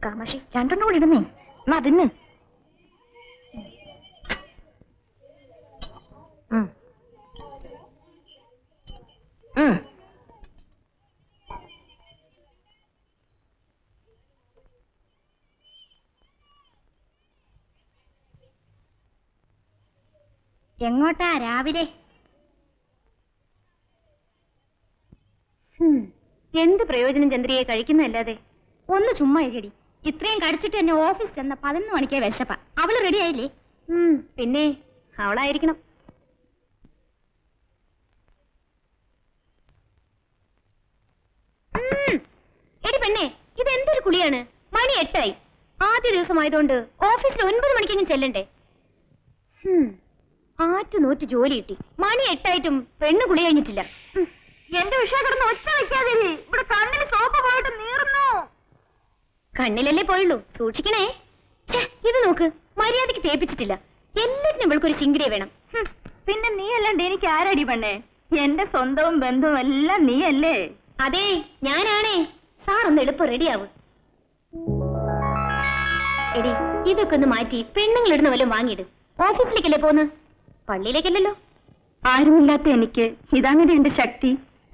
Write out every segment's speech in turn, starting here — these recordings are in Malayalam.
കാമാക്ഷി രണ്ടെണ്ണം കൂടി ഇടുന്നേ എന്നാ അതിന് ഉം. ഉം. എങ്ങോട്ടാ രാവിലെ ഹും, എന്ത് പ്രയോജനം ചന്ദ്രിയെ കഴിക്കുന്നതല്ലാതെ ഒന്ന് ചുമ്മാ ഇരിക്കടി ഇത്രയും കടിച്ചിട്ട് എന്നെ ഓഫീസ് ചെന്ന പതിനൊന്ന് മണിക്കേ വിശപ്പ അവള് റെഡി ആയില്ലേ ഉം, പിന്നെ അവളായിരിക്കണം ഉം, എടി പെണ്ണേ ഇത് എന്തൊരു കുളിയാണ് മണി എട്ടായി ആദ്യ ദിവസമായതുകൊണ്ട് ഓഫീസിൽ ഒൻപത് മണിക്കെങ്കിലും ചെല്ലണ്ടേ ഹും, ആറ്റു നോറ്റ് ജോലി കിട്ടി മണി എട്ടായിട്ടും പെണ്ണ് കുളി കഴിഞ്ഞിട്ടില്ല ഉം. എന്റെ വിഷയ കിടന്ന് ഒച്ച വെക്കാതെ ഇവിടെ കണ്ണിൽ സോപ്പ് പോയിട്ട് നീറുന്നു കണ്ണിലല്ലേ പോയുള്ളൂ സൂക്ഷിക്കണേ ഛെ, ഇത് നോക്ക് മര്യാദക്ക് തേപ്പിച്ചിട്ടില്ല എല്ലാത്തിനും ഇവൾക്കൊരു ചിങ്കിടിയെ വേണം ഹും. പിന്നെ നീ അല്ലാണ്ട് എനിക്ക് ആരടി പെണ്ണേ എന്റെ സ്വന്തവും ബന്ധവും എല്ലാം നീയല്ലേ അതെ ഞാനാണേ സാർ ഒന്ന് എളുപ്പം റെഡിയാവും എടി ഇതൊക്കെ ഒന്ന് മാറ്റി പെണ്ണുങ്ങളിടുന്ന വല്ലതും വാങ്ങിയിട് ഓഫീസിലേക്കല്ലേ പോന്ന് പള്ളിയിലേക്കല്ലല്ലോ ആരുമില്ലാത്ത എനിക്ക് ഇതാണ് എന്റെ ശക്തി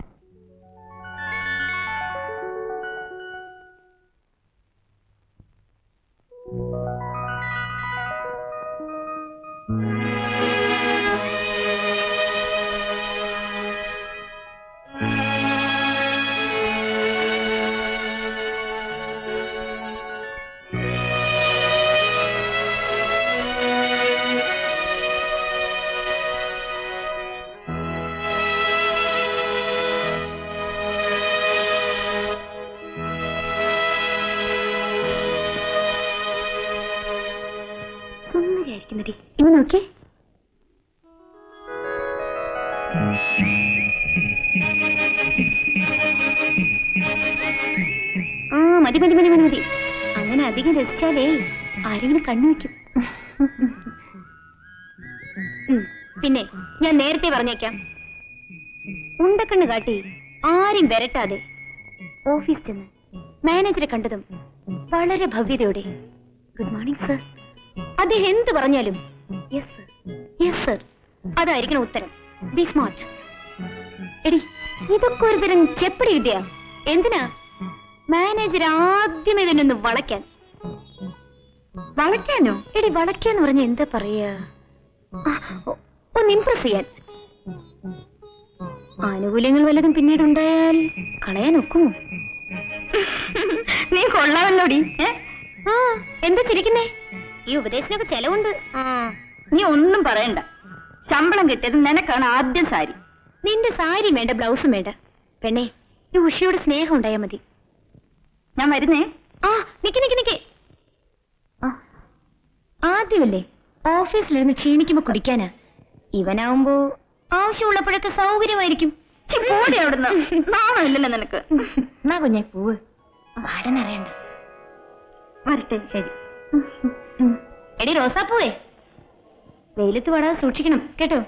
സുന്ദരിയായിരിക്കുന്നടി ഇനി നോക്കേ ആ മതി മതി മതി മതി മതി അങ്ങനെ അധികം രസിച്ചാലേ ആരെങ്കിലും കണ്ണു വെക്കും ഉം, പിന്നെ ഞാൻ നേരത്തെ പറഞ്ഞേക്കാം ഉണ്ടക്കണ്ണ് കാട്ടി ആരും വരട്ടാതെ ഓഫീസ് ചെന്ന് മാനേജറെ കണ്ടതും വളരെ ഭവ്യതയോടെ ഗുഡ് മോർണിംഗ് സർ അദ്ദേഹം എന്ത് പറഞ്ഞാലും യെസ് സർ യെസ് സർ അതായിരിക്കണം ഉത്തരം ബി സ്മാർട്ട് എടി ഇതൊക്കെ ഒരു തരം ചെപ്പടി വിദ്യ എന്തിനാ മാനേജർ ആദ്യമേ തന്നെ ഒന്ന് വളയ്ക്കാൻ വളയ്ക്കാനോ എടി വളയ്ക്കാന്ന് പറഞ്ഞ എന്താ പറയാ ആ, ഒ- ഒന്ന് ഇംപ്രസ് ചെയ്യാൻ ആനുകൂല്യങ്ങൾ വല്ലതും പിന്നീട് ഉണ്ടായാൽ കളയാൻ ഒക്കുമോ നീ കൊള്ളാമല്ലോടി ഏ? ആ എന്താ ചിരിക്കുന്നേ ഈ ഉപദേശത്തിനൊക്കെ ചെലവുണ്ട് ആ നീ ഒന്നും പറയണ്ട ശമ്പളം കിട്ടിയത് നിനക്കാണ് ആദ്യം സാരി നിന്റെ സാരി വേണ്ട ബ്ലൗസും വേണ്ട പെണ്ണേ ഈ ഉഷയോട് സ്നേഹം ഉണ്ടായാ മതി ഞാൻ വരുന്നേ ആ നിക്ക് നിക്ക് നിക്ക് ആ, ആദ്യമല്ലേ ഓഫീസിലിരുന്ന് ക്ഷീണിക്കുമ്പോ കുടിക്കാനാ ഇവനാവുമ്പോ ആവശ്യമുള്ളപ്പോഴൊക്കെ സൗകര്യമായിരിക്കും ഛി, പോടി അവിടുന്ന് നാണോ ഇല്ലല്ലോ നിനക്ക് എന്നാ കുഞ്ഞെ പൂവ് പാടൻ അറിയണ്ട വരട്ടെ ശരി എടി റോസാപ്പൂവേ വെയിലത്ത് പാടാതെ സൂക്ഷിക്കണം കേട്ടോ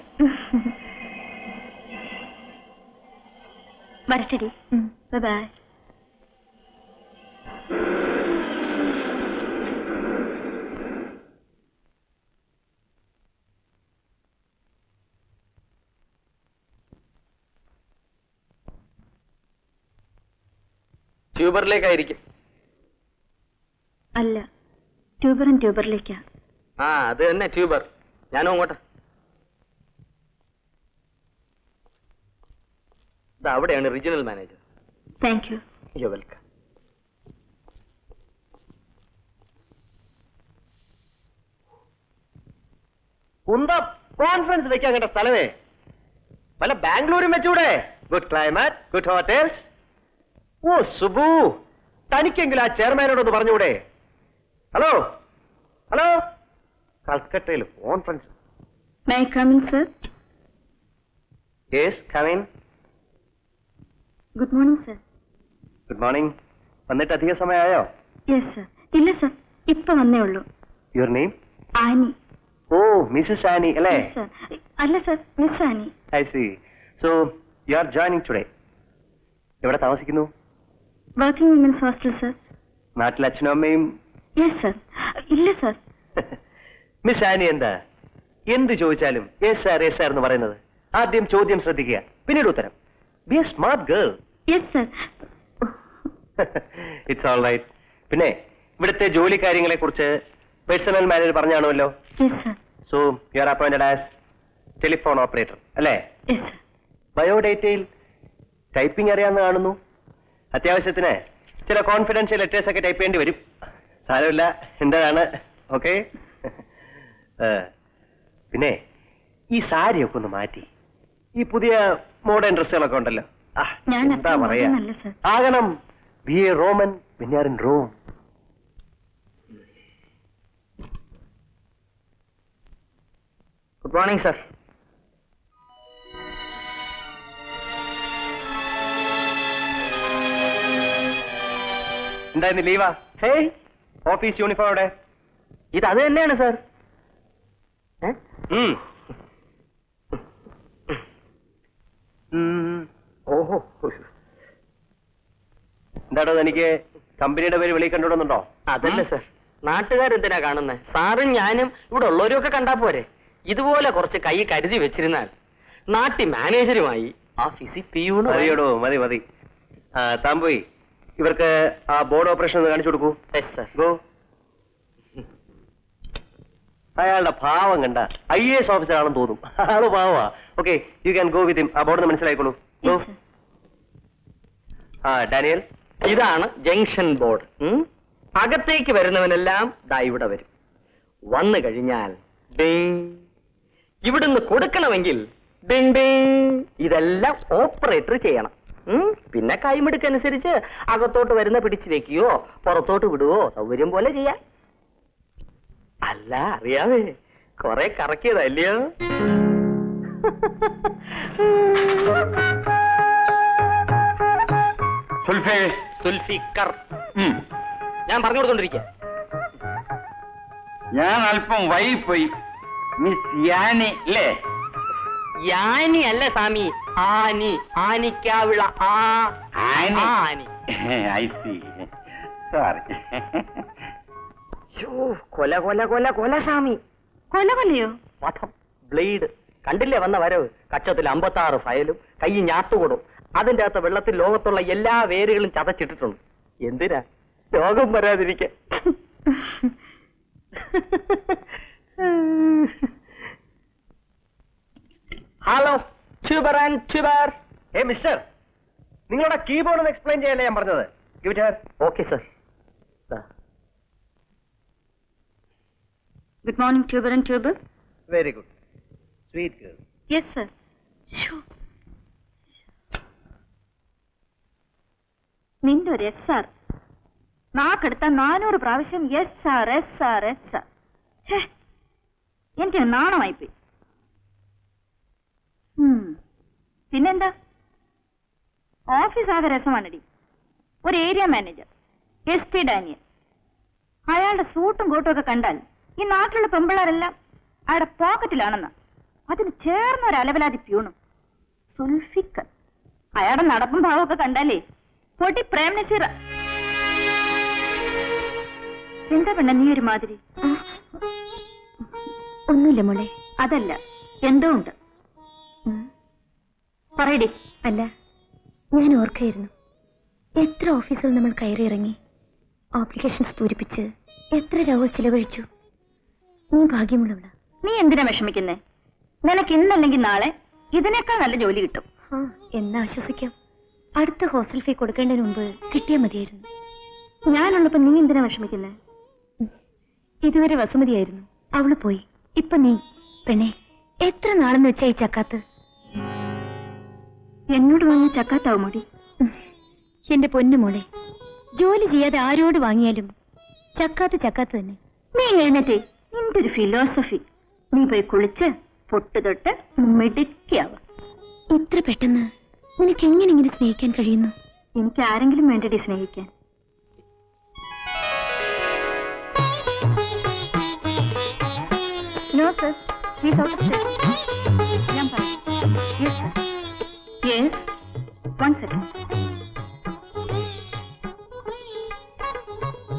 വരട്ടെടി ബൈ ട്യൂബറിലേക്കായിരിക്കും അല്ല ട്യൂബറും ട്യൂബറിലേക്കാ ആ അത് തന്നെ ട്യൂബർ ഞാനും അങ്ങോട്ട് ഇത് അവിടെയാണ് regional manager thank you you welcome കുന്ത കോൺഫറൻസ് വെക്കാൻ കേട്ട സ്ഥലമേ വല്ല ബാംഗ്ലൂരും വെച്ചൂടെ ഗുഡ് ക്ലൈമറ്റ് ഗുഡ് ഹോട്ടൽസ് ഓ സുബു തനിക്കെങ്കിലും ആ ചെയർമാനോടൊന്ന് പറഞ്ഞുകൂടെ ഹലോ ഹലോ കൽക്കട്ടയിൽ conference may come in sir yes come in good morning sir good morning വന്നിട്ട് അധിക സമയമായോ യെസ് സർ ഇല്ല സർ ഇപ്പൊ വന്നേ ഉള്ളൂ your name Annie oh Mrs Annie അല്ലേ Yes, sir. അല്ല sir miss Annie I see so you R joining today എവിടെ താമസിക്കുന്നു വർക്കിംഗ് വിമൻസ് ഹോസ്റ്റൽ സർ നാട്ടിൽ അച്ഛനും അമ്മയും യെസ് സർ ഇല്ല സർ മിസ് ആനി എന്താ എന്ത് ചോദിച്ചാലും യെസ് സാർ യെസ് സാർ എന്ന് പറയുന്നത് ആദ്യം ചോദ്യം ശ്രദ്ധിക്കുക പിന്നീട് ഉത്തരം B A smart girl yes sir it's all right പിന്നെ ഇവിടുത്തെ ജോലി കാര്യങ്ങളെ കുറിച്ച് പേഴ്സണൽ മാനേജർ പറഞ്ഞാണുമല്ലോ yes sir so you are appointed as telephone operator അല്ലേ യെസ് സർ ബയോഡേറ്റയിൽ ടൈപ്പിംഗ് അറിയാമെന്ന് കാണുന്നു അത്യാവശ്യത്തിന് ചില കോൺഫിഡൻഷ്യൽ ലെറ്റേഴ്സ് ഒക്കെ ടൈപ്പ് ചെയ്യേണ്ടി വരും സാരമില്ല എന്താണ് ഓക്കെ പിന്നെ ഈ സാരിയൊക്കെ ഒന്ന് മാറ്റി ഈ പുതിയ മോഡേൺ ഡ്രസ്സുകളൊക്കെ ഉണ്ടല്ലോ ആ, ഞാൻ എന്താ അത്ര പറയാ modern അല്ല, sir. ആകണം ബി എ റോമൻ വിന്യാർ in Rome good morning sir എന്തായിരുന്നു ലീവാ ഹേയ് ഓഫീസ് യൂണിഫോം അവിടെ ഇത് അത് തന്നെയാണ് സർ ഉം. ഉം. ഓഹോ എന്താടോ എനിക്ക് കമ്പനിയുടെ പേര് വെളിയിൽ കണ്ടുവിടുന്നുണ്ടോ അതല്ല സർ നാട്ടുകാരെന്തിനാ കാണുന്നത് സാറും ഞാനും ഇവിടെ ഉള്ളവരും ഒക്കെ കണ്ടാ പോരെ ഇതുപോലെ കുറച്ച് കൈ കരുതി വെച്ചിരുന്നാൽ നാട്ടി മാനേജരുമായി ഓഫീസിൽ പിയൂണ് മതിയോടോ മതി മതി ആ താൻ പോയി ഇവർക്ക് ആ ബോർഡ് ഓപ്പറേഷൻ ഒന്ന് കാണിച്ചു കൊടുക്കൂ സർ ഗോ അയാളുടെ ഭാവം കണ്ട ഐ എ എസ് ഓഫീസർ ആണെന്ന് തോന്നും ആള് പാവാ okay you can go with ആ ബോർഡ് മനസ്സിലായിക്കോളൂ ഗോ യെസ് സർ ആ ഡാനിയൽ ഇതാണ് ജംഗ്ഷൻ ബോർഡ് ഉം? അകത്തേക്ക് വരുന്നവനെല്ലാം ദാ ഇവിടെ വരും വന്നു കഴിഞ്ഞാൽ ഡിങ്. ഇവിടുന്ന് കൊടുക്കണമെങ്കിൽ ഡിങ് ഡിങ്. ഇതെല്ലാം ഓപ്പറേറ്റർ ചെയ്യണം ഉം? പിന്നെ കൈമെടുക്കനുസരിച്ച് അകത്തോട്ട് വരുന്ന പിടിച്ചു വെക്കുകയോ പുറത്തോട്ട് വിടുവോ സൗകര്യം പോലെ ചെയ്യാം അല്ല അറിയാവേ കൊറേ കറക്കിയതല്ലയോ സുൽഫേ സുൽഫിക്കർ ഉം. ഞാൻ പറഞ്ഞു കൊടുത്തോണ്ടിരിക്കുക ഞാൻ അല്പം വൈകിപ്പോയി മിസ് യാനി അല്ലേ യാനി അല്ല സ്വാമി ആനി ആനിക്കാവിള ആ Annie. Annie I see sorry ശ്ശോ, കൊല കൊല കൊല കൊല സ്വാമി കൊല്ല കൊല്ലയോ വധം ബ്ലേഡ് കണ്ടില്ലേ വന്ന വരവ് കക്ഷത്തിൽ അമ്പത്താറ് ഫയലും കൈ ഞാത്തുകൊടും അതിന്റെ അകത്ത് വെള്ളത്തിൽ ലോകത്തുള്ള എല്ലാ വേരുകളും ചതച്ചിട്ടിട്ടുണ്ട് എന്തിനാ രോഗം വരാതിരിക്കാൻ ഹലോ ട്യൂബർ ആൻഡ് ട്യൂബർ ഏ മിസ്റ്റർ നിങ്ങളുടെ കീബോർഡ് ഒന്ന് എക്സ്പ്ലെയിൻ ചെയ്യാനല്ലേ ഞാൻ പറഞ്ഞത് Give it here. Okay sir good morning Tuber and Tuber very good sweet girl yes sir നിന്റെ ഒരു എസ് ആർ നാക്കെടുത്ത നാനൂറ് പ്രാവശ്യം S R S R S R ഛേ എനിക്ക് നാണമായിപ്പോയി ഉം. പിന്നെന്താ ഓഫീസ് ആകെ രസമാണടി ഒരു area manager S T Daniel അയാളുടെ സൂട്ടും കോട്ടും ഒക്കെ കണ്ടാൽ ഈ നാട്ടിലുള്ള പെമ്പിള്ളാരെല്ലാം അയാളുടെ പോക്കറ്റിലാണെന്ന് അതിന് ചേർന്ന ഒരു അലവലാതി പ്യൂണും സുൽഫിക്കർ അയാളുടെ നടപ്പും ഭാവമൊക്കെ കണ്ടാലേ പൊട്ടി പ്രേം നസീറ എന്താ പെണ്ണ നീ ഒരു മാതിരി ഒന്നുമില്ല മോളെ അതല്ല എന്തോ ഉണ്ട് ഉം. പറയടി അല്ല ഞാൻ ഓർക്കായിരുന്നു എത്ര ഓഫീസുകൾ നമ്മൾ കയറി ഇറങ്ങി ആപ്ലിക്കേഷൻസ് പൂരിപ്പിച്ച് എത്ര രൂപ ചിലവഴിച്ചു നീ ഭാഗ്യമുള്ളവളാ നീ എന്തിനാ വിഷമിക്കുന്നേ നിനക്ക് ഇന്നല്ലെങ്കിൽ നാളെ ഇതിനേക്കാൾ നല്ല ജോലി കിട്ടും ആ എന്നാ ആശ്വസിക്കാം അടുത്ത ഹോസ്റ്റൽ ഫീ കൊടുക്കേണ്ടതിന് മുമ്പ് കിട്ടിയാൽ മതിയായിരുന്നു ഞാനുള്ളപ്പോ നീ എന്തിനാ വിഷമിക്കുന്നേ ഇതുവരെ വസുമതിയായിരുന്നു അവള് പോയി ഇപ്പൊ നീ പെണ്ണെ എത്ര നാളെന്ന് വെച്ചാ ഈ ചക്കാത്ത് എന്നോട് വാങ്ങിയ ചക്കാത്താവുമോടി ഉം. എന്റെ പൊന്നു മോളെ ജോലി ചെയ്യാതെ ആരോട് വാങ്ങിയാലും ചക്കാത്ത് ചക്കാത്ത് തന്നെ നീ എഴുന്നേറ്റേ നിന്റെ ഒരു ഫിലോസഫി നീ പോയി കുളിച്ച് പൊട്ട് തൊട്ട് മിടുക്കിയാവുക ഇത്ര പെട്ടെന്ന് നിനക്ക് എങ്ങനെ ഇങ്ങനെ സ്നേഹിക്കാൻ കഴിയുന്നു എനിക്ക് ആരെങ്കിലും വേണ്ടടി സ്നേഹിക്കാൻ no sir please out of ഞാൻ പറയാം yes sir yes one second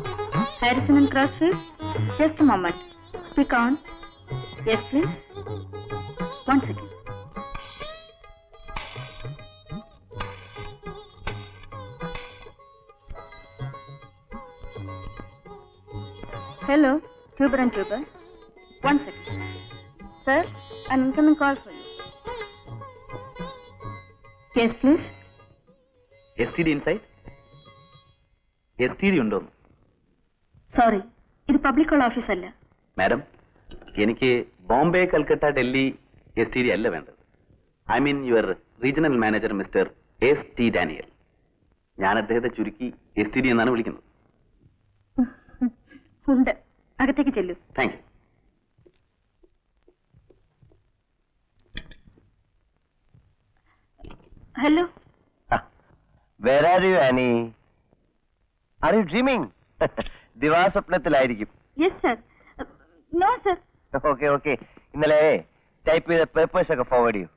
Harrison and Crossfield? Just a moment. Speak on. Yes, please. One second. Hello, Tuber and Tuber. One second. Sir, an incoming call for you. Yes, please. S T D insight S T D ഉണ്ടോന്ന് സോറി ഇത് പബ്ലിക് കോൾ ഓഫീസ് അല്ല മാഡം എനിക്ക് Bombay Calcutta Delhi S T D അല്ല വേണ്ടത് I mean your regional manager mister S T Daniel ഞാൻ അദ്ദേഹത്തെ ചുരുക്കി എസ് ടി ഡി എന്നാണ് വിളിക്കുന്നത് ഉണ്ട് അകത്തേക്ക് ചെല്ലൂ thank you hello where are you Annie are you dreaming ദിവാസ്വപ്നത്തിലായിരിക്കും yes sir no sir okay okay ഇന്നലെ ടൈപ്പ് ചെയ്ത പേപ്പേഴ്സ് ഒക്കെ ഫോർവേഡ് ചെയ്യൂ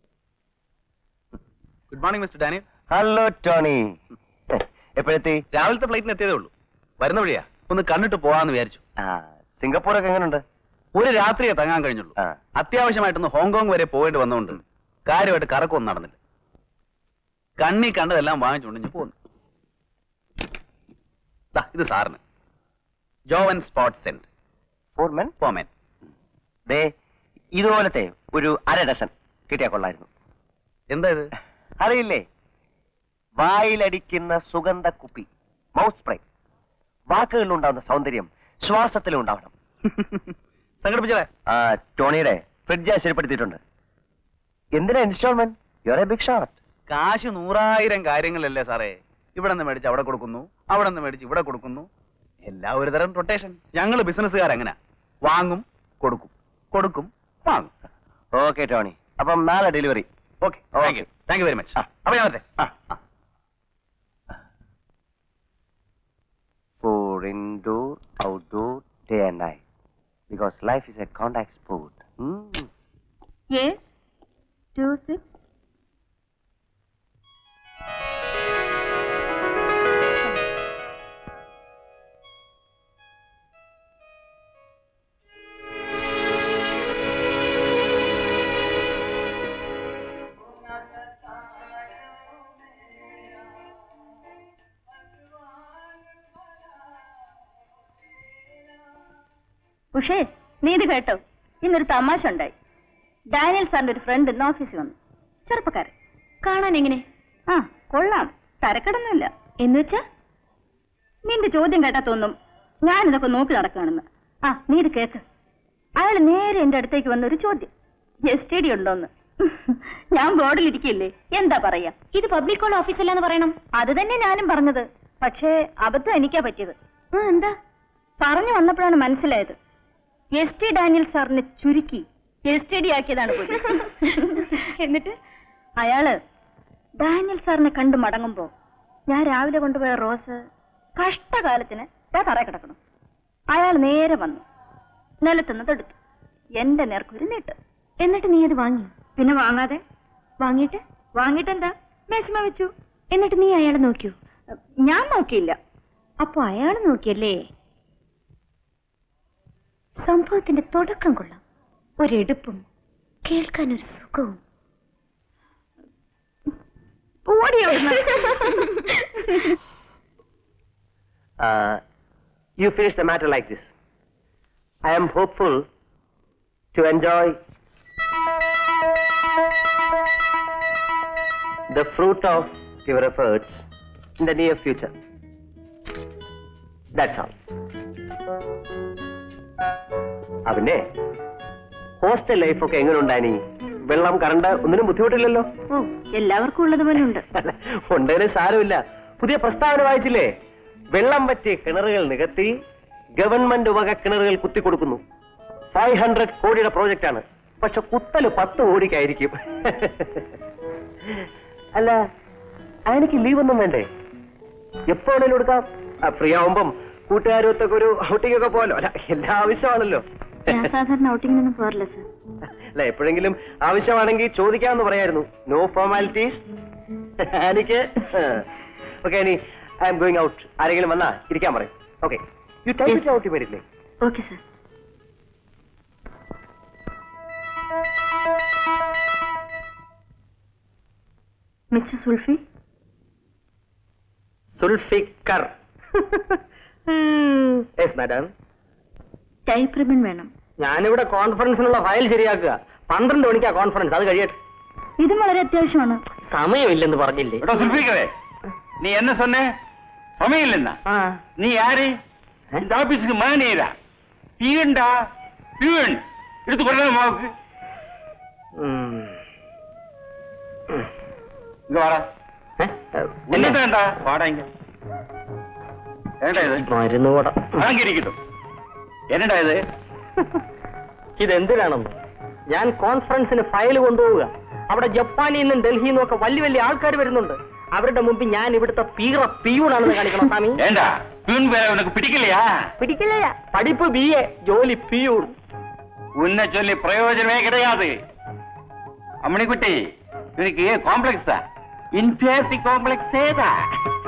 good morning mister Daniel hello Tony എപ്പോഴെത്തി രാവിലത്തെ ഫ്ലൈറ്റിന് എത്തിയതേ ഉള്ളൂ വരുന്ന വഴിയാ ഒന്ന് കണ്ടിട്ട് പോവാന്ന് വിചാരിച്ചു ആ സിംഗപ്പൂരൊക്കെ എങ്ങനെയുണ്ട് ഒരു രാത്രിയെ തങ്ങാൻ കഴിഞ്ഞുള്ളൂ ആ. അത്യാവശ്യമായിട്ടൊന്ന് ഹോങ്കോങ് വരെ പോയിട്ട് വന്നുകൊണ്ട് കാര്യമായിട്ട് കറക്കൊന്നും നടന്നില്ല കണ്ണി കണ്ടതെല്ലാം വാങ്ങിച്ചുകൊണ്ട് ഞാൻ പോന്നു ദാ, ഇത് സാറിന് ജോവൻ സ്പോട്ട് സെന്റ് ഫോർമൻ പോമൻ ദേ ഇതുപോലത്തെ ഒരു അര ഡസൻ കിട്ടിയാ കൊള്ളായിരുന്നു എന്താ ഇത് അറിയില്ലേ വായിലടിക്കുന്ന സുഗന്ധ കുപ്പി മൗത്ത് സ്പ്രേ വാക്കുകളിലുണ്ടാവുന്ന സൗന്ദര്യം ശ്വാസത്തിലും ഉണ്ടാവണം സംഘടിപ്പിച്ചേ ആ ടോണിയുടെ ഫ്രിഡ്ജ് ശരിപ്പെടുത്തിയിട്ടുണ്ട് എന്തിനാ instalment your a big shot കാശ് നൂറായിരം കാര്യങ്ങളല്ലേ സാറേ ഇവിടെ നിന്ന് മേടിച്ച് അവിടെ കൊടുക്കുന്നു അവിടെ നിന്ന് മേടിച്ച് ഇവിടെ കൊടുക്കുന്നു എല്ലാം ഒരു തരം റൊട്ടേഷൻ ഞങ്ങൾ ബിസിനസ്സുകാരങ്ങനെ വാങ്ങും കൊടുക്കും കൊടുക്കും വാങ്ങും ഓക്കെ ടോണി അപ്പം നാളെ delivery okay thank you thank you very much ആ. അപ്പൊ ഞാൻ വരട്ടെ ആ ആ For indoor, outdoor, day and night. Because life is a contact sport. Hmm. Yes two six ഉഷേ നീ ഇത് കേട്ടോ ഇന്നൊരു തമാശ ഉണ്ടായി ഡാനിയൽ സാറിന്റെ ഒരു ഫ്രണ്ട് ഇന്ന് ഓഫീസിൽ വന്നു ചെറുപ്പക്കാരൻ കാണാൻ എങ്ങനെ ആ കൊള്ളാം തരക്കടൊന്നുമില്ല എന്ന് വെച്ചാ നിന്റെ ചോദ്യം കേട്ടാ തോന്നും ഞാൻ ഇതൊക്കെ നോക്കി നടക്കുകയാണെന്ന് ആ നീ ഇത് കേക്ക് അയാൾ നേരെ എന്റെ അടുത്തേക്ക് വന്ന ഒരു ചോദ്യം എസ് ടി ഡി ഉണ്ടോന്ന് ഞാൻ ബോർഡിലിരിക്കില്ലേ എന്താ പറയാ ഇത് പബ്ലിക് കോൾ ഓഫീസ് അല്ലെന്ന് പറയണം അത് തന്നെ ഞാനും പറഞ്ഞത് പക്ഷേ അബദ്ധം എനിക്കാ പറ്റിയത് ആ എന്താ പറഞ്ഞു വന്നപ്പോഴാണ് മനസ്സിലായത് എസ് ടി ഡാനിയൽ സാറിനെ ചുരുക്കി എസ് ടി ഡി ആക്കിയതാണ് പോലും എന്നിട്ട് അയാള് ഡാനിയൽ സാറിനെ കണ്ടു മടങ്ങുമ്പോ ഞാൻ രാവിലെ കൊണ്ടുപോയ റോസ് കഷ്ടകാലത്തിന് ദാ തറ കിടക്കണം അയാൾ നേരെ വന്നു നിലത്തുനിന്ന് എടുത്തു എന്റെ നേർക്കൊരു നീട്ട് എന്നിട്ട് നീ അത് വാങ്ങി പിന്നെ വാങ്ങാതെ വാങ്ങിയിട്ട് വാങ്ങിട്ടെന്താ മേശമ വെച്ചു എന്നിട്ട് നീ അയാളെ നോക്കിയോ ഞാൻ നോക്കിയില്ല അപ്പൊ അയാൾ നോക്കിയല്ലേ സംഭവത്തിന്റെ തുടക്കം കൊള്ളാം ഒരെടുപ്പും കേൾക്കാൻ ഒരു സുഖവും ഓടി അവിടുന്ന്. Uh, you finish the matter like this. I am hopeful to enjoy the fruit of your efforts in the near future. That's all. അവന്റെ ഹോസ്റ്റൽ ലൈഫൊക്കെ എങ്ങനെ ഉണ്ടായിനി വെള്ളം കറണ്ട് ഒന്നിനും ബുദ്ധിമുട്ടില്ലല്ലോ ഓ എല്ലാവർക്കും ഉള്ളതുപോലെ ഉണ്ട് അല്ല, ഉണ്ടേലും സാരമില്ല പുതിയ പ്രസ്താവന വായിച്ചില്ലേ വെള്ളം പറ്റിയ കിണറുകൾ നികത്തി ഗവൺമെന്റ് വക കിണറുകൾ കുത്തിക്കൊടുക്കുന്നു ഫൈവ് ഹൺഡ്രഡ് കോടിയുടെ പ്രോജക്റ്റ് ആണ് പക്ഷെ കുത്തല് പത്ത് കോടിക്കായിരിക്കും അല്ല അയാൾക്ക് ലീവ് ഒന്നും വേണ്ടേ എപ്പോ വേണേലും എടുക്കാം ഫ്രീ ആവുമ്പം കൂട്ടുകാരൊത്തൊക്കെ ഒരു ഔട്ടിംഗ് ഒക്കെ പോലോ അല്ല എല്ലാ ആവശ്യമാണല്ലോ ഞാൻ സാധാരണ ഔട്ടിങ്ങിനൊന്നും പോറില്ല സർ അല്ല എപ്പോഴെങ്കിലും ആവശ്യമാണെങ്കിൽ ചോദിക്കാമെന്ന് പറയായിരുന്നു നോ ഫോർമാലിറ്റീസ് എനിക്ക് ഓക്കെ ഇനി ഐ എം ഗോയിങ് ഔട്ട് ആരെങ്കിലും വന്നാ ഇരിക്കാൻ പറയും okay you type Yes. It out immediately okay sir mister Zulfi Zulfikar yes madam type ribbon വേണം ഞാനിവിടെ കോൺഫറൻസിനുള്ള ഫയൽ ശരിയാക്കുക പന്ത്രണ്ട് മണിക്കാ കോൺഫറൻസ് അത് കഴിയട്ടെ ഇതും വളരെ അത്യാവശ്യമാണ് സമയമില്ലെന്ന് പറഞ്ഞില്ലേ എടോ സുൽഫിക്കറെ நீ என்ன சொன்ன சமயம் இல்லைன்னா ആ நீ யாரு இந்த ஆபீஸுக்கு மேனேஜரா பியூன்டா பியூன் எடுத்து கொடுத்தா மாவுக்கு ഉം. இங்க வாடா ഏ? என்ன என்ன? வேண்டா வாடா இங்க என்னடா இது മരുന്ന് കൂട வாங்கி இருக்கட்டும் என்னடா இது ഇതെന്തിനാണെന്ന് ഞാൻ കോൺഫറൻസിന് ഫയൽ കൊണ്ടുപോവുക അവിടെ ജപ്പാനിൽ നിന്നും ഡൽഹിയിൽ നിന്നും ഒക്കെ വലിയ വലിയ ആൾക്കാർ വരുന്നുണ്ട് അവരുടെ മുമ്പിൽ ഞാൻ ഇവിടുത്തെ പീറ പിയൂണാണെന്ന് കാണിക്കണം സ്വാമി ஏண்டா பியூன் பேர உனக்கு பிடிக்கலையா പിടിക്കില്ല പഠിപ്പ് ബി എ ജോലി പിയൂൺ உன்னை சொல்லி பிரயோஜனமே கிடையாது அம்மணிக்குட்டி இவனுக்கு காம்ப்ளெக்ஸ் தான் இன்ஃபியாரிட்டி காம்ப்ளெக்ஸே தான்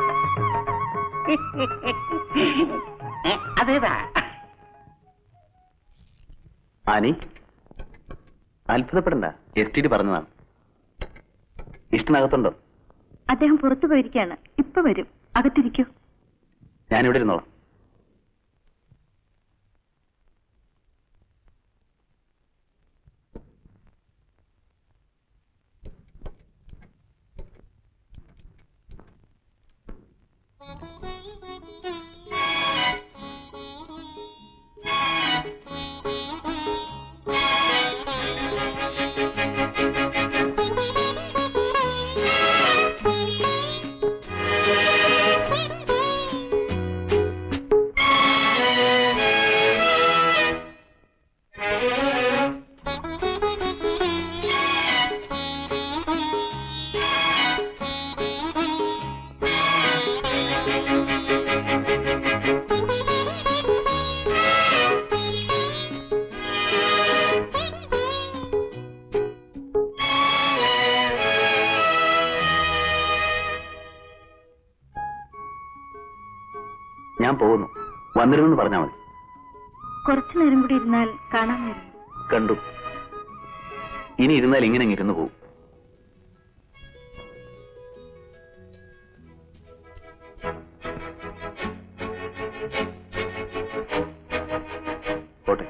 அதேதான் ആനി അത്ഭുതപ്പെടണ്ട എസ് ടി ഡി പറഞ്ഞതാണ് ഇഷ്ടനകത്തുണ്ടോ അദ്ദേഹം പുറത്തു പോയിരിക്കുകയാണ് ഇപ്പൊ വരും അകത്തിരിക്കൂ ഞാനിവിടെ ഇരുന്നോളാം ഞാൻ പോകുന്നു വന്നിരുന്നെന്ന് പറഞ്ഞാൽ മതി കുറച്ചു നേരം കൂടി ഇരുന്നാൽ കാണാമായിരുന്നു കണ്ടു ഇനി ഇരുന്നാൽ ഇങ്ങനെ അങ്ങ് ഇരുന്ന് പോകും പോട്ടെ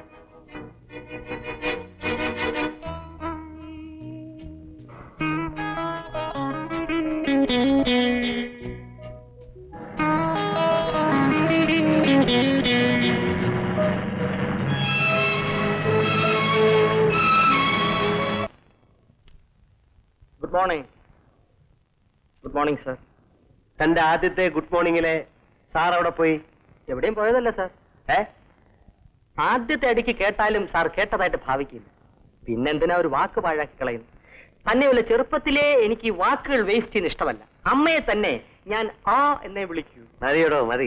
good morning good morning sir തന്റെ ആദ്യത്തെ ഗുഡ് മോർണിംഗിലെ സാർ അവിടെ പോയി എവിടെയും പോയതല്ല സാർ ഏ ആദ്യത്തെ അടിക്ക് കേട്ടാലും സാർ കേട്ടതായിട്ട് ഭാവിക്കില്ല പിന്നെന്തിനാ ഒരു വാക്ക് പാഴാക്കി കളയുന്നു തന്നെയല്ല ചെറുപ്പത്തിലേ എനിക്ക് ഈ വാക്കുകൾ വേസ്റ്റ് ചെയ്യുന്ന ഇഷ്ടമല്ല അമ്മയെ തന്നെ ഞാൻ ആ എന്നെ വിളിക്കൂ മതിയോടോ മതി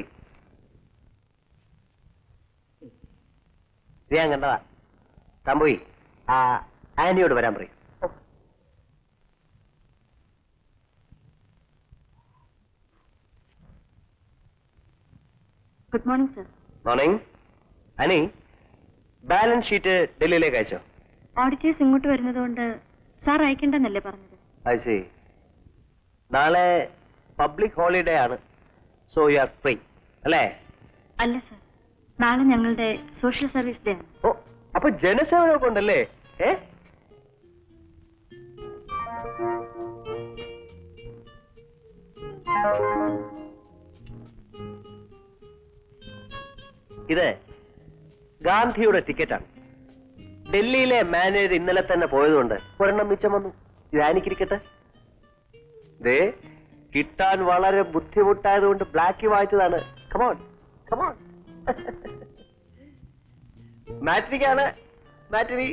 ഇത് ഞാൻ കണ്ടതാ താൻ പോയി ആ ആന്റിയോട് വരാൻ പറയും good morning sir morning Annie balance sheet ഡൽഹിയിലേക്ക് അയച്ചോ ഓഡിറ്റേഴ്സ് ഇങ്ങോട്ട് വരുന്നതുകൊണ്ട് സാർ അയക്കണ്ടെന്നല്ലേ പറഞ്ഞത് അത് ശരി നാളെ പബ്ലിക് ഹോളിഡേ ആണ് സോ യു ആർ ഫ്രീ അല്ലേ അല്ല സർ നാളെ ഞങ്ങളുടെ സോഷ്യൽ സർവീസ് ഡേ ആണ് ഓ അപ്പൊ ജനസേവനമൊക്കെ ഉണ്ടല്ലേ ഏ ഇത് ഗാന്ധിയുടെ ടിക്കറ്റാണ് ഡൽഹിയിലെ മാനേജർ ഇന്നലെ തന്നെ പോയതുകൊണ്ട് ഒരെണ്ണം മിച്ചം വന്നു ഇതാനിക്കിരിക്കട്ടെ ദേ കിട്ടാൻ വളരെ ബുദ്ധിമുട്ടായതുകൊണ്ട് ബ്ലാക്ക് വായിച്ചതാണ് കമോൺ കമോൺ മാട്രിക്കാണ് മാറ്റിനി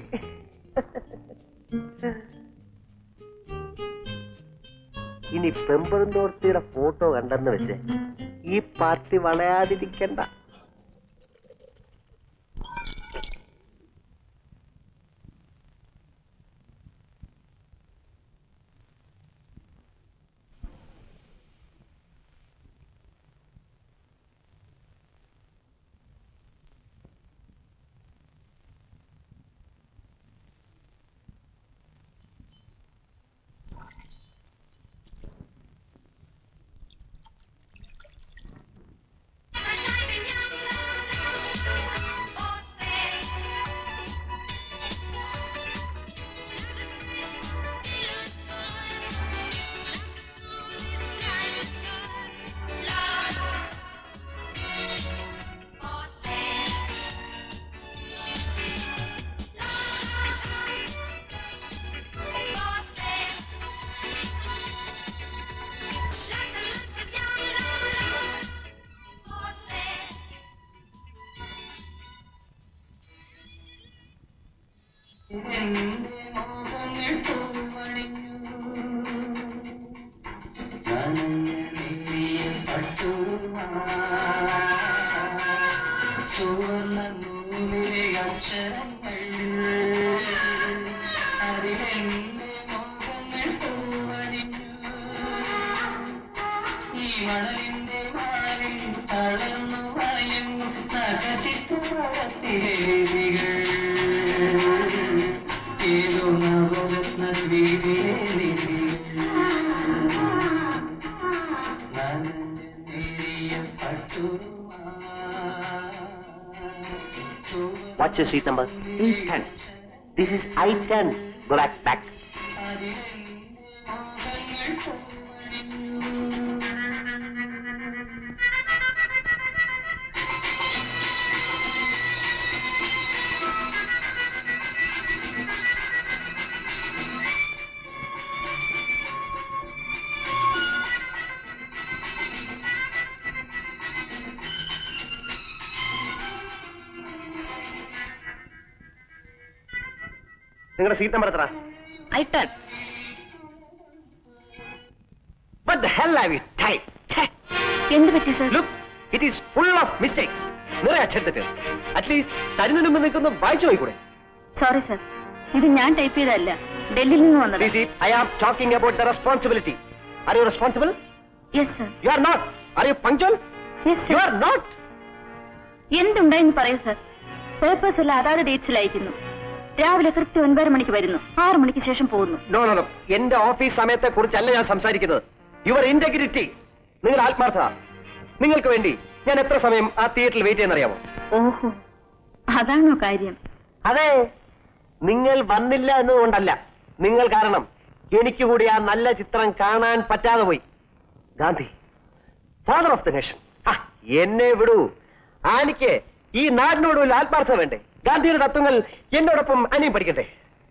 ഇനി പെമ്പറന്തോർത്തിയുടെ ഫോട്ടോ കണ്ടെന്ന് വെച്ച് ഈ പാർട്ടി വളയാതിരിക്കണ്ട What's your seat number? E10. This is I10. Go back, back. നിങ്ങളുടെ സീറ്റ് നമ്പർ എത്ര I ten What the hell have you typed? ഛെ, എന്ത് പറ്റി sir Look, it is full of mistakes. നിറയെ അക്ഷരത്തെറ്റ് അറ്റ്ലീസ്റ്റ് തരുന്നതിന് മുമ്പ് നിൽക്കുന്ന വായിച്ചു പോയിക്കൂടെ സോറി സർ ഇത് ഞാൻ ടൈപ്പ് ചെയ്തതല്ല ഡൽഹിയിൽ നിന്ന് വന്നത് C C I am talking about the responsibility are you responsible yes sir you are not are you punctual yes you sir are not എന്തുണ്ടായെന്ന് പറയൂ സർ പേപ്പേഴ്സ് എല്ലാം അതാത് ഡേറ്റ്സിൽ അയക്കുന്നു രാവിലെ കൃത്യം ഒൻപത് മണിക്ക് വരുന്നു ആറു മണിക്ക് ശേഷം പോകുന്നു നോ നോ നോ എന്റെ ഓഫീസ് സമയത്തെ കുറിച്ചല്ല ഞാൻ സംസാരിക്കുന്നത് യുവർ ഇന്റഗ്രിറ്റി നിങ്ങളുടെ ആത്മാർത്ഥത നിങ്ങൾക്ക് വേണ്ടി ഞാൻ എത്ര സമയം ആ തിയേറ്ററിൽ വെയിറ്റ് ചെയ്യുന്നറിയാമോ ഓഹോ അതാണോ കാര്യം അതെ നിങ്ങൾ വന്നില്ല എന്നതുകൊണ്ടല്ല നിങ്ങൾ കാരണം എനിക്ക് കൂടി ആ നല്ല ചിത്രം കാണാൻ പറ്റാതെ പോയി Gandhi father of the nation എന്നെ വിടൂ ആനിക്ക് ഈ നാടിനോട് ഒരു ആത്മാർത്ഥത വേണ്ടേ ഗാന്ധിയുടെ തത്വങ്ങൾ എന്നോടൊപ്പം അനിയും പഠിക്കട്ടെ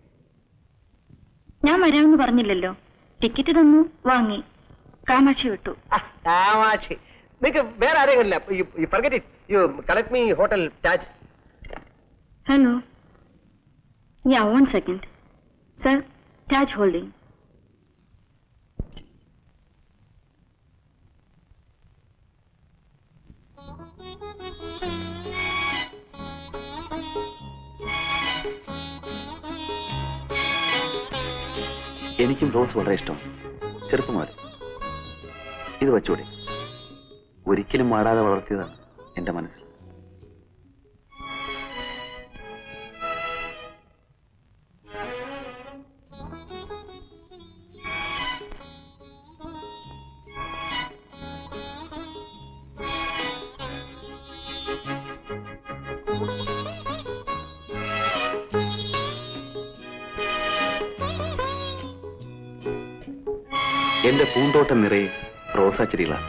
ഞാൻ വരാമെന്ന് പറഞ്ഞില്ലല്ലോ ടിക്കറ്റ് തന്നു വാങ്ങി കാമാക്ഷി വിട്ടു ആ, കാമാക്ഷി നിങ്ങൾക്ക് വേറെ ആരെങ്കിലും ഇല്ല you forget it you collect me hotel Taj hello yeah one second sir Taj holding എനിക്കും റോസ് വളരെ ഇഷ്ടം ചെറുപ്പം മുതൽ ഇത് വച്ചൂടെ ഒരിക്കലും മാടാതെ വളർത്തിയതാണ് എന്റെ മനസ്സിൽ എന്റെ പൂന്തോട്ടം നിറയെ റോസാ ചെടികളാണ്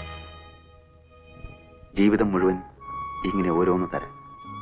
ജീവിതം മുഴുവൻ ഇങ്ങനെ ഓരോന്ന് തരാം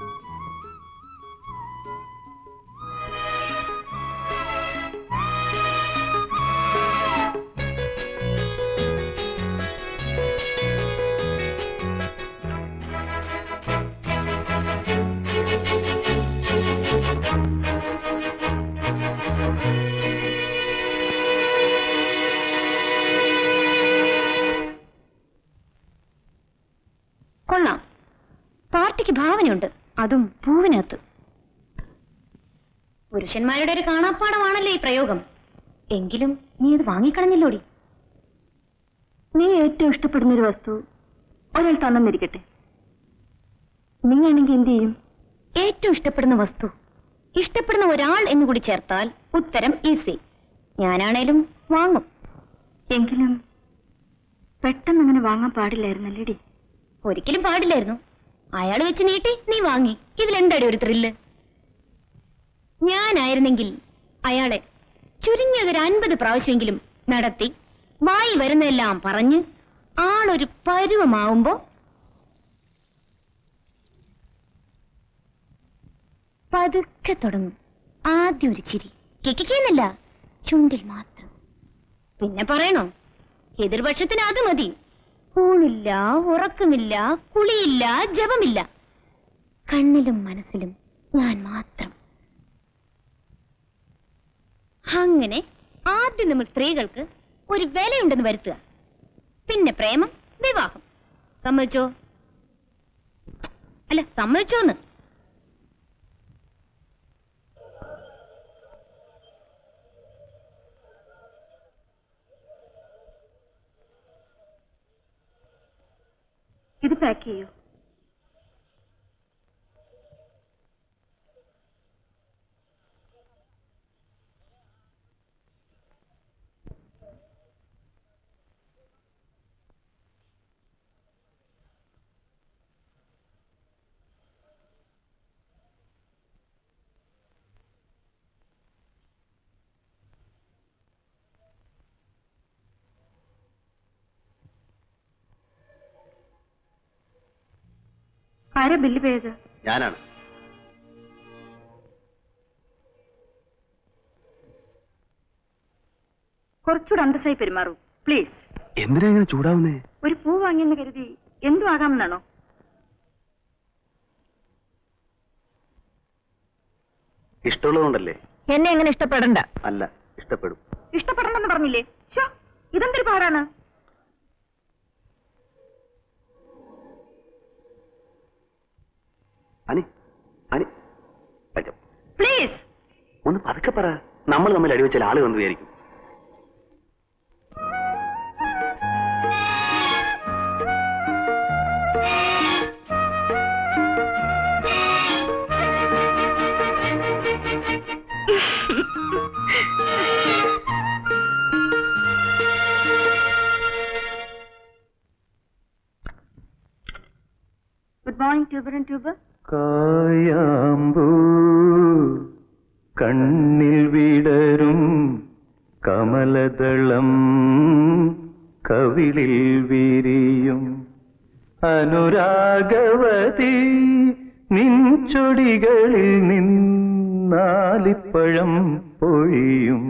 കൊള്ളാം പാർട്ടിക്ക് ഭാവനയുണ്ട് അതും പൂവിനകത്ത് പുരുഷന്മാരുടെ ഒരു കാണാപ്പാടമാണല്ലോ ഈ പ്രയോഗം എങ്കിലും നീ ഇത് വാങ്ങിക്കളഞ്ഞില്ലോടി നീ ഏറ്റവും ഇഷ്ടപ്പെടുന്ന ഒരു വസ്തു ഒരാൾ തന്നിരിക്കട്ടെ നീ ആണെങ്കിൽ എന്ത് ചെയ്യും ഏറ്റവും ഇഷ്ടപ്പെടുന്ന വസ്തു ഇഷ്ടപ്പെടുന്ന ഒരാൾ എന്ന് കൂടി ചേർത്താൽ ഉത്തരം ഈസി ഞാനാണേലും വാങ്ങും എങ്കിലും പെട്ടെന്ന് അങ്ങനെ വാങ്ങാൻ പാടില്ലായിരുന്നല്ലേടി ഒരിക്കലും പാടില്ലായിരുന്നു അയാൾ വെച്ച് നീട്ടി നീ വാങ്ങി ഇതിലെന്താടി ഒരു ത്രില്ല് ഞാനായിരുന്നെങ്കിൽ അയാളെ ചുരുങ്ങിയതൊരു അൻപത് പ്രാവശ്യമെങ്കിലും നടത്തി വായി വരുന്നതെല്ലാം പറഞ്ഞ് ആളൊരു പരുവമാവുമ്പോ പതുക്കെ തുടങ്ങും ആദ്യം ഒരു ചിരി കിക്കിക്കുന്നല്ല ചുണ്ടിൽ മാത്രം പിന്നെ പറയണോ എതിർപക്ഷത്തിന് അത് മതി ഊണില്ല ഉറക്കമില്ല കുളിയില്ല ജപമില്ല കണ്ണിലും മനസ്സിലും ഞാൻ മാത്രം അങ്ങനെ ആദ്യം നമ്മൾ സ്ത്രീകൾക്ക് ഒരു വിലയുണ്ടെന്ന് വരുത്തുക പിന്നെ പ്രേമം വിവാഹം സമ്മതിച്ചോ അല്ല സമ്മതിച്ചോന്ന് ഇത് പാക്ക് ചെയ്യൂ ആരാ ബില്ല് പേ ചെയ്ത് ഞാനാണ് കുറച്ചുകൂടെ അന്തസ്സായി പെരുമാറൂ പ്ലീസ് എന്തിനാ ഇങ്ങനെ ചൂടാവുന്നേ ഒരു പൂ വാങ്ങിയെന്ന് കരുതി എന്തു ആകാമെന്നാണോ ഇഷ്ടമുള്ളതുകൊണ്ടല്ലേ എന്നെ എങ്ങനെ ഇഷ്ടപ്പെടണ്ട അല്ല ഇഷ്ടപ്പെടും ഇഷ്ടപ്പെടണ്ടെന്ന് പറഞ്ഞില്ലേ ഷോ ഇതെന്തൊരു പാടാണ് അനി അനി അയ്യോ, പ്ലീസ് ഒന്ന് പതുക്കെ പറ നമ്മൾ തമ്മിൽ അടിവെച്ചാൽ ആള് വന്ന് വിചാരിക്കും good morning Tuber and Tuber കായാമ്പൂ കണ്ണിൽ വിടരും കമലദളം കവിളിൽ വിരിയും അനുരാഗവതി നിൻചൊടികളിൽ നിന്നാലിപ്പഴം പൊഴിയും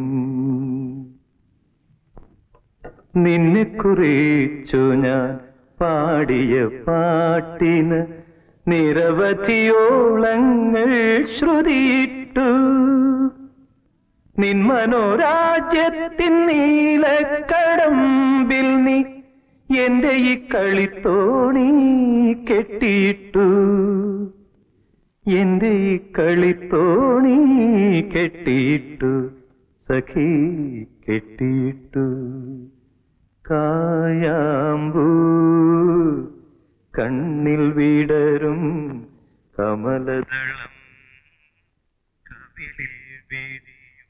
നിന്നെ കുറിച്ചു ഞാൻ പാടിയ പാട്ടിന് നിരവധിയോളങ്ങൾ ശ്രുതിയിട്ടു നിൻ മനോരാജ്യത്തിൻ നീലക്കടമ്പിൽ നീ എന്റെ ഈ കളിത്തോണി കെട്ടിയിട്ടു എന്റെ ഈ കളിത്തോണി കെട്ടിയിട്ടു സഖി കെട്ടിയിട്ടു കായാമ്പൂ കണ്ണിൽ വിടരും കമലദളം കവിളിൽ വിരിയും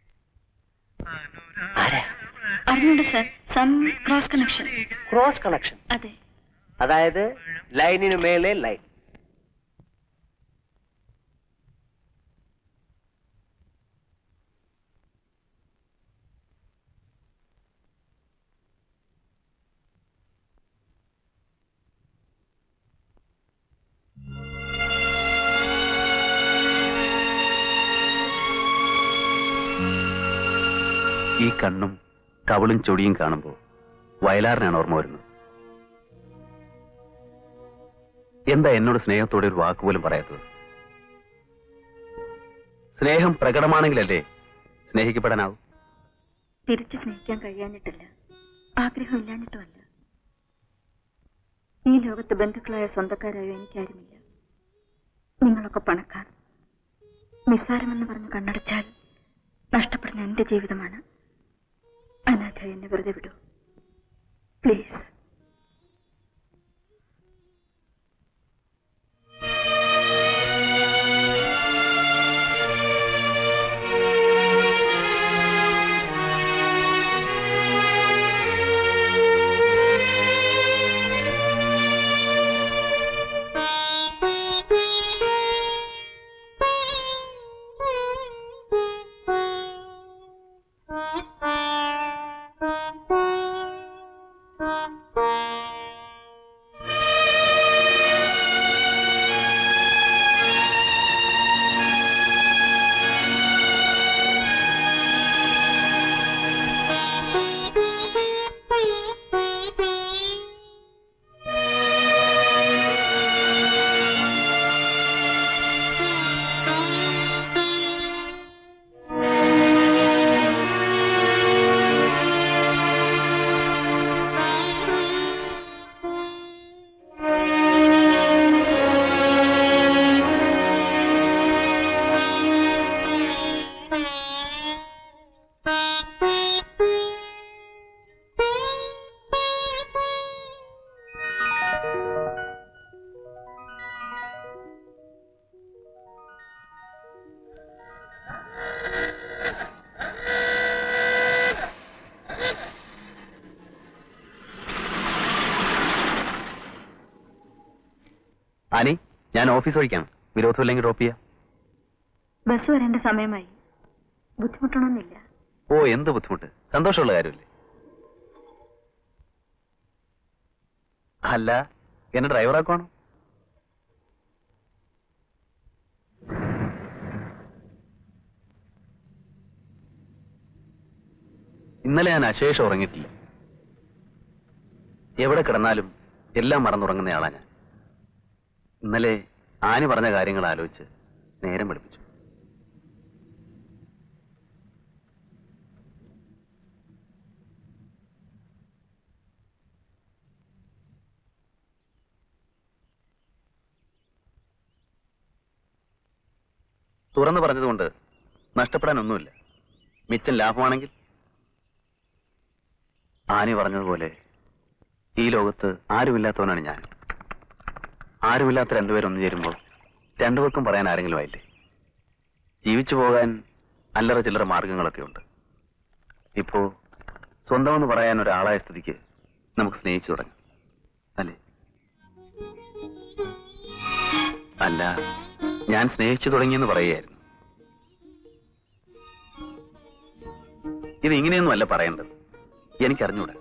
അറിഞ്ഞുണ്ട് sir some cross connection cross connection അതെ അതായത് ലൈനിനു മേലെ ലൈൻ ഈ കണ്ണും കവളും ചൊടിയും കാണുമ്പോൾ വയലാറിനാണ് ഓർമ്മ വരുന്നത് എന്താ എന്നോട് സ്നേഹത്തോടെ ഒരു വാക്കുപോലും പറയാത്തത് സ്നേഹം പ്രകടമാണെങ്കിലല്ലേ സ്നേഹിക്കപ്പെടാനാവും തിരിച്ചു സ്നേഹിക്കാൻ കഴിയാഞ്ഞിട്ടില്ല ആഗ്രഹമില്ലാഞ്ഞിട്ടുമല്ല ഈ ലോകത്ത് ബന്ധുക്കളായ സ്വന്തക്കാരായോ എനിക്കാരുമില്ല നിങ്ങളൊക്കെ പണക്കാർ നിസ്സാരമെന്ന് പറഞ്ഞ് കണ്ണടച്ചാൽ നഷ്ടപ്പെടുന്ന എന്റെ ജീവിതമാണ് അനാഥ എന്നെ വെറുതെ വിടൂ പ്ലീസ് Thank you. ആനി ഞാൻ ഓഫീസ് വഴിക്കാണ് വിരോധമില്ലെങ്കിൽ ഡ്രോപ്പ് ചെയ്യാം ബസ് വരേണ്ട സമയമായി ബുദ്ധിമുട്ടണമെന്നില്ല ഓ എന്ത് ബുദ്ധിമുട്ട് സന്തോഷമുള്ള കാര്യമില്ലേ അല്ല എന്നെ ഡ്രൈവറാക്കുവാണോ ഇന്നലെ ഞാൻ അശേഷം ഉറങ്ങിയിട്ടില്ല എവിടെ കിടന്നാലും എല്ലാം മറന്നുറങ്ങുന്നയാളാ ഞാൻ ഇന്നലെ ആനി പറഞ്ഞ കാര്യങ്ങൾ ആലോചിച്ച് നേരം പഠിപ്പിച്ചു തുറന്നു പറഞ്ഞതുകൊണ്ട് നഷ്ടപ്പെടാനൊന്നുമില്ല മിച്ചം ലാഭമാണെങ്കിൽ ആനി പറഞ്ഞതുപോലെ ഈ ലോകത്ത് ആരുമില്ലാത്തവനാണ് ഞാൻ ആരുമില്ലാത്ത രണ്ടുപേരൊന്നു ചേരുമ്പോൾ രണ്ടുപേർക്കും പറയാൻ ആരെങ്കിലും ആയില്ലേ ജീവിച്ചു പോകാൻ അല്ലറ ചില്ലറ മാർഗങ്ങളൊക്കെ ഉണ്ട് ഇപ്പോ സ്വന്തമെന്ന് പറയാൻ ഒരാളായ സ്ഥിതിക്ക് നമുക്ക് സ്നേഹിച്ചു തുടങ്ങാം അല്ലേ അല്ല ഞാൻ സ്നേഹിച്ചു തുടങ്ങിയെന്ന് പറയുകയായിരുന്നു ഇത് ഇങ്ങനെയൊന്നും അല്ല പറയേണ്ടത് എനിക്കറിഞ്ഞൂടാ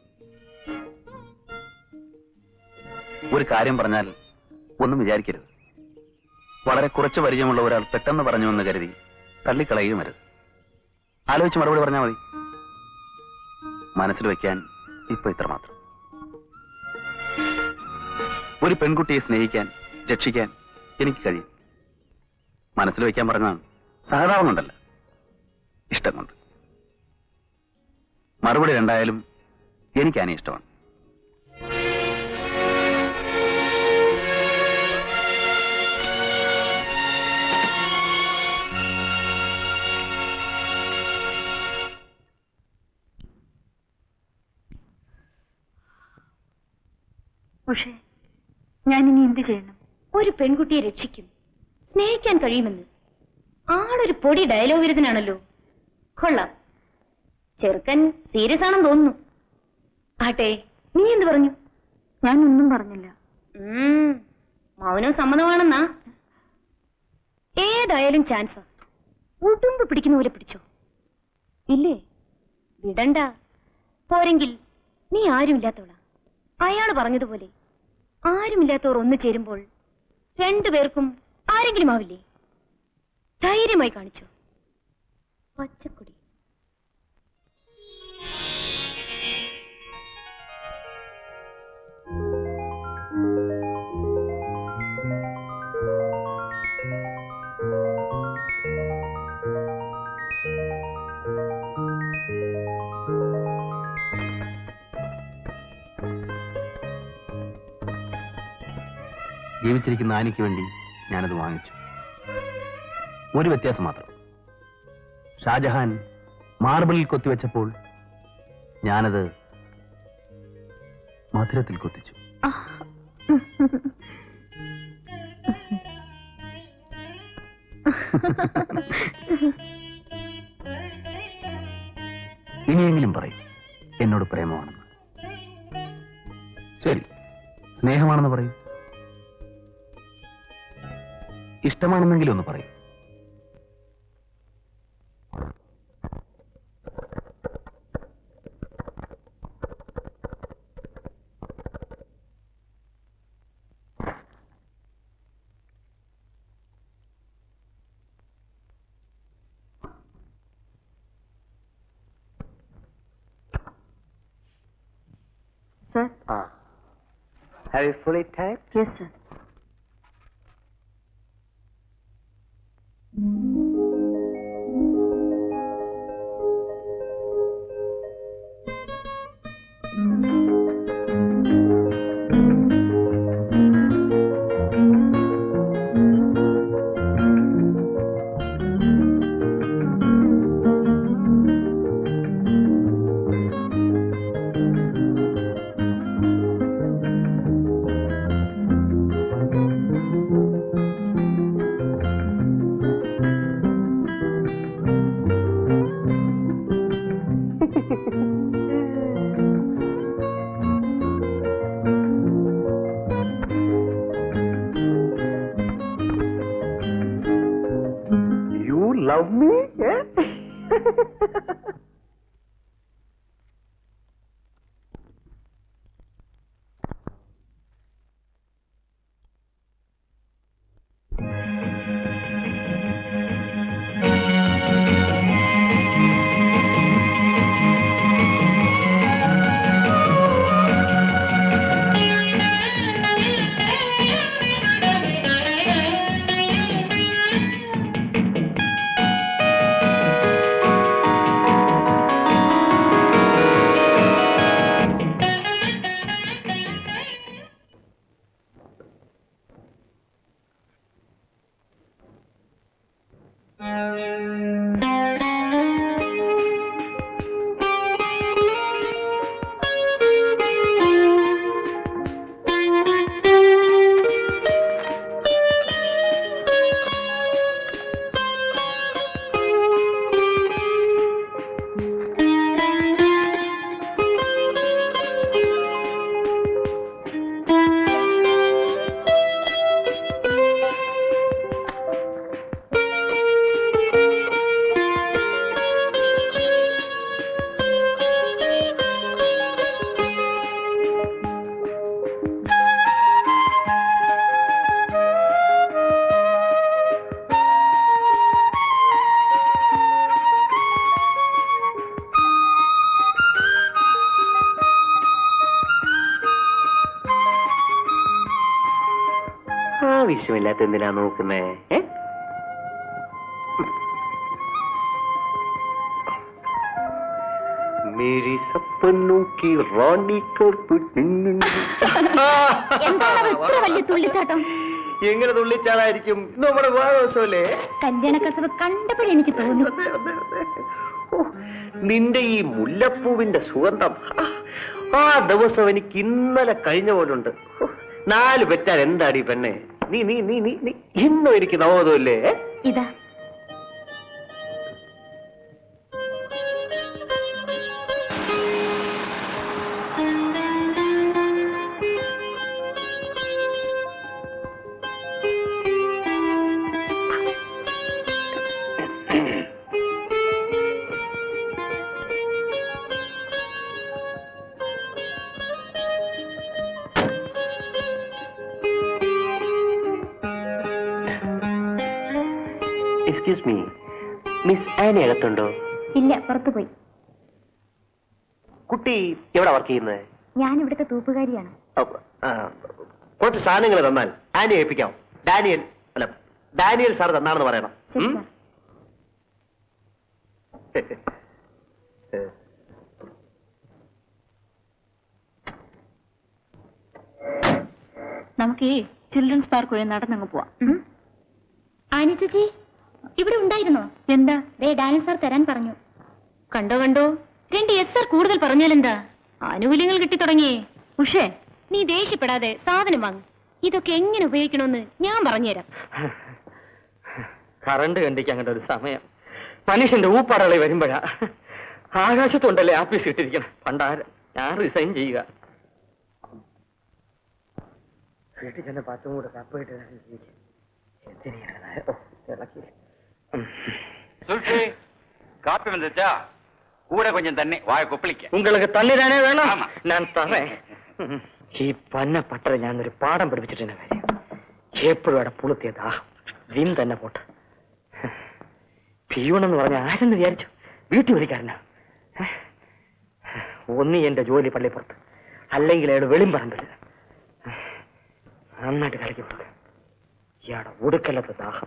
ഒരു കാര്യം പറഞ്ഞാൽ ഒന്നും വിചാരിക്കരുത് വളരെ കുറച്ച് പരിചയമുള്ള ഒരാൾ പെട്ടെന്ന് പറഞ്ഞുവെന്ന് കരുതി തള്ളിക്കളയുകയും അരുത് ആലോചിച്ച് മറുപടി പറഞ്ഞാൽ മതി മനസ്സിൽ വെക്കാൻ ഇപ്പൊ ഇത്ര മാത്രം ഒരു പെൺകുട്ടിയെ സ്നേഹിക്കാൻ രക്ഷിക്കാൻ എനിക്ക് കഴിയും മനസ്സിൽ വെക്കാൻ പറഞ്ഞാൽ സഹതാപം കൊണ്ടല്ല ഇഷ്ടം കൊണ്ട് മറുപടി രണ്ടായാലും എനിക്ക് ആനെ ഇഷ്ടമാണ് പക്ഷേ ഞാൻ ഇനി എന്ത് ചെയ്യണം ഒരു പെൺകുട്ടിയെ രക്ഷിക്കും സ്നേഹിക്കാൻ കഴിയുമെന്ന് ആളൊരു പൊടി ഡയലോഗ് വിരുദ്ധനാണല്ലോ കൊള്ളാം ചെറുക്കൻ സീരിയസ് ആണെന്ന് തോന്നുന്നു ആട്ടെ നീ എന്ത് പറഞ്ഞു ഞാൻ ഒന്നും പറഞ്ഞില്ല ഉം, മൗനം സമ്മതമാണെന്നാ ഏതായാലും ചാൻസാ ഉടുമ്പ് പിടിക്കുന്ന പോലെ പിടിച്ചോ ഇല്ലേ വിടണ്ട പോരെങ്കിൽ നീ ആരുമില്ലാത്തവളാ അയാള് പറഞ്ഞതുപോലെ ആരുമില്ലാത്തവർ ഒന്നു ചേരുമ്പോൾ രണ്ടുപേർക്കും ആരെങ്കിലും ആവില്ലേ ധൈര്യമായി കാണിച്ചോ പച്ചക്കൊടി ജീവിച്ചിരിക്കുന്ന ആനിക്ക് വേണ്ടി ഞാനത് വാങ്ങിച്ചു ഒരു വ്യത്യാസം മാത്രം ഷാജഹാൻ മാർബിളിൽ കൊത്തിവെച്ചപ്പോൾ ഞാനത് മധുരത്തിൽ കൊത്തിച്ചു ഇനിയെങ്കിലും പറയും എന്നോട് പ്രേമമാണെന്ന് ശരി സ്നേഹമാണെന്ന് പറയും ഇഷ്ടമാണെന്നെങ്കിലും ഒന്ന് പറയും sir Have you fully typed? Yes sir ആ മമ്മി ഏ? ആവശ്യമില്ലാത്ത എന്തിനാ നോക്കുന്നേ ഏ? മേരി സപ്പനു കി റാണി കർപ്പ് എന്താണ് ഇത്ര വലിയ തുള്ളിച്ചാട്ടം എങ്ങനെ തുള്ളിച്ചാടായിരിക്കും ഇന്ന് നമ്മുടെ വിവാഹോത്സവല്ലേ കല്യാണ കസവ് കണ്ടപ്പോഴേ എനിക്ക് തോന്നി അതെ, അതെ, അതെ. ഓ, നിന്റെ ഈ മുല്ലപ്പൂവിന്റെ സുഗന്ധം ആ, ആ ദിവസം എനിക്ക് ഇന്നലെ കഴിഞ്ഞ പോലുണ്ട് ഓ, നാല് പെറ്റാൽ എന്താടി പെണ്ണെ നീ നീ നീ നീ നീ ഇന്നും എനിക്ക് നവോദല്ലേ ഇതാ എക്സ്ക്യൂസ് മീ മിസ് ആനി അകത്തുണ്ടോ ഇല്ല പുറത്തു പോയി കുട്ടി എവിടെ വർക്ക് ചെയ്യുന്നത് ഞാൻ ഇവിടുത്തെ തൂപ്പുകാരിയാണ് അപ്പ- ആ, കുറച്ച് സാധനങ്ങൾ തന്നാൽ ആനി ഏൽപ്പിക്കാം ഡാനിയൽ അല്ല ഡാനിയൽ സാർ തന്നാണെന്ന് പറയണം ശരി ഉം? സാർ നമുക്ക് ഈ ചിൽഡ്രൻസ് പാർക്ക് വഴി നടന്നങ്ങ് പോവാം ഉം. ആനി ചേച്ചി ഇവിടെ ഉണ്ടായിരുന്നോ എന്താ ദേ ഡാനി സാർ തരാൻ പറഞ്ഞു കണ്ടോ കണ്ടോ രണ്ട് എസ് ആർ കൂടുതൽ പറഞ്ഞാലെന്താ ആനുകൂല്യങ്ങൾ കിട്ടി തുടങ്ങിയേ ഉഷേ നീ ദേഷ്യപ്പെടാതെ സാധനം വാങ്ങ് ഇതൊക്കെ എങ്ങനെ ഉപയോഗിക്കണമെന്ന് ഞാൻ പറഞ്ഞുതരാം കറണ്ട് കണ്ടിക്ക് അങ്ങോട്ട് ഒരു സമയം മനുഷ്യന്റെ ഊപ്പാടളി വരുമ്പോഴാ ആകാശത്തുണ്ടല്ലേ ആഫീസ് ഇട്ടിരിക്കണം പണ്ടാരം ഞാൻ റിസൈൻ ചെയ്യുക വീട്ടിൽ ചെന്ന് പത്തും കൂടെ കപ്പിട്ട് ഇളക്കി சுல்ஃபி காப்பி வந்துச்சா கூட கொஞ்சம் தண்ணி வாய கொப்பளிக்க உங்களுக்கு தண்ணி தானே வேணும் ஆமா. நான் തറേൻ ഈ പന്ന പട്ടറ ഞാനൊരു പാഠം പഠിപ്പിച്ചിട്ടുണ്ട് കാര്യം എപ്പോഴും അവിടെ പുളുത്തിയ ദാഹം വിം തന്നെ പോട്ട് പിയൂണെന്ന് പറഞ്ഞ ആരെന്ന് വിചാരിച്ചു വീട്ടിൽ വിളിക്കാരനാ ഒന്നി എന്റെ ജോലി പള്ളിപ്പുറത്ത് അല്ലെങ്കിൽ അയാൾ വെളിമ്പറമ്പില്ല നന്നായിട്ട് കലക്കി കൊടുക്കുക ഇയാടെ ഒടുക്കലത്തെ ദാഹം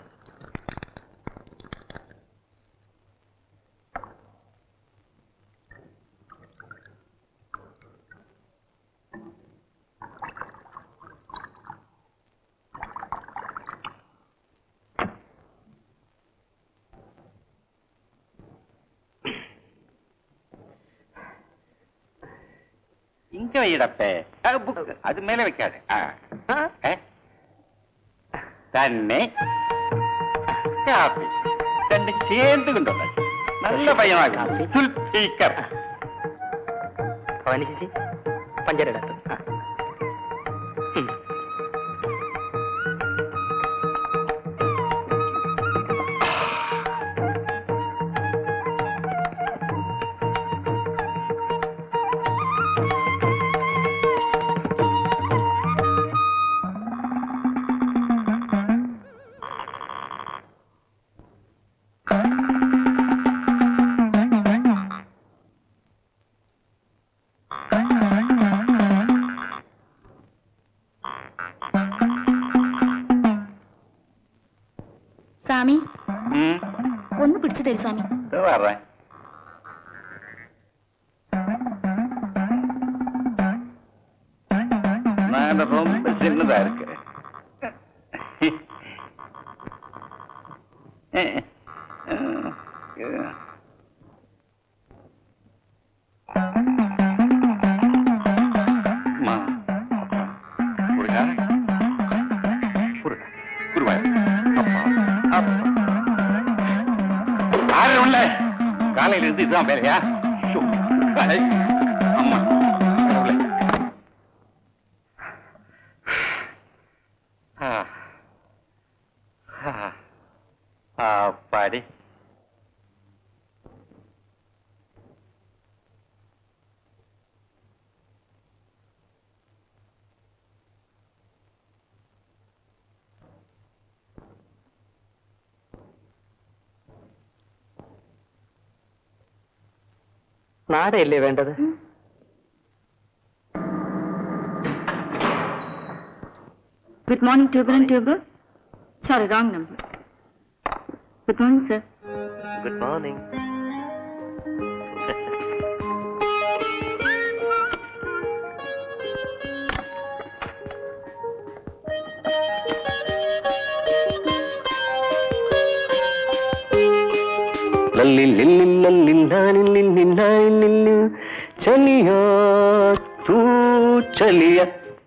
இங்க வைடப்பே புக் அது மேல வைக்காது ஆ. ஏ? தண்ணி காப்பி ரெண்டு சேர்ந்து கொண்டு வந்தாச்சு நல்ல பையனாகும் சுல்பீக்கர் ഭവാനി ചേച്ചി പഞ്ചരടത്ത് ആ. ഉം. സ്വാമി ഉം. ഒന്ന് പിടിച്ചു തരും സ്വാമി ഇത് പറ நான் ரொம்ப சின்னதா இருக்கு அம்மா. முருகா. முருகா. குருவாயூர். அப்பா. அப்பா. யாரு உள்ள காலையில இருந்து இதுதான் வேலையா ஷோ. காலை. அம்மா யாரு உள்ள? ஆ. ஆ. அப்பாடி നാടയല്ലേ വേണ്ടത് Good morning, tuber and tuber. Sorry, wrong number. Good morning, sir. Good morning ചലിയ തൂ ചലിയ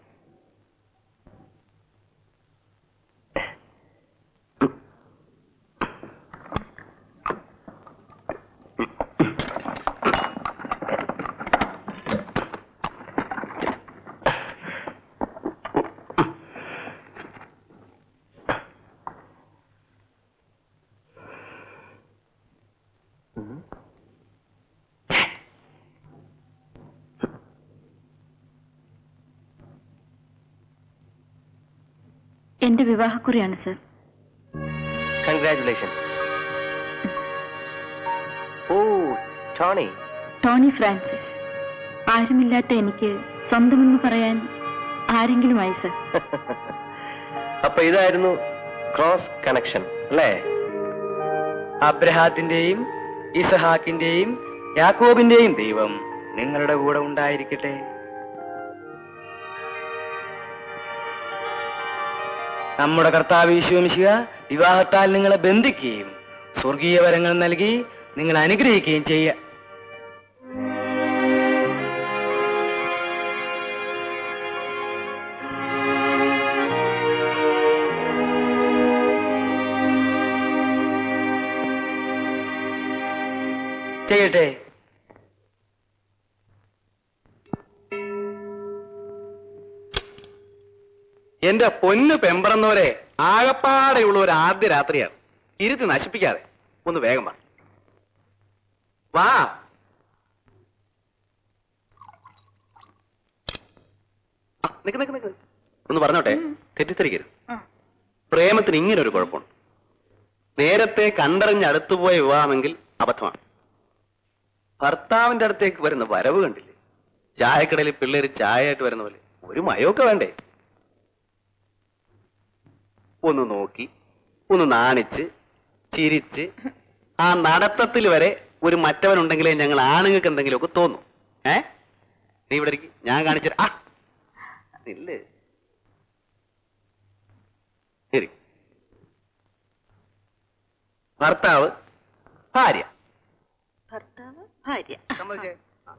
എന്റെ വിവാഹക്കുറിയാണ് സർ കൺഗ്രാറ്റുലേഷൻസ് ഓ ടോണി ടോണി ഫ്രാൻസിസ് ആരുമില്ലാത്ത എനിക്ക് സ്വന്തമെന്ന് പറയാൻ ആരെങ്കിലുമായി സർ അപ്പൊ ഇതായിരുന്നു ക്രോസ് കണക്ഷൻ അല്ലേ അബ്രഹാത്തിന്റെയും ഇസഹാക്കിന്റെയും യാക്കോബിന്റെയും ദൈവം നിങ്ങളുടെ കൂടെ ഉണ്ടായിരിക്കട്ടെ നമ്മുടെ കർത്താവ് ഈശോമിശിക വിവാഹത്താൽ നിങ്ങളെ ബന്ധിക്കുകയും സ്വർഗീയ വരങ്ങൾ നൽകി നിങ്ങളെ അനുഗ്രഹിക്കുകയും ചെയ്യുക ചെയ്യട്ടെ എന്റെ പൊന്നു പെമ്പറന്നവരെ ആകപ്പാടെയുള്ള ഒരു ആദ്യ രാത്രിയാണ് ഇരുത്തി നശിപ്പിക്കാതെ ഒന്ന് വേഗം വാ വാ ആ, നിക്ക് നിക്ക് നിക്ക് ഒന്ന് പറഞ്ഞോട്ടെ തെറ്റിദ്ധരിക്കരുത് പ്രേമത്തിന് ഇങ്ങനെ ഒരു കുഴപ്പമുണ്ട് നേരത്തെ കണ്ടറിഞ്ഞ് അടുത്തുപോയ വിവാഹമെങ്കിൽ അബദ്ധമാണ് ഭർത്താവിന്റെ അടുത്തേക്ക് വരുന്ന വരവ് കണ്ടില്ലേ ചായക്കടയിൽ പിള്ളേര് ചായയായിട്ട് വരുന്ന പോലെ ഒരു മയമൊക്കെ വേണ്ടേ ഒന്ന് നോക്കി ഒന്ന് നാണിച്ച് ചിരിച്ച് ആ നടത്തത്തിൽ വരെ ഒരു മറ്റവനുണ്ടെങ്കിലേ ഞങ്ങൾ ആണുങ്ങൾക്ക് എന്തെങ്കിലുമൊക്കെ തോന്നും ഏ നീ ഇവിടെ ഇരിക്ക്. ഞാൻ കാണിച്ചു ആ ഇല്ലേ ശരി ഭർത്താവ് ഭാര്യ ഭർത്താവ് ഭാര്യ സമ്മതിച്ചേ ആ.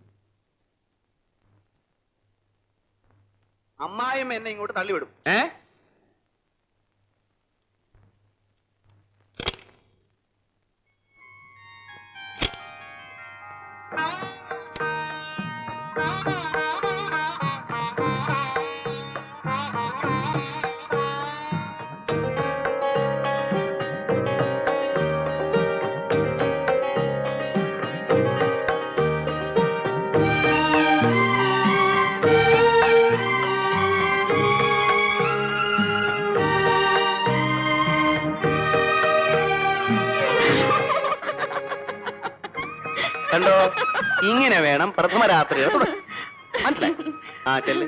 അമ്മായിയും എന്നെ ഇങ്ങോട്ട് തള്ളിവിടും ഏ കണ്ടോ ഇങ്ങനെ വേണം പ്രഥമ രാത്രി തുടങ്ങാൻ മനസ്സിലായി ആ ചെല്ല്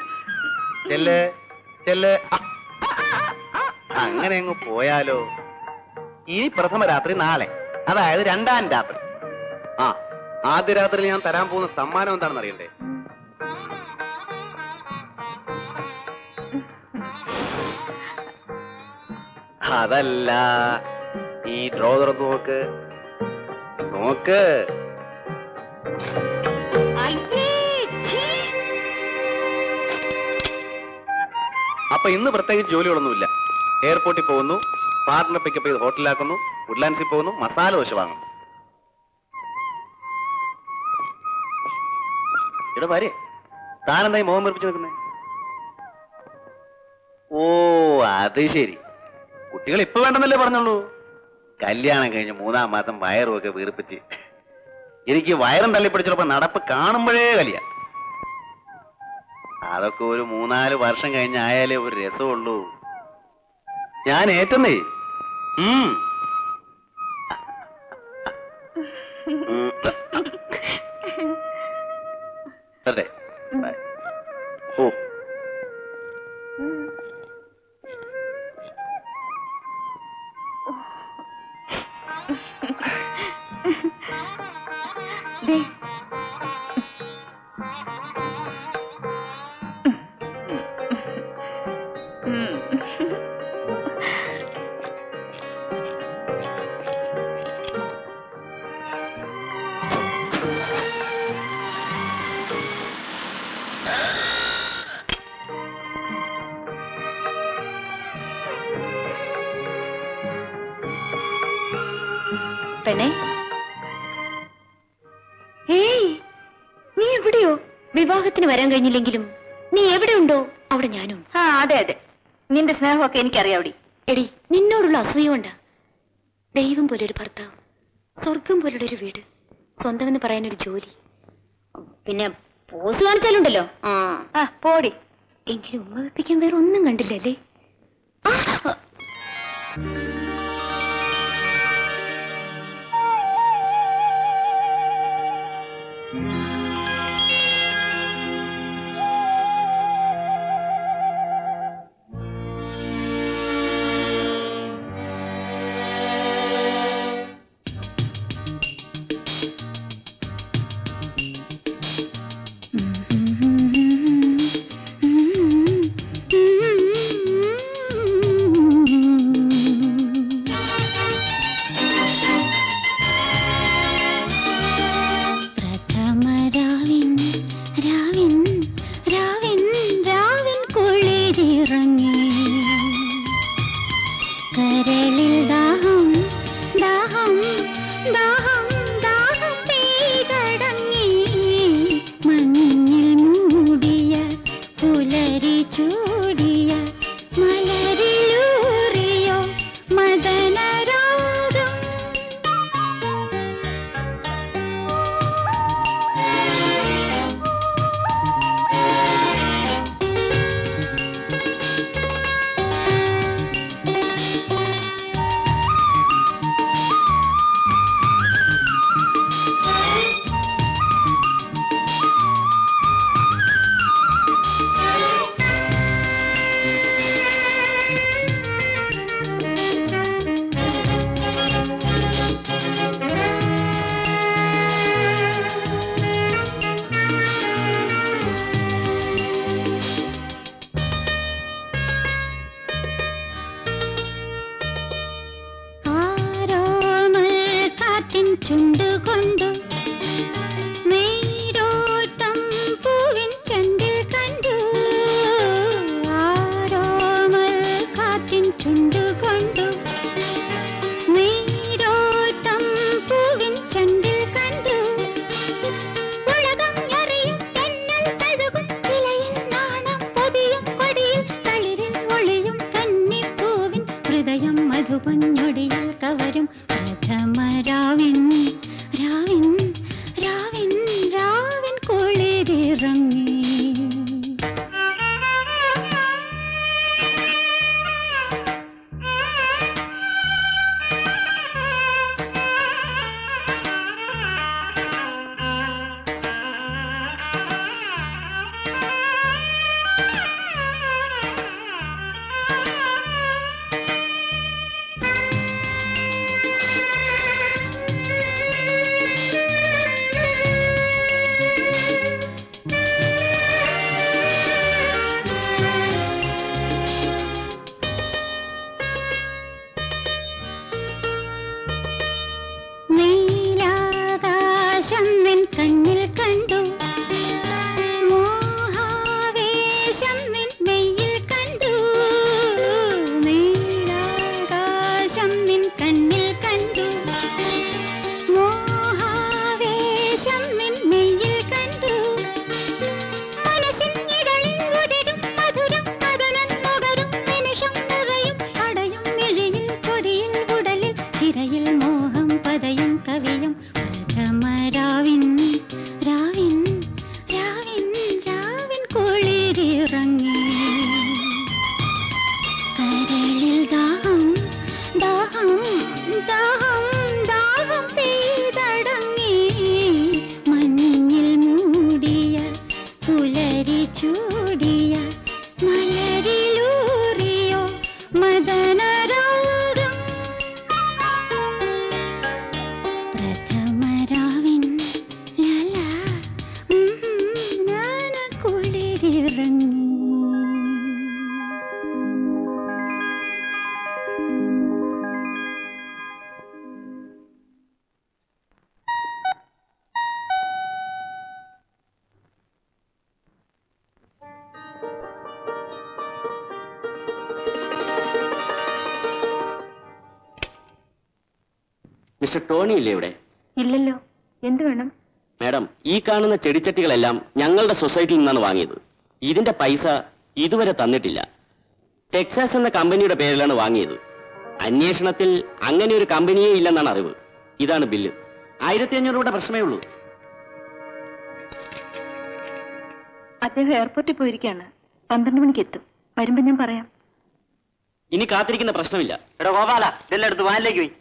ചെല്ല് ചെല്ല് ആ, അങ്ങനെ അങ്ങ് പോയാലോ ഈ പ്രഥമ രാത്രി നാളെ അതായത് രണ്ടാം രാത്രി ആ ആദ്യ രാത്രി ഞാൻ തരാൻ പോകുന്ന സമ്മാനം എന്താണെന്ന് അറിയണ്ടേ അതല്ല ഈ ഡ്രോ തുറന്ന് നോക്ക് നോക്ക് അപ്പൊ ഇന്ന് പ്രത്യേകിച്ച് ജോലികളൊന്നുമില്ല എയർപോർട്ടിൽ പോകുന്നു പാർട്ട്ണർ പിക്കപ്പ് ചെയ്ത് ഹോട്ടലിലാക്കുന്നു വുഡ്ലാൻഡ്സിൽ പോകുന്നു മസാല ദോശ വാങ്ങുന്നു ഇവിടെ വരെ താനെന്തായി മുഖം വെറുപ്പിച്ച് നിൽക്കുന്നേ ഓ അത് ശരി കുട്ടികൾ ഇപ്പൊ വേണ്ടെന്നല്ലേ പറഞ്ഞുള്ളൂ കല്യാണം കഴിഞ്ഞ് മൂന്നാം മാസം വയറും ഒക്കെ വീർപ്പിച്ച് എനിക്ക് വയറും തള്ളിപ്പിടിച്ചപ്പോ നടപ്പ് കാണുമ്പോഴേ കലിയ അതൊക്കെ ഒരു മൂന്നാല് വർഷം കഴിഞ്ഞായാലേ ഒരു രസമുള്ളൂ ഞാൻ ഏറ്റന്നേ ഉം. ഉം. വരട്ടെ? ബൈ. ഓ ദേ പെണ്ണേ ഏയ് നീ എവിടെയോ വിവാഹത്തിന് വരാൻ കഴിഞ്ഞില്ലെങ്കിലും നീ എവിടെ ഉണ്ടോ അവിടെ ഞാനും ആ അതെ അതെ നിന്റെ സ്നേഹമൊക്കെ എനിക്കറിയാവടി എടി നിന്നോടുള്ള അസൂയ കൊണ്ടാ ദൈവം പോലൊരു ഭർത്താവ് സ്വർഗം പോലുള്ള ഒരു വീട് സ്വന്തമെന്ന് പറയാനൊരു ജോലി പിന്നെ പോസ് കാണിച്ചാലുണ്ടല്ലോ ആ ആ പോടി എങ്കിലും ഉമ്മ വെപ്പിക്കാൻ വേറെ ഒന്നും കണ്ടില്ലല്ലേ ആ, ആ. പ്രഥമ രാവിൻ രാവിൻ രാവിൻ രാവിൻ കുളിരിറങ്ങി കരളിൽ ദാഹം ദാഹം ദാഹം ദാഹം പെയ്തടങ്ങി മഞ്ഞിൽ മൂടിയ പുലരി ചൂടിയ മലരിലൂറിയോ മദനരാഗം മിസ്റ്റർ ടോണി ഇല്ലേ ഇവിടെ ഇല്ലല്ലോ എന്ത് വേണം മാഡം ഈ കാണുന്ന ചെടിച്ചട്ടികളെല്ലാം ഞങ്ങളുടെ സൊസൈറ്റിയിൽ നിന്നാണ് വാങ്ങിയത് ഇതിന്റെ പൈസ ഇതുവരെ തന്നിട്ടില്ല ടെക്സാസ് എന്ന കമ്പനിയുടെ പേരിലാണ് വാങ്ങിയത് അന്വേഷണത്തിൽ അങ്ങനെ ഒരു കമ്പനിയേ ഇല്ലെന്നാണ് അറിവ് ഇതാണ് ബില്ല് ആയിരത്തി അഞ്ഞൂറ് രൂപയുടെ പ്രശ്നമേ ഉള്ളൂ അദ്ദേഹം എയർപോർട്ടിൽ പോയിരിക്കുകയാണ് പന്ത്രണ്ട് മണിക്ക് എത്തും വരുമ്പോ ഞാൻ പറയാം ഇനി കാത്തിരിക്കുന്ന പ്രശ്നമില്ല എടാ ഗോപാല ഇതെല്ലാം എടുത്ത് വാനിലേക്ക് പോയി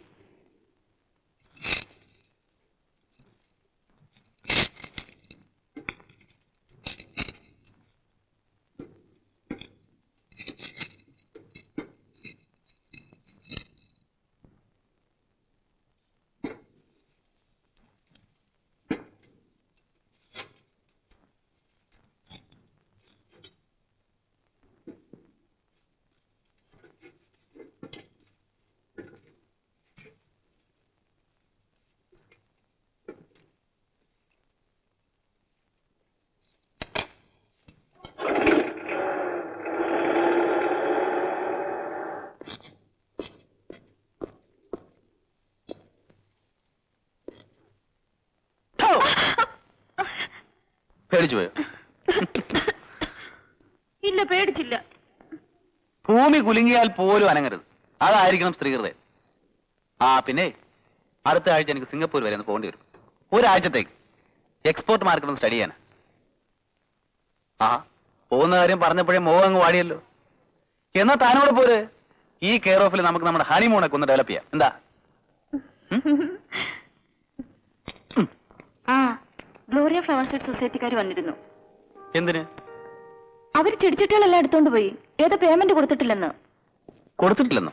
പേടിച്ചു പോയോ ഇല്ല പേടിച്ചില്ല ഭൂമി കുലുങ്ങിയാൽ പോലും അനങ്ങരുത് അതായിരിക്കണം സ്ത്രീകളുടെ ആ പിന്നെ അടുത്ത ആഴ്ച എനിക്ക് സിംഗപ്പൂർ വരെ ഒന്ന് പോകേണ്ടി വരും ഒരാഴ്ചത്തേക്ക് എക്സ്പോർട്ട് മാർക്കറ്റ് ഒന്ന് സ്റ്റഡി ചെയ്യാനാ ആ പോകുന്ന കാര്യം പറഞ്ഞപ്പോഴേ മോഹം അങ്ങ് വാടിയല്ലോ എന്നാ താനോട് പോര് ഈ കെയർ ഓഫിൽ നമുക്ക് നമ്മുടെ ഹണിമൂണൊക്കെ ഒന്ന് ഡെവലപ്പ് ചെയ്യാം എന്താ ആ ഗ്ലോറിയ ഫ്ലവർ സെറ്റ് സൊസൈറ്റിക്കാർ വന്നിരുന്നു എന്തിന് അവർ ചെടിച്ചട്ടികളെല്ലാം എടുത്തോണ്ട് പോയി ഏതോ പേയ്മെന്റ് കൊടുത്തിട്ടില്ലെന്ന് കൊടുത്തിട്ടില്ലെന്നോ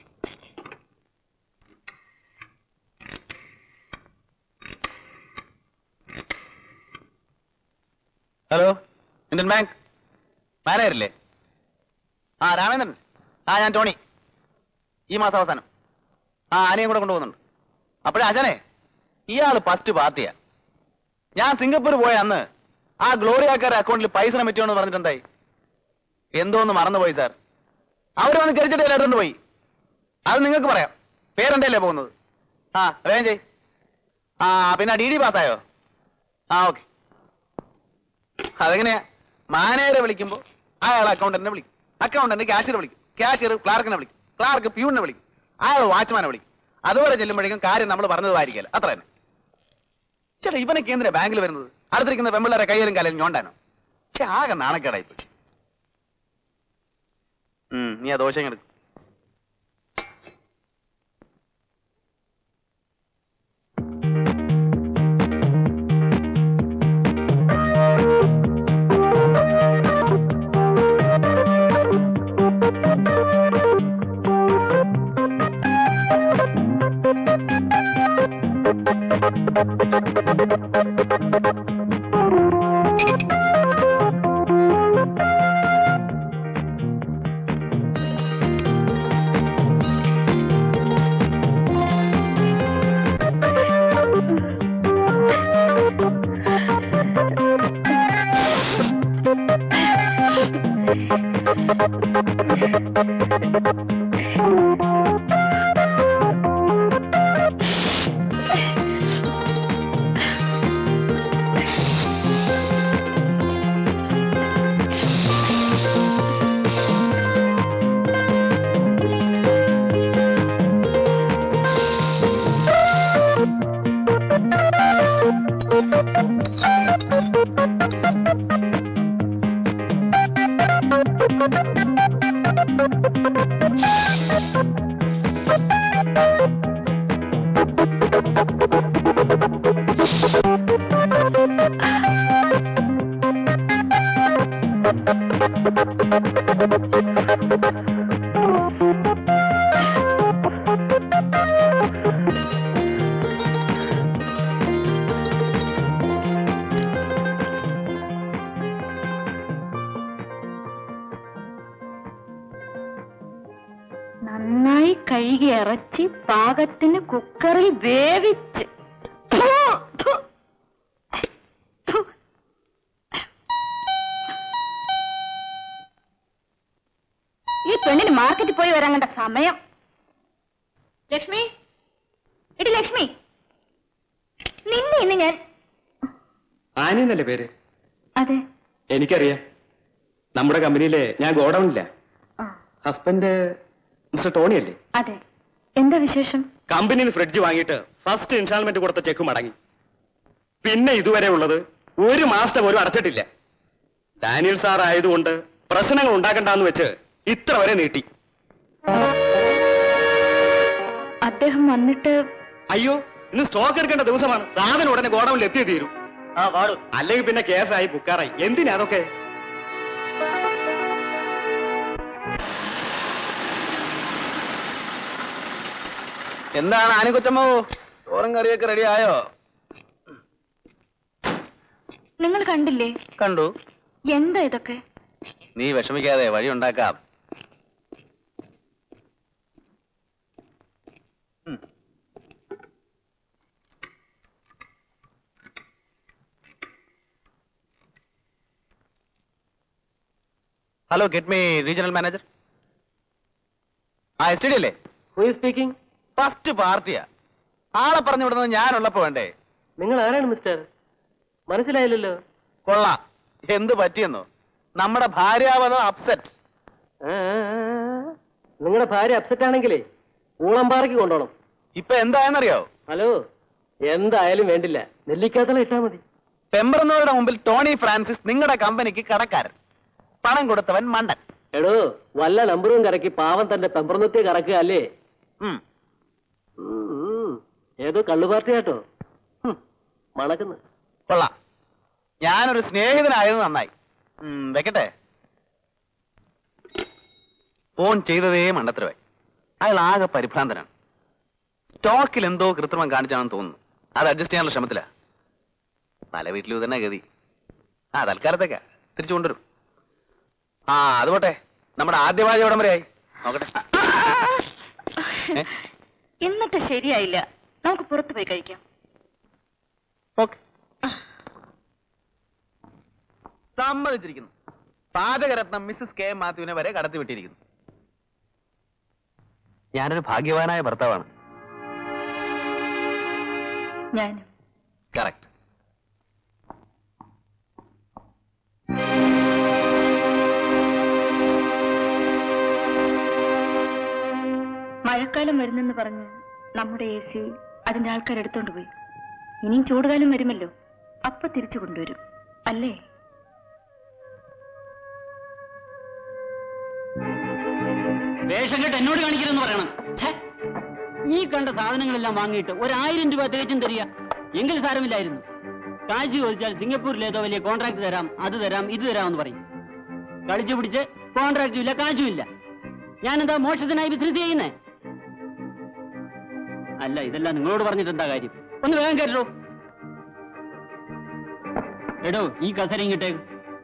ഹലോ ഇന്ത്യൻ ബാങ്ക് മാനേജറില്ലേ ആ രാമേന്ദ്രൻ ആ ഞാൻ ടോണി ഈ മാസം അവസാനം ആ ആനയും കൂടെ കൊണ്ടുപോകുന്നുണ്ട് അപ്പോഴേ അജനെ ഇയാള് ഫസ്റ്റ് പാർട്ടിയാ ഞാൻ സിംഗപ്പൂർ പോയ അന്ന് ആ ഗ്ലോറിയാക്കാരുടെ അക്കൗണ്ടിൽ പൈസ പറ്റുമെന്ന് പറഞ്ഞിട്ടുണ്ടായി എന്തോന്ന് മറന്നുപോയി സാർ അവർ വന്ന് ചെറിച്ചിട്ട് എടുത്തോണ്ട് പോയി അത് നിങ്ങൾക്ക് പറയാം പേരെന്റെ അല്ലേ പോകുന്നത് ആ വേഗം ചെയ് ആ പിന്നെ ഡി ഡി പാസ്സായോ ആ ഓക്കെ അതെങ്ങനെയാ മാനേജറെ വിളിക്കുമ്പോ അയാൾ അക്കൗണ്ടന്റിനെ വിളിക്കും അക്കൗണ്ടന്റ് ക്യാഷ്യറെ വിളിക്കും ക്യാഷ്യർ ക്ലാർക്കിനെ വിളിക്കും ക്ലാർക്ക് പ്യൂണിനെ വിളിക്കും അയാൾ വാച്ച്മാനെ വിളിക്കും അതുപോലെ ചെല്ലുമ്പോഴേക്കും കാര്യം നമ്മൾ പറഞ്ഞതായിരിക്കല്ലോ അത്ര തന്നെ ചേട്ടാ ഇവനൊക്കെ എന്തിനാ ബാങ്കിൽ വരുന്നത് അടുത്തിരിക്കുന്ന പെമ്പിള്ളേരെ കയ്യിലും കാലും ഞോണ്ടാനോ പക്ഷെ ആകെ നാണക്കേടായി പോയി ഉം, നീ ആ ദോശ എടുക്കും നന്നായി കഴുകി ഇറച്ചി പാകത്തിന് കുക്കറിൽ വേവിച്ച് ഥു, ഥു, ഥു. ഈ പെണ്ണിന് മാർക്കറ്റിൽ പോയി വരാൻ കണ്ട സമയം ലക്ഷ്മി എടി ലക്ഷ്മി നിന്നെ ഇന്ന് ഞാൻ ആനയെന്നല്ലേ പേര് അതെ എനിക്കറിയാം നമ്മുടെ കമ്പനിയിലെ ഞാൻ ഗോഡൌണില്ല ആ ഹസ്ബൻഡ് മിസ്റ്റർ ടോണി അല്ലേ അതെ എന്താ വിശേഷം കമ്പനിയിൽ നിന്ന് ഫ്രിഡ്ജ് വാങ്ങിയിട്ട് ഫസ്റ്റ് ഇൻസ്റ്റാൾമെന്റ് കൊടുത്ത ചെക്ക് മടങ്ങി പിന്നെ ഇതുവരെ ഉള്ളത് ഒരു മാസത്തെ പോലും അടച്ചിട്ടില്ല ഡാനിയൽ സാർ ആയതുകൊണ്ട് പ്രശ്നങ്ങൾ ഉണ്ടാക്കണ്ടെന്ന് വെച്ച് ഇത്ര വരെ നീട്ടി അദ്ദേഹം വന്നിട്ട് അയ്യോ ഇന്ന് സ്റ്റോക്ക് എടുക്കേണ്ട ദിവസമാണ് സാധനം ഉടനെ ഗോഡൌണിൽ എത്തിയേ തീരും ആ പാടും അല്ലെങ്കിൽ പിന്നെ കേസായി ബുക്കാറായി എന്തിനാ അതൊക്കെ എന്താണ് ആനക്കൊച്ചമ്മോ ചോറും കറിയൊക്കെ റെഡി ആയോ നിങ്ങൾ കണ്ടില്ലേ കണ്ടു എന്താ ഇതൊക്കെ നീ വിഷമിക്കാതെ വഴി ഉണ്ടാക്കാം hello get me regional manager ആ എസ് ടി അല്ലേ ഹു സ്പീക്കിംഗ് ഫസ്റ്റ് പാർട്ടിയാ ആളെ പറഞ്ഞു വിടുന്നത് ഞാനുള്ളപ്പോ വേണ്ടേ നിങ്ങൾ ആരാണ് മിസ്റ്റർ മനസ്സിലായില്ലല്ലോ കൊള്ളാം എന്ത് പറ്റിയെന്നോ നമ്മുടെ ഭാര്യാവതം അപ്സെറ്റ് നിങ്ങളുടെ ഭാര്യ അപ്സെറ്റ് ആണെങ്കിലേ ഊളമ്പാറയ്ക്ക് കൊണ്ടോണം ഇപ്പൊ എന്തായെന്നറിയോ ഹലോ എന്തായാലും വേണ്ടില്ല നെല്ലിക്കാത്തള ഇട്ടാ മതി പെമ്പറന്നവരുടെ മുമ്പിൽ ടോണി ഫ്രാൻസിസ് നിങ്ങളുടെ കമ്പനിക്ക് കടക്കാരൻ പണം കൊടുത്തവൻ മണ്ടൻ എടോ വല്ല നമ്പറും കറക്കി പാവം തന്റെ പെമ്പറന്നത്തെ കറക്കുക അല്ലേ ഉം. ഉം, ഉം. ഏതോ കള്ളുപാർട്ടി കേട്ടോ മണക്കുന്നു കൊള്ളാം ഞാനൊരു സ്നേഹിതനായത് നന്നായി ഉം, വെക്കട്ടെ ഫോൺ ചെയ്തതേ മണ്ടത്തരവായി അയാൾ ആകെ പരിഭ്രാന്തനാണ് സ്റ്റോക്കിൽ എന്തോ കൃത്രിമം കാണിച്ചാണെന്ന് തോന്നുന്നു അത് അഡ്ജസ്റ്റ് ചെയ്യാനുള്ള ശ്രമത്തിലാ പല വീട്ടിലും തന്നെ ഗതി ആ തൽക്കാലത്തേക്കാ തിരിച്ചു കൊണ്ടുവരും ആ അത് പോട്ടെ നമ്മുടെ ആദ്യ പാചകം എവിടം വരെയായി നോക്കട്ടെ ഏ? ഇന്നത്തെ ശരിയായില്ല നമുക്ക് പുറത്തു പോയി കഴിക്കാം ഓക്കെ സമ്മതിച്ചിരിക്കുന്നു പാചകരത്നം മിസ്സസ് കെ മാത്യുവിനെ വരെ കടത്തി വിട്ടിരിക്കുന്നു ഞാനൊരു ഭാഗ്യവാനായ ഭർത്താവാണ് ഞാനും കറക്റ്റ് മഴക്കാലം വരുന്നെന്ന് പറഞ്ഞ് നമ്മുടെ എ സി അതിന്റെ ആൾക്കാർ എടുത്തോണ്ട് പോയി ഇനിയും ചൂടുകാലം വരുമല്ലോ അപ്പൊ തിരിച്ചു കൊണ്ടുവരും അല്ലേ വേഷം കെട്ട് എന്നോട് കാണിക്കരുതെന്ന് പറയണം ഛേ, ഈ കണ്ട സാധനങ്ങളെല്ലാം വാങ്ങിയിട്ട് ഒരായിരം രൂപ തികച്ചും തരിക എങ്കിൽ സാരമില്ലായിരുന്നു കാശ് ചോദിച്ചാൽ സിംഗപ്പൂരിൽ ഏതോ വലിയ കോൺട്രാക്ട് തരാം അത് തരാം ഇത് തരാമെന്ന് പറയും കളിച്ചു പിടിച്ച് കോൺട്രാക്റ്റും ഇല്ല കാശും ഇല്ല ഞാനെന്താ മോക്ഷത്തിനായി ബിസിനസ് ചെയ്യുന്നേ അല്ല ഇതെല്ലാം നിങ്ങളോട് പറഞ്ഞിട്ട് എന്താ കാര്യം ഒന്ന് വേഗം കേട്ടോ എടോ ഈ കസര ഇങ്ങോട്ടേക്ക്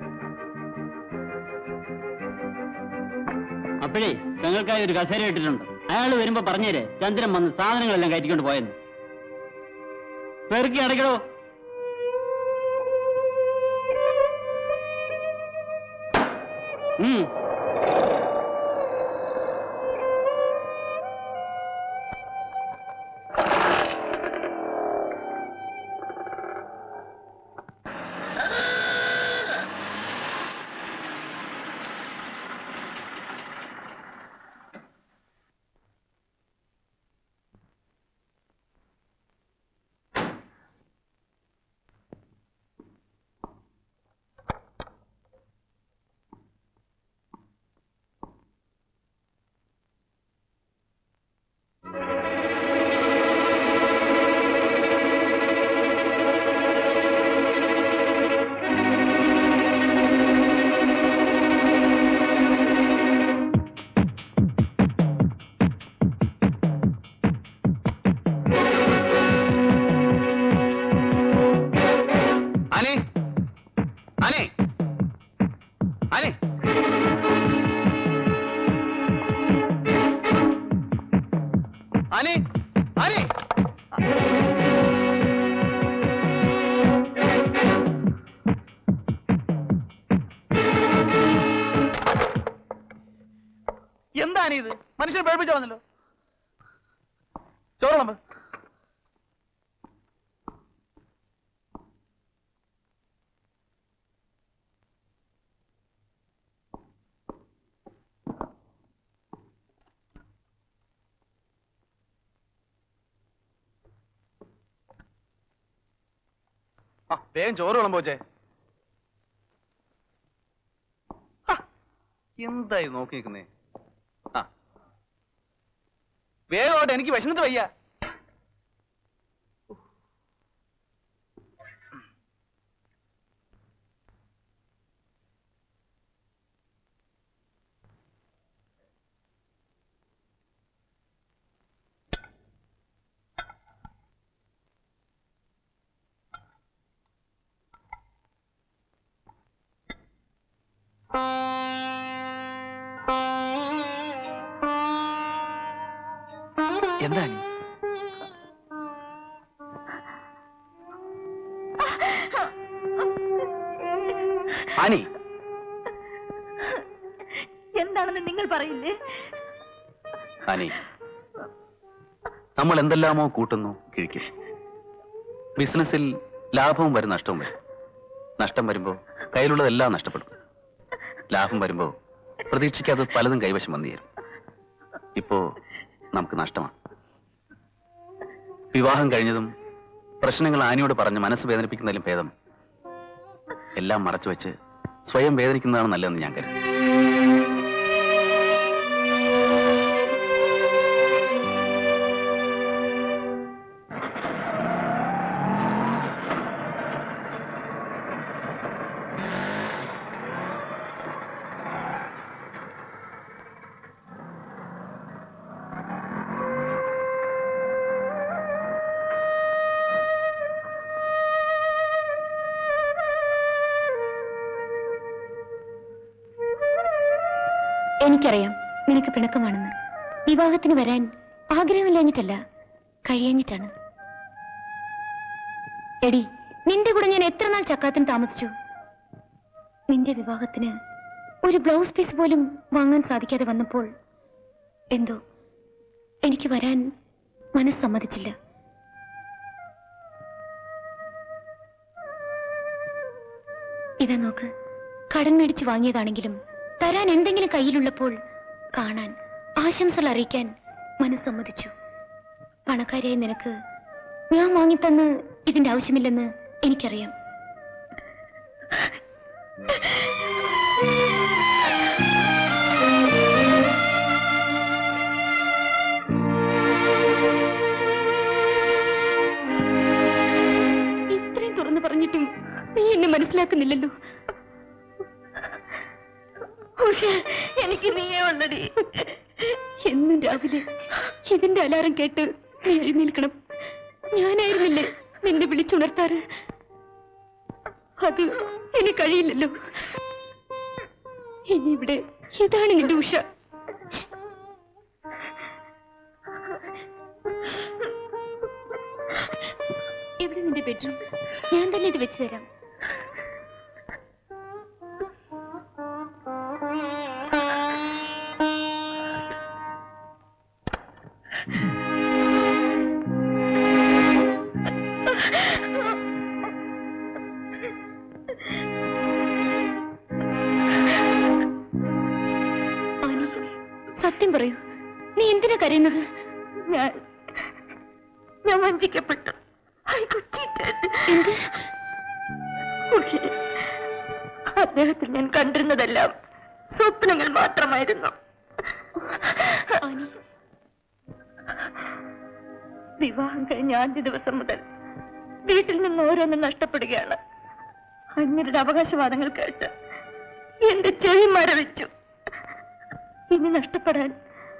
അപ്പോഴേ ഞങ്ങൾക്കായി ഒരു കസേര ഇട്ടിട്ടുണ്ട് അയാൾ വരുമ്പോ പറഞ്ഞേരെ ചന്ദ്രൻ വന്ന് സാധനങ്ങളെല്ലാം കയറ്റിക്കൊണ്ട് പോയെന്ന് പെറുക്കി അടയ്ക്കടോ ഉം അനെ അനെ അനെ അനെ അനെ എന്താണ് ഇത് മനുഷ്യൻ പേടിപ്പിച്ചു വന്നല്ലോ ചോറ് നമ്മ ആ വേഗം ചോറ് വിളമ്പോച്ചേ എന്തായി നോക്കി നിൽക്കുന്നേ ആ വേഗോട്ടെ എനിക്ക് വിശന്നിട്ട് വയ്യ എന്താ നീ ആനി എന്താണെന്ന് നിങ്ങൾ പറയില്ലേ ആനി നമ്മൾ എന്തെല്ലാമോ കൂട്ടുന്നു കിഴിക്കും ബിസിനസ്സിൽ ലാഭവും വരും നഷ്ടവും വരും നഷ്ടം വരുമ്പോ കയ്യിലുള്ളതെല്ലാം നഷ്ടപ്പെടും ലാഭം വരുമ്പോ പ്രതീക്ഷിക്കാതെ പലതും കൈവശം വന്നു ചേരും ഇപ്പോ നമുക്ക് നഷ്ടമാണ് വിവാഹം കഴിഞ്ഞതും പ്രശ്നങ്ങൾ ആനിയോട് പറഞ്ഞ് മനസ്സ് വേദനിപ്പിക്കുന്നതിലും ഭേദം എല്ലാം മറച്ചു വെച്ച് സ്വയം വേദനിക്കുന്നതാണ് നല്ലതെന്ന് ഞാൻ കരുതി എനിക്കറിയാം നിനക്ക് പിണക്കമാണെന്ന് വിവാഹത്തിന് വരാൻ ആഗ്രഹമില്ലാഞ്ഞിട്ടല്ല കഴിയാഞ്ഞിട്ടാണ് എടി നിന്റെ കൂടെ ഞാൻ എത്ര നാൾ ചക്കാത്തിന് താമസിച്ചു നിന്റെ വിവാഹത്തിന് ഒരു ബ്ലൗസ് പീസ് പോലും വാങ്ങാൻ സാധിക്കാതെ വന്നപ്പോൾ എന്തോ എനിക്ക് വരാൻ മനസ്സ് സമ്മതിച്ചില്ല ഇതാ നോക്ക് കടം മേടിച്ച് വാങ്ങിയതാണെങ്കിലും തരാൻ എന്തെങ്കിലും കയ്യിലുള്ളപ്പോൾ കാണാൻ ആശംസകൾ അറിയിക്കാൻ മനസ്സ് സമ്മതിച്ചു പണക്കാരിയായ നിനക്ക് ഞാൻ വാങ്ങിത്തന്ന് ഇതിന്റെ ആവശ്യമില്ലെന്ന് എനിക്കറിയാം ഇത്രയും തുറന്നു പറഞ്ഞിട്ടും നീ എന്നെ മനസ്സിലാക്കുന്നില്ലല്ലോ എനിക്ക് നീയേ ഉള്ളടി എന്നും രാവിലെ ഇതിന്റെ അലാറം കേട്ട് നീ എഴുന്നേൽക്കണം ഞാനായിരുന്നില്ലേ നിന്നെ വിളിച്ചുണർത്താറ് അത് ഇനി കഴിയില്ലല്ലോ ഇനി ഇവിടെ ഇതാണ് നിന്റെ ഉഷ എവിടെ നിന്റെ ബെഡ്റൂം ഞാൻ തന്നെ ഇത് വെച്ച് തരാം ആനി, സത്യം പറയൂ നീ എന്തിനാ കരയുന്നത് ഞാൻ ഞാൻ വഞ്ചിക്കപ്പെട്ടു I got cheated. പക്ഷേ അദ്ദേഹത്തിൽ ഞാൻ കണ്ടിരുന്നതെല്ലാം സ്വപ്നങ്ങൾ മാത്രമായിരുന്നു ആനി വിവാഹം കഴിഞ്ഞ ആദ്യ ദിവസം മുതൽ വീട്ടിൽ നിന്ന് ഓരോന്നും നഷ്ടപ്പെടുകയാണ് അന്യരുടെ അവകാശവാദങ്ങൾ കേട്ട് എന്റെ ചെവി മരവിച്ചു ഇനി നഷ്ടപ്പെടാൻ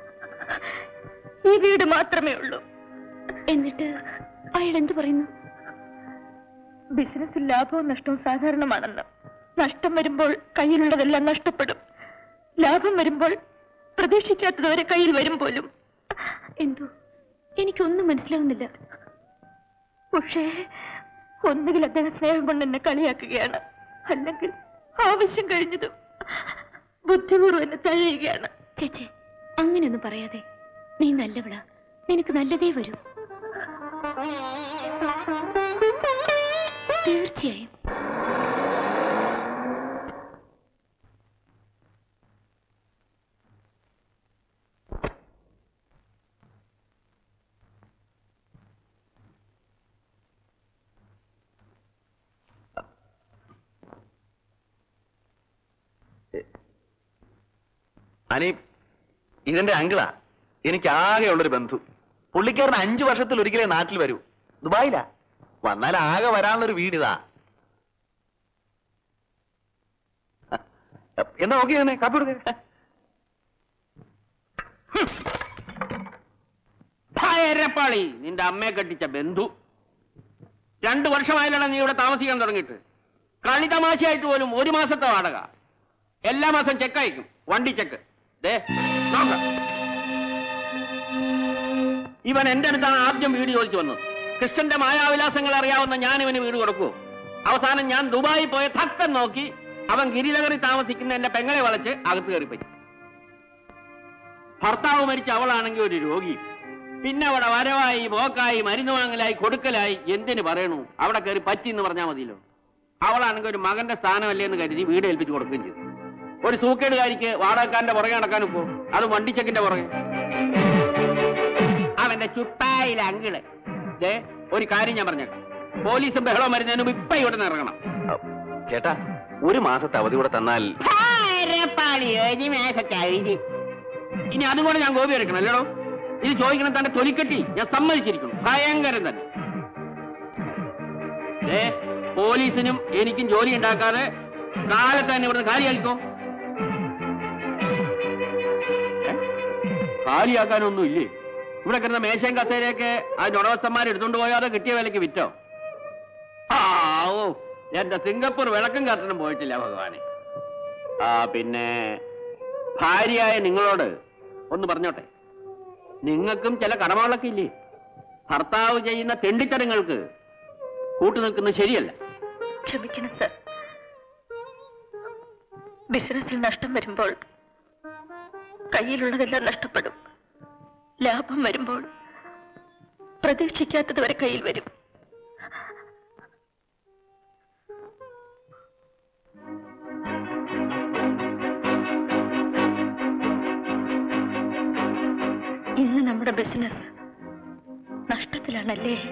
ഈ വീട് മാത്രമേ ഉള്ളൂ എന്നിട്ട് അയാൾ എന്തു പറയുന്നു ബിസിനസ്സിൽ ലാഭവും നഷ്ടവും സാധാരണമാണെന്ന് നഷ്ടം വരുമ്പോൾ കയ്യിലുള്ളതെല്ലാം നഷ്ടപ്പെടും ലാഭം വരുമ്പോൾ പ്രതീക്ഷിക്കാത്തതുവരെ കയ്യിൽ വരും പോലും എന്തോ എനിക്കൊന്നും മനസ്സിലാവുന്നില്ല പക്ഷേ ഒന്നുകിൽ അദ്ദേഹം സ്നേഹം കൊണ്ട് എന്നെ കളിയാക്കുകയാണ് അല്ലെങ്കിൽ ആവശ്യം കഴിഞ്ഞതും ബുദ്ധിപൂർവ്വം എന്നെ തഴയുകയാണ് ചേച്ചേ അങ്ങനെയൊന്നും പറയാതെ നീ നല്ലവളാ നിനക്ക് നല്ലതേ വരൂ തീർച്ചയായും അനി ഇതെന്റെ അങ്കിളാ എനിക്ക് ആകെ ഉള്ളൊരു ബന്ധു പുള്ളിക്കാരൻ അഞ്ചു വർഷത്തിൽ ഒരിക്കലേ നാട്ടിൽ വരൂ ദുബായിലാ വന്നാൽ ആകെ വരാനുള്ളൊരു വീടിതാ എന്നാ ഓക്കെ തന്നെ കാപ്പി കൊടുക്ക ഭയരപ്പാളി നിന്റെ അമ്മയെ കെട്ടിച്ച ബന്ധു രണ്ടു വർഷമായാലാണ് നീ ഇവിടെ താമസിക്കാൻ തുടങ്ങിയിട്ട് കളി തമാശയായിട്ട് പോലും ഒരു മാസത്തെ വാടക എല്ലാ മാസം ചെക്ക് അയക്കും വണ്ടി ചെക്ക് ദേ നോക്ക ഇവൻ എന്റെ അടുത്താണ് ആദ്യം വീട് ചോദിച്ചു വന്നത് കൃഷ്ണന്റെ മായാവിലാസങ്ങൾ അറിയാവുന്ന ഞാൻ ഇവന് വീട് കൊടുക്കുവോ അവസാനം ഞാൻ ദുബായി പോയ തക്കം നോക്കി അവൻ ഗിരിനഗറിൽ താമസിക്കുന്ന എന്റെ പെങ്ങളെ വളച്ച് അകത്ത് കയറിപ്പോയി ഭർത്താവ് മരിച്ച അവളാണെങ്കിൽ ഒരു രോഗി പിന്നെ അവിടെ വരവായി പോക്കായി മരുന്ന് വാങ്ങലായി കൊടുക്കലായി എന്തിനു പറയണു അവിടെ കയറി പറ്റി എന്ന് പറഞ്ഞാൽ മതിയല്ലോ അവളാണെങ്കിൽ ഒരു മകന്റെ സ്ഥാനമല്ലേ എന്ന് കരുതി വീട് ഏൽപ്പിച്ചു കൊടുക്കുകയും ചെയ്തു ഒരു സൂക്കേടുകാരിക്ക് വാടകക്കാരന്റെ പുറകെ നടക്കാൻ ഇപ്പോ അത് വണ്ടിച്ചക്കിന്റെ പുറകെ അവന്റെ ചുട്ടായിലെ അങ്കിള് ദേ ഒരു കാര്യം ഞാൻ പറഞ്ഞേക്കാം പോലീസും ബഹളവും വരുന്നതിന് മുമ്പ് ഇപ്പൊ ഇവിടെ നിന്ന് ഇറങ്ങണം ചേട്ടാ ഒരു മാസത്തെ അവധി കൂടെ തന്നാൽ ഇനി അതും കൂടെ ഞാൻ ഗോപി എടുക്കണം അല്ലേടോ ഇത് ചോദിക്കണം തന്റെ തൊലിക്കെട്ടി ഞാൻ സമ്മതിച്ചിരിക്കുന്നു ഭയങ്കരം തന്നെ ഏ പോലീസിനും എനിക്കും ജോലി ഉണ്ടാക്കാതെ കാലത്ത് തന്നെ ഇവിടുന്ന് കാലിയാക്കിക്കോ ഏ? കാലിയാക്കാനൊന്നും ഇല്ലേ ഇവിടെ കിടന്ന മേശയും കസേരയൊക്കെ അതിന്റെ ഉടമസ്ഥന്മാർ എടുത്തോണ്ട് പോയോ അതോ കിട്ടിയ വിലക്ക് വിറ്റോ ആ ഓ എന്റെ സിംഗപ്പൂർ വിളക്കും കത്തനും പോയിട്ടില്ല ഭഗവാനെ ആ പിന്നെ ഭാര്യയായ നിങ്ങളോട് ഒന്ന് പറഞ്ഞോട്ടെ നിങ്ങൾക്കും ചില കടമകളൊക്കെ ഇല്ലേ ഭർത്താവ് ചെയ്യുന്ന തെണ്ടിത്തരങ്ങൾക്ക് കൂട്ടു നിൽക്കുന്നത് ശരിയല്ല ക്ഷമിക്കണം സർ ബിസിനസ്സിൽ നഷ്ടം വരുമ്പോൾ കയ്യിലുള്ളതെല്ലാം നഷ്ടപ്പെടും ലാഭം വരുമ്പോൾ പ്രതീക്ഷിക്കാത്തത് വരെ കയ്യിൽ വരും ഇന്ന് നമ്മുടെ ബിസിനസ് നഷ്ടത്തിലാണല്ലേ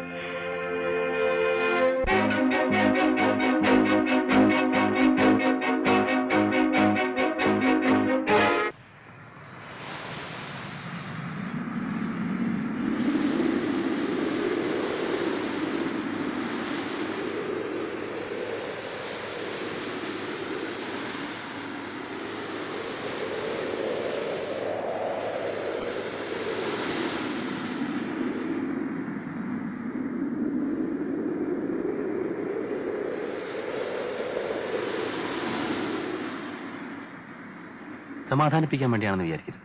സമാധാനിപ്പിക്കാൻ വേണ്ടിയാണെന്ന് വിചാരിക്കരുത്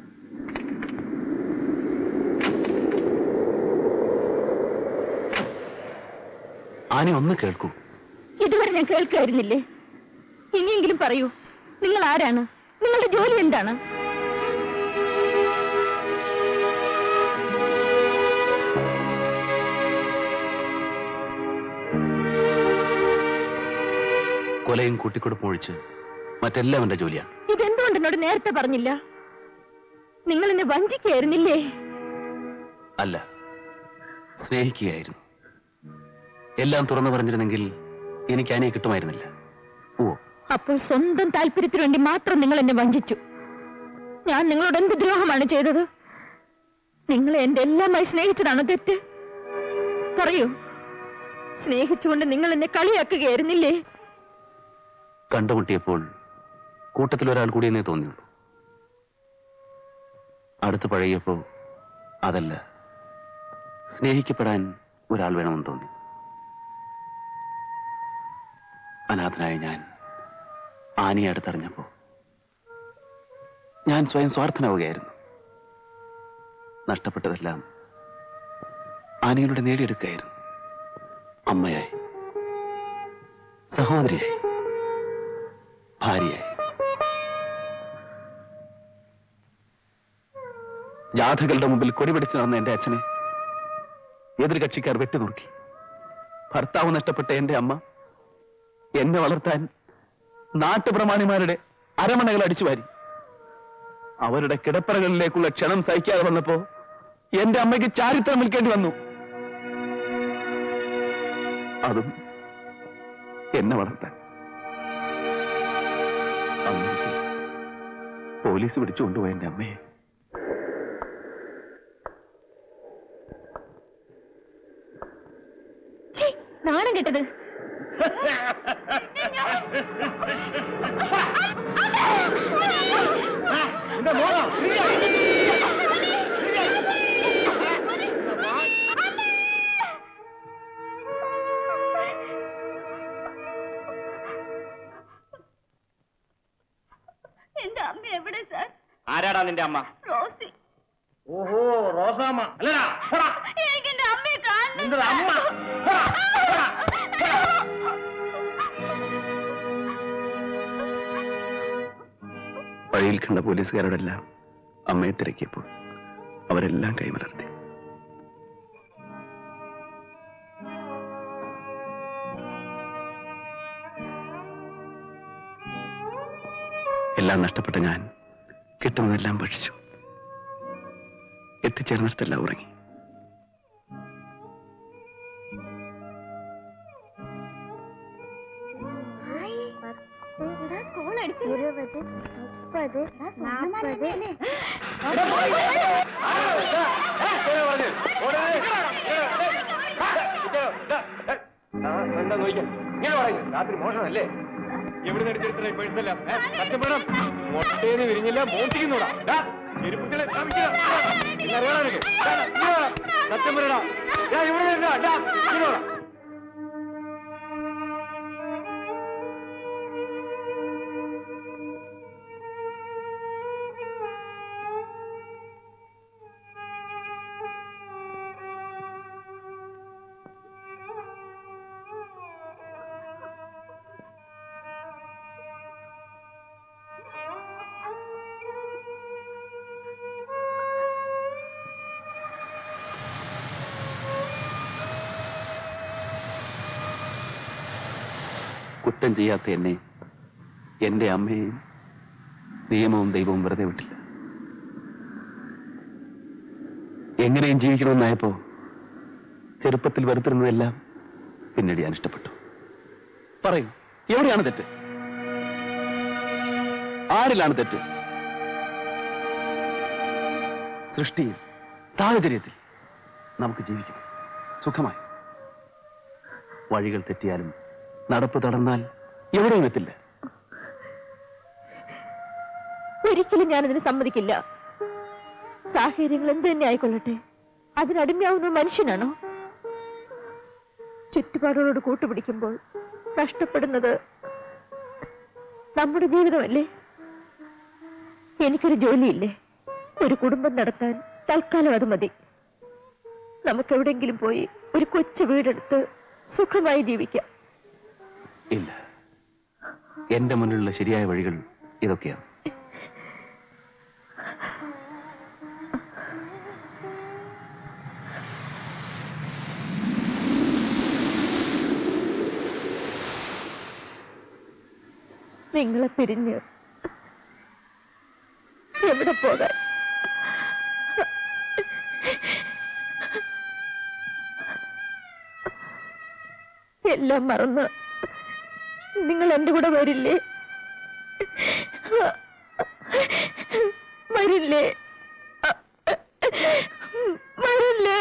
ആനി ഒന്ന് കേൾക്കൂ ഇതുവരെ ഞാൻ കേൾക്കായിരുന്നില്ലേ ഇനിയെങ്കിലും പറയൂ നിങ്ങൾ ആരാണ് നിങ്ങളുടെ ജോലി എന്താണ് കൊലയും കൂട്ടിക്കൊടുപ്പും ഒഴിച്ച് മറ്റെല്ലാം എന്റെ ജോലിയാണ് ഇതെന്തുകൊണ്ട് എന്നോട് നേരത്തെ പറഞ്ഞില്ല നിങ്ങൾ എന്നെ വഞ്ചിക്കായിരുന്നില്ലേ അല്ല സ്നേഹിക്കുകയായിരുന്നു എല്ലാം തുറന്നു പറഞ്ഞിരുന്നെങ്കിൽ എനിക്ക് അനിയെ കിട്ടുമായിരുന്നില്ല ഓ അപ്പോൾ സ്വന്തം താല്പര്യത്തിന് വേണ്ടി മാത്രം നിങ്ങൾ എന്നെ വഞ്ചിച്ചു ഞാൻ നിങ്ങളോട് എന്ത് ദ്രോഹമാണ് ചെയ്തത് നിങ്ങളെ എന്റെ എല്ലാമായി സ്നേഹിച്ചതാണോ തെറ്റ് പറയൂ സ്നേഹിച്ചുകൊണ്ട് നിങ്ങൾ എന്നെ കളിയാക്കുകയായിരുന്നില്ലേ കണ്ടുമുട്ടിയപ്പോൾ കൂട്ടത്തിൽ ഒരാൾ കൂടി എന്നേ തോന്നിയുള്ളൂ അടുത്ത് പഴകിയപ്പോ അതല്ല സ്നേഹിക്കപ്പെടാൻ ഒരാൾ വേണമെന്ന് തോന്നി അനാഥനായ ഞാൻ ആനിയെ അടുത്തറിഞ്ഞപ്പോ ഞാൻ സ്വയം സ്വാർത്ഥനാവുകയായിരുന്നു നഷ്ടപ്പെട്ടതെല്ലാം ആനിയുടെ നേടിയെടുക്കുകയായിരുന്നു അമ്മയായി സഹോദരിയായി ഭാര്യയായി ജാഥകളുടെ മുമ്പിൽ കൊടിപിടിച്ച് നടന്ന എന്റെ അച്ഛനെ എതിർ കക്ഷിക്കാർ വെട്ടിനുറുക്കി ഭർത്താവ് നഷ്ടപ്പെട്ട എന്റെ അമ്മ എന്നെ വളർത്താൻ നാട്ടുപ്രമാണിമാരുടെ അരമണകൾ അടിച്ചുവാരി അവരുടെ കിടപ്പറകളിലേക്കുള്ള ക്ഷണം സഹിക്കാതെ വന്നപ്പോ എന്റെ അമ്മയ്ക്ക് ചാരിത്രം വിൽക്കേണ്ടി വന്നു അതും എന്നെ വളർത്താൻ അമ്മയ്ക്ക് പോലീസ് പിടിച്ചുകൊണ്ടുപോയ എന്റെ അമ്മയെ ഛീ, നാണം കെട്ടത് എന്റെ അമ്മ എവിടെ സാർ ആരാടാ നിന്റെ അമ്മ റോസി ഓഹോ റോസാമ്മ അല്ലടാ പോടാ. എനിക്ക് എന്റെ അമ്മയെ കാണണം നിന്റെ അമ്മ പോടാ, പോടാ, പോടാ. വഴിയിൽ കണ്ട പോലീസുകാരോടെല്ലാം അമ്മയെ തിരക്കിയപ്പോൾ അവരെല്ലാം കൈമലർത്തി എല്ലാം നഷ്ടപ്പെട്ട ഞാൻ കിട്ടുന്നതെല്ലാം ഭക്ഷിച്ചു എത്തിച്ചേർന്നിടത്തെല്ലാം ഉറങ്ങി ഇരുപത് മുപ്പത് നാൽപ്പത് എന്താ നോക്കിയാ ഇങ്ങനെ പറയും രാത്രി മോഷണമല്ലേ എവിടെ നടിച്ചെടുത്ത പേഴ്സണല്ല കഷ്ടപ്പെടണം മൊട്ടേന്ന് വിരിഞ്ഞില്ല മോട്ടിക്കുന്നൂടാ ദാ, ചെരുപ്പുകളെ കാണിക്കുക. ഇന്ന് അറിയണം നിനക്ക്. ദാ, ദാ, ഇങ്ങ് വാ. സത്യം പറയടാ ഞാൻ ഇവിടെ നിന്നാ ദാ, ഇങ്ങ് വാ. കുറ്റം ചെയ്യാത്ത എന്നെ എന്റെ അമ്മയെയും നിയമവും ദൈവവും വെറുതെ വിട്ടില്ല എങ്ങനെയും ജീവിക്കണമെന്നായപ്പോ ചെറുപ്പത്തിൽ വെറുത്തിരുന്നതെല്ലാം പിന്നീട് ഞാൻ ഇഷ്ടപ്പെട്ടു പറയൂ എവിടെയാണ് തെറ്റ് ആരിലാണ് തെറ്റ് സൃഷ്ടിയിൽ സാഹചര്യത്തിൽ നമുക്ക് ജീവിക്കണം സുഖമായി വഴികൾ തെറ്റിയാലും നടപ്പ് തടന്നാൽ എവിടെയും എത്തില്ല ഒരിക്കലും ഞാനതിന് സമ്മതിക്കില്ല സാഹചര്യങ്ങൾ എന്ത് തന്നെ ആയിക്കൊള്ളട്ടെ അതിനടിമയാവുന്ന മനുഷ്യനാണോ ചുറ്റുപാടുകളോട് കൂട്ടുപിടിക്കുമ്പോൾ നഷ്ടപ്പെടുന്നത് നമ്മുടെ ജീവിതമല്ലേ എനിക്കൊരു ജോലിയില്ലേ ഒരു കുടുംബം നടത്താൻ തൽക്കാലം അത് മതി നമുക്ക് എവിടെയെങ്കിലും പോയി ഒരു കൊച്ചു വീടെടുത്ത് സുഖമായി ജീവിക്കാം ഇല്ല എന്റെ മുന്നിലുള്ള ശരിയായ വഴികൾ ഇതൊക്കെയാണ് നിങ്ങളെ പിരിഞ്ഞ് എവിടെ പോകാൻ എല്ലാം മറന്ന് നിങ്ങൾ എന്റെ കൂടെ വരില്ലേ വരില്ലേ വരില്ലേ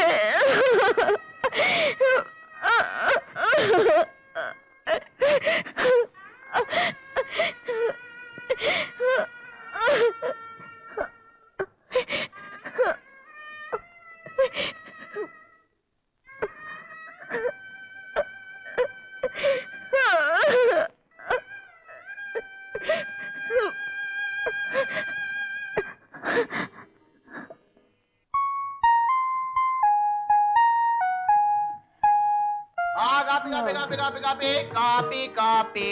ആ കാപ്പി കാപ്പി കാപ്പി കാപ്പി കാപ്പി കാപ്പി കാപ്പി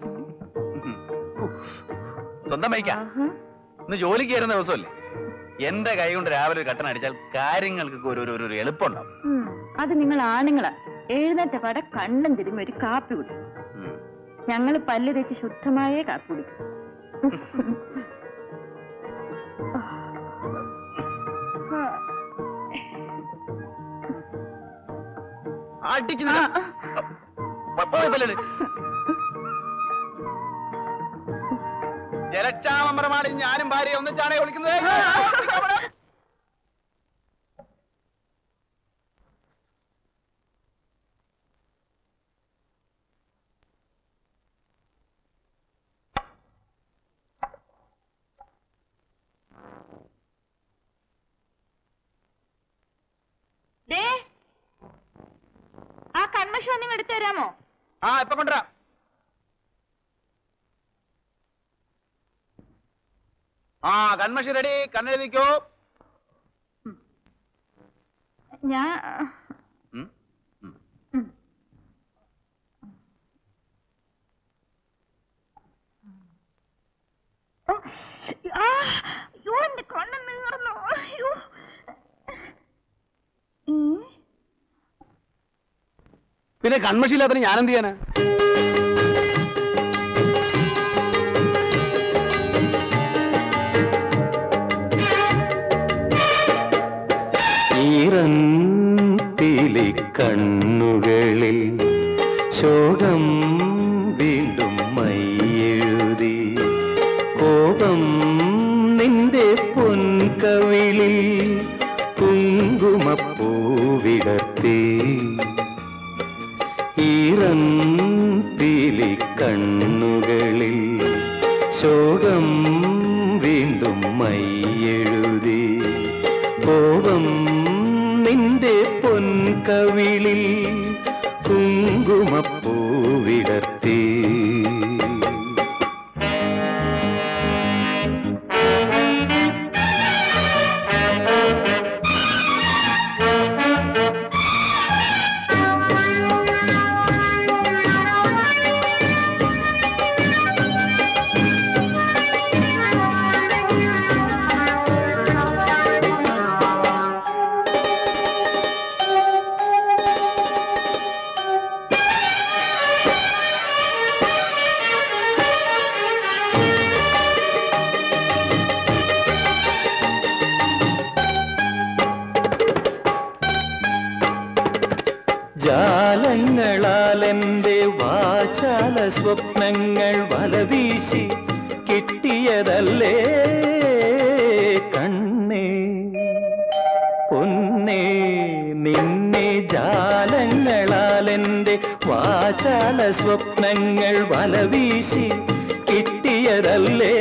സ്വന്തം ബൈക്കാ ഇന്ന് ജോലിക്ക് കയറുന്ന ദിവസമല്ലേ എന്റെ കൈ കൊണ്ട് രാവിലെ ഒരു കട്ടൻ അടിച്ചാൽ കാര്യങ്ങൾക്ക് ഒരു ഒരു- ഒരു ഒരു എളുപ്പമുണ്ടാവും ഉം, അത് നിങ്ങൾ ആണുങ്ങളാ എഴുന്നേറ്റ പട കണ്ണും തിരുമ്പി ഒരു കാപ്പി കുടിക്കും ഉം. ഞങ്ങൾ പല്ല് തേച്ച് ശുദ്ധമായേ കാപ്പി കുടിക്കും അടിച്ച് നിന്നെ- പ- പോയി ബെല്ലടി. ജലക്ഷാമം പ്രമാണിച്ച് ഞാനും ഭാര്യ ഒന്നിച്ചാണ് വിളിക്കുന്നത് ദേ ആ കൺമഷി ഒന്നും എടുത്തു തരാമോ ആ ഇപ്പൊ കൊണ്ടുവരാം ആ കൺമഷി റെഡി കണ്ണെഴുതിക്കോ ഞാൻ ഉം? ഓ, ആ, അയ്യോ എന്റെ കണ്ണ് നീർന്നു അയ്യോ ഉം. പിന്നെ കൺമഷിയില്ലാത്തതിന് ഞാൻ എന്ത് ചെയ്യാനാ ഈറന്തിലി കണ്ണുകളിൽ ശോകം വീണ്ടും മയ്യെഴുതി കോപം നിന്റെ പൊൻകവിളിൽ കുങ്കുമപ്പൂവിടർത്തി ഈറന്തിലി കണ്ണുകളിൽ ശോകം വീണ്ടും മയ്യെഴുതി കോപം നിന്റെ പൊൻകവിളിൽ കുങ്കുമപ്പൂവിടർത്തി ജാലങ്ങളാൽ എൻ്റെ വാചാല സ്വപ്നങ്ങൾ വലവീശി കിട്ടിയതല്ലേ കണ്ണേ പൊന്നേ നിന്നെ ജാലങ്ങളാൽ എൻ്റെ വാചാല സ്വപ്നങ്ങൾ വലവീശി കിട്ടിയതല്ലേ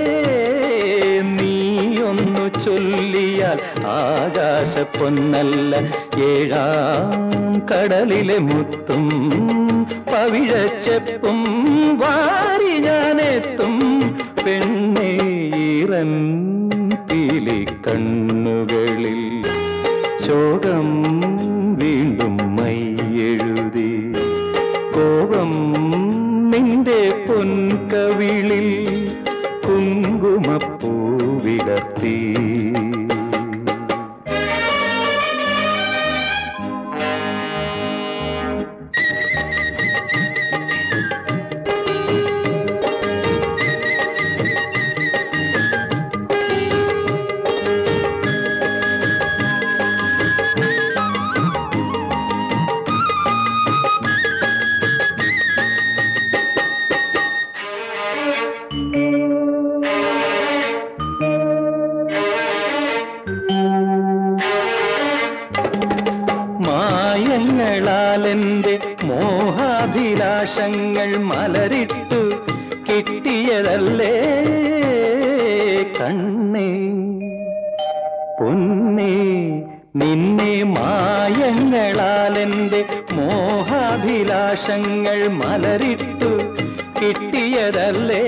നീയൊന്നു ചൊല്ലിയാൽ ആകാശ പൊന്നല്ല ഏഴാം കടലിലെ മുത്തും പവിഴച്ചെപ്പും വാരി ഞാനെത്തും പെണ്ണേ ഈറൻ പീലി കണ്ണുകളിൽ ശോകം വീണ്ടും മൈയെഴുതി കോപം നിന്റെ പൊൻകവിളിൽ കുങ്കുമപ്പൂവിടർത്തി മായങ്ങളാൽ എൻ്റെ മോഹാഭിലാഷങ്ങൾ മലരിട്ടു കിട്ടിയതല്ലേ കണ്ണേ പൊന്നേ നിന്നെ മായങ്ങളാൽ എൻ്റെ മോഹാഭിലാഷങ്ങൾ മലരിട്ടു കിട്ടിയതല്ലേ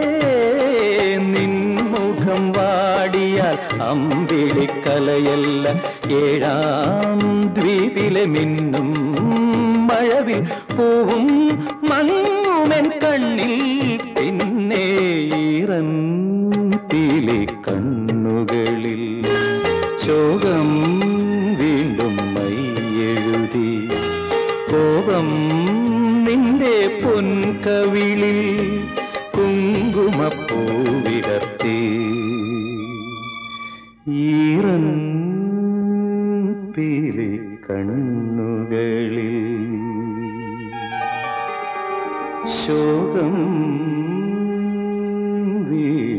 നിൻമുഖം വാടിയാൽ അമ്പിളിക്കലയല്ല ഏഴാം ദ്വീപിലെ മിന്നും മഴവിൽ പൂവും മങ്ങുമെൻ കണ്ണിൽ പിന്നെ ഈറൻ തീലെ കണ്ണുകളിൽ ശോകം വീണ്ടും മൈയെഴുതി കോപം നിന്റെ പൊൻകവിളിൽ കുങ്കുമപ്പൂവിടർത്തി ഈറൻ പീലി കണ്ണുകളിൽ ശോകം വീണ്ടും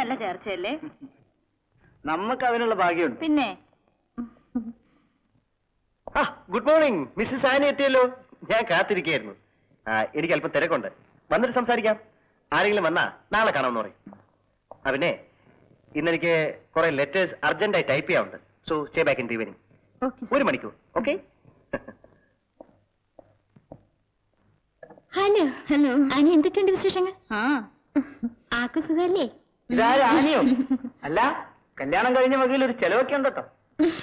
നല്ല ചേർച്ചയല്ലേ നമുക്ക് അതിനുള്ള ഭാഗ്യമുണ്ട് പിന്നെ ആ ഗുഡ് മോർണിംഗ് മിസ്സസ് ആനി എത്തിയല്ലോ ഞാൻ കാത്തിരിക്കായിരുന്നു ആ എനിക്ക് അല്പം തിരക്കുണ്ട് വന്നിട്ട് സംസാരിക്കാം ആരെങ്കിലും വന്നാ നാളെ കാണാമെന്ന് പറയും ആ പിന്നെ ഇന്നെനിക്ക് കുറെ ലെറ്റേഴ്സ് അർജന്റായി ടൈപ്പ് ചെയ്യാറുണ്ട് so stay back in the evening ഒരു മണിക്കൂർ ഓക്കെ ഹലോ ഹലോ അനി എന്തൊക്കെയുണ്ട് വിശേഷങ്ങൾ ആ ആക്കു സുഖല്ലേ ഇതാരും ആനിയോ അല്ല കല്യാണം കഴിഞ്ഞ വകയിൽ ഒരു ചെലവൊക്കെ ഉണ്ട് കേട്ടോ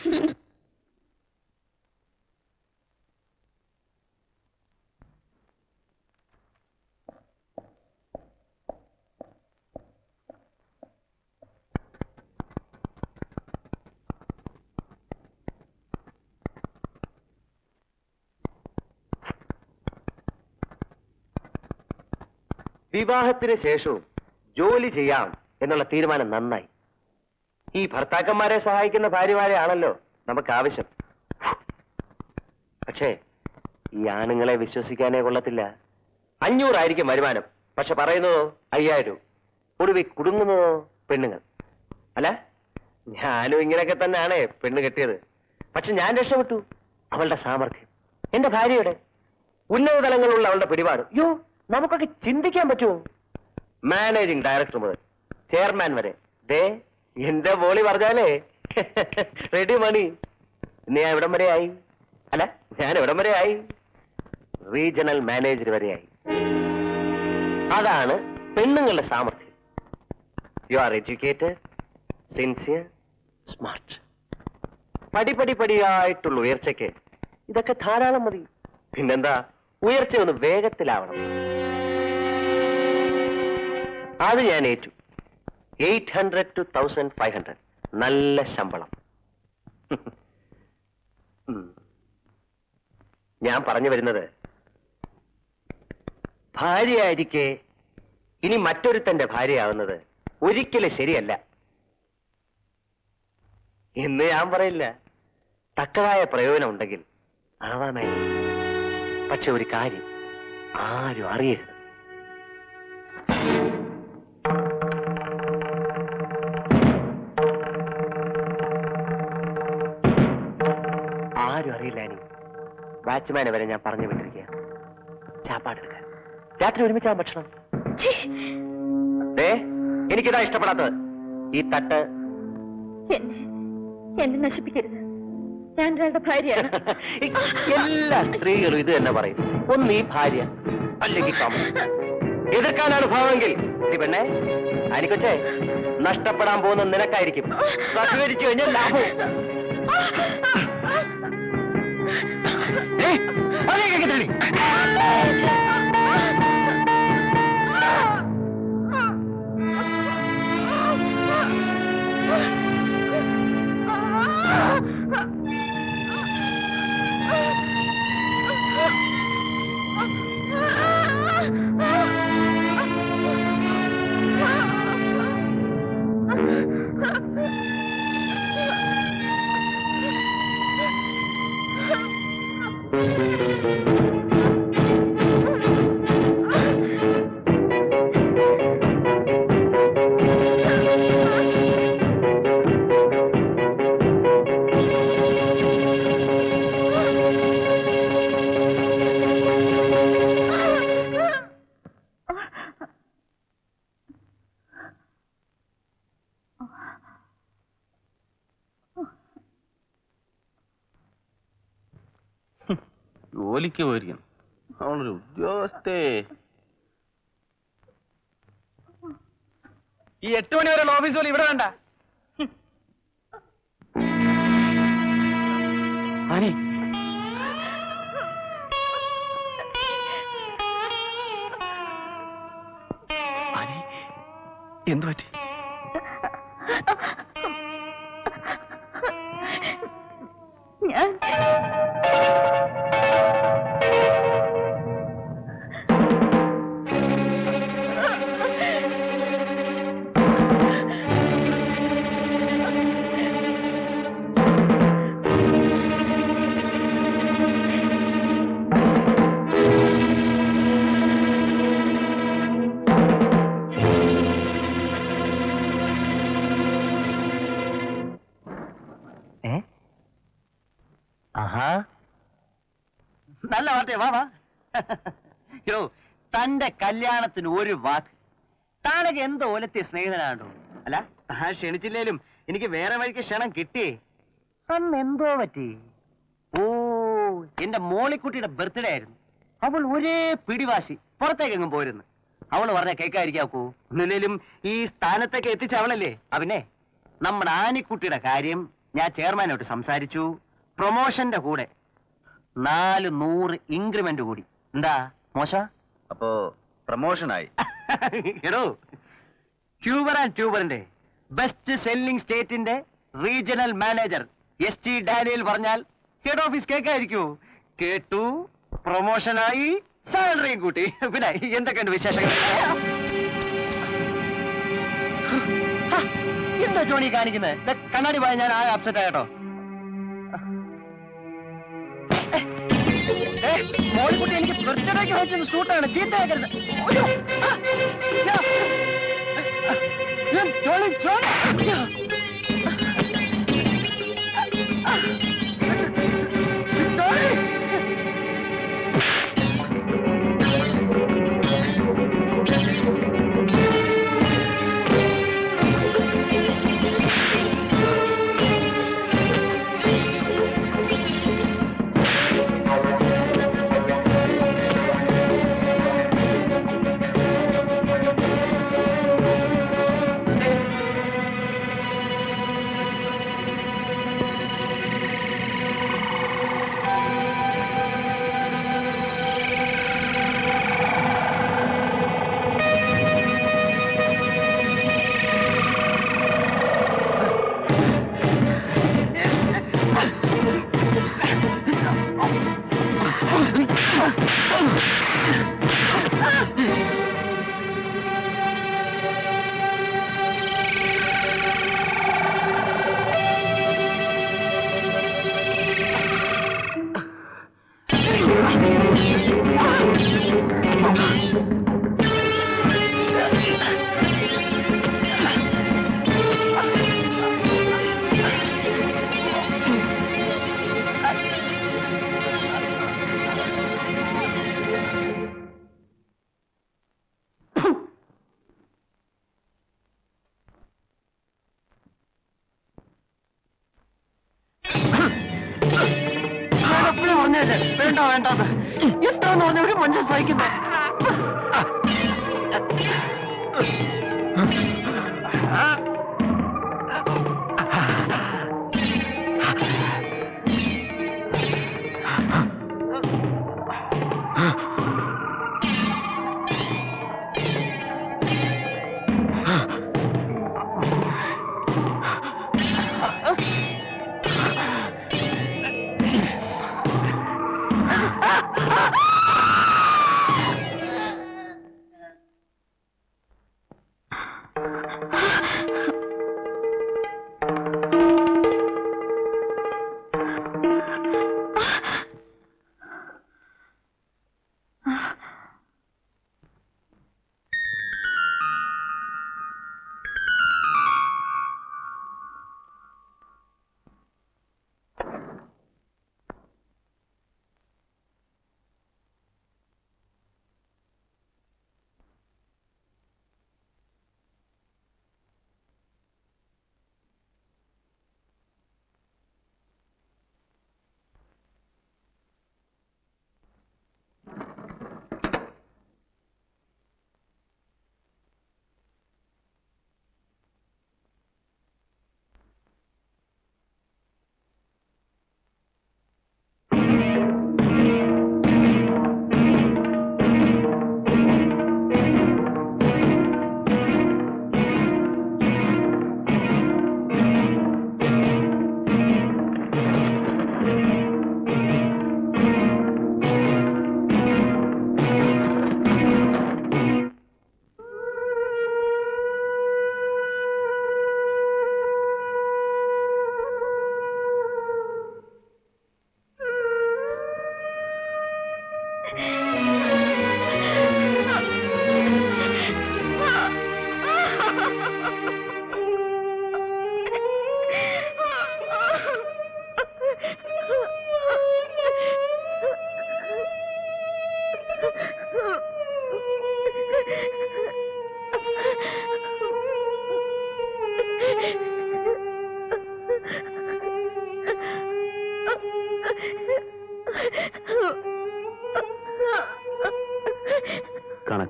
വിവാഹത്തിന് ശേഷവും ജോലി ചെയ്യാം എന്നുള്ള തീരുമാനം നന്നായി ഈ ഭർത്താക്കന്മാരെ സഹായിക്കുന്ന ഭാര്യമാരെയാണല്ലോ നമുക്ക് ആവശ്യം പക്ഷേ ഈ ആണുങ്ങളെ വിശ്വസിക്കാനേ കൊള്ളത്തില്ല അഞ്ഞൂറായിരിക്കും വരുമാനം പക്ഷെ പറയുന്നതോ അയ്യായിരം ഒടുവിൽ കുടുങ്ങുന്നതോ പെണ്ണുങ്ങൾ അല്ല ഞാനും ഇങ്ങനെയൊക്കെ തന്നെയാണ് പെണ്ണ് കെട്ടിയത് പക്ഷെ ഞാൻ രക്ഷപ്പെട്ടു അവളുടെ സാമർഥ്യം എന്റെ ഭാര്യയുടെ ഉന്നത തലങ്ങളിലുള്ള അവളുടെ പിടിപാട് യോ നമുക്കൊക്കെ ചിന്തിക്കാൻ പറ്റുമോ മാനേജിംഗ് ഡയറക്ടർ മുതൽ ചെയർമാൻ വരെ ദേ എന്റെ ബോളി പറഞ്ഞാലേ റെഡി മണി ഇന്ന് ഞാൻ എവിടം വരെ ആയി അല്ല ഞാൻ എവിടം വരെ ആയി റീജിയണൽ മാനേജർ വരെയായി അതാണ് പെണ്ണുങ്ങളുടെ സാമർഥ്യം you are educated sincere smart പടിപടി പടിയായിട്ടുള്ള ഉയർച്ചയ്ക്ക് ഇതൊക്കെ ധാരാളം മതി പിന്നെന്താ ഉയർച്ച ഒന്ന് വേഗത്തിലാവണം അത് ഞാൻ ഏറ്റു eight hundred two thousand five hundred നല്ല ശമ്പളം ഉം. ഞാൻ പറഞ്ഞു വരുന്നത് ഭാര്യയായിരിക്കെ ഇനി മറ്റൊരുത്തന്റെ ഭാര്യയാവുന്നത് ഒരിക്കലും ശരിയല്ല എന്ന് ഞാൻ പറയില്ല തക്കതായ പ്രയോജനം ഉണ്ടെങ്കിൽ ആവാമായിരുന്നു പക്ഷെ ഒരു കാര്യം ആരും അറിയരുത് ആരും അറിയില്ല ഇനി വാച്ച്മാനെ വരെ ഞാൻ പറഞ്ഞു വിട്ടിരിക്കുക ചാപ്പാടെടുക്കാൻ രാത്രി ഒരുമിച്ചാകും ഭക്ഷണം ഏ എനിക്കിതാ ഇഷ്ടപ്പെടാത്തത് ഈ തട്ട് എന്നെ എന്നെ നശിപ്പിക്കരുത് ഞാൻ ഒരാളുടെ ഭാര്യയാണ് എല്ലാ സ്ത്രീകളും ഇത് തന്നെ പറയും ഒന്ന് ഈ ഭാര്യ അല്ലെങ്കിൽ കാമം എതിർക്കാനാണ് ഭാവമെങ്കിൽ ഈ പെണ്ണെ അനിക്കൊച്ചേ നഷ്ടപ്പെടാൻ പോകുന്ന നിനക്കായിരിക്കും സഹകരിച്ചു കഴിഞ്ഞാൽ ലാഭവും ഏയ്, അതിലേക്ക് തള്ളി. ജോലിക്ക് പോയിരിക്കണം അവളൊരു ഉദ്യോഗസ്ഥേ ഈ എട്ട് മണി വരെയുള്ള ഓഫീസ് ജോലി ഇവിടെ വേണ്ട ആനി ആനി എന്തു പറ്റി ഞാൻ വന്നാട്ടെ വാ വാ യോ തന്റെ കല്യാണത്തിന് ഒരു വാക്ക് താനൊക്കെ എന്തോ ഓലത്തെ സ്നേഹിതനാണോ അല്ല താൻ ക്ഷണിച്ചില്ലേലും എനിക്ക് വേറെ വഴിക്ക് ക്ഷണം കിട്ടിയേ അന്ന് എന്തോ പറ്റി ഓ എന്റെ മോളിക്കുട്ടിയുടെ ബർത്ത്ഡേ ആയിരുന്നു അവൾ ഒരേ പിടിവാശി പുറത്തേക്കെങ്ങും പോയിരുന്നു അവള് പറഞ്ഞ കേൾക്കാതിരിക്കാക്കൂ ഒന്നില്ലേലും ഈ സ്ഥാനത്തേക്ക് എത്തിച്ച അവളല്ലേ അവനെ നമ്മുടെ ആനിക്കുട്ടിയുടെ കാര്യം ഞാൻ ചെയർമാനോട്ട് സംസാരിച്ചു പ്രൊമോഷന്റെ കൂടെ നാല് നൂറ് ഇൻക്രിമെന്റ് കൂടി എന്താ മോശ അപ്പോ പ്രമോഷനായി എടോ ട്യൂബർ ആൻഡ് ട്യൂബറിന്റെ ബെസ്റ്റ് സെല്ലിംഗ് സ്റ്റേറ്റിന്റെ regional manager S T Daniel പറഞ്ഞാൽ ഹെഡ് ഓഫീസ് കേൾക്കായിരിക്കൂ കേട്ടു പ്രൊമോഷനായി സാലറിയും കൂട്ടി പിന്നെ എന്തൊക്കെയുണ്ട് വിശേഷങ്ങൾ ഹ, എന്താ ജോണി കാണിക്കുന്നത് ദേ, കണ്ണാടി പോയ ഞാൻ ആകെ അപ്സെറ്റ് ആയിട്ടോ മോളിക്കുട്ടി എനിക്ക് ബർത്ത്ഡേക്ക് വെച്ചത് സൂട്ടാണ് ചീത്തയാക്കരുത് അയ്യോ, ആ, യാ. ഞാൻ ജോണി ജോണി യാ. ജോണി ഞാനെപ്പോഴും പറഞ്ഞല്ലേ വേണ്ട വേണ്ടത് എത്രന്ന് പറഞ്ഞ ഒരു മനുഷ്യൻ സഹിക്കുന്നത്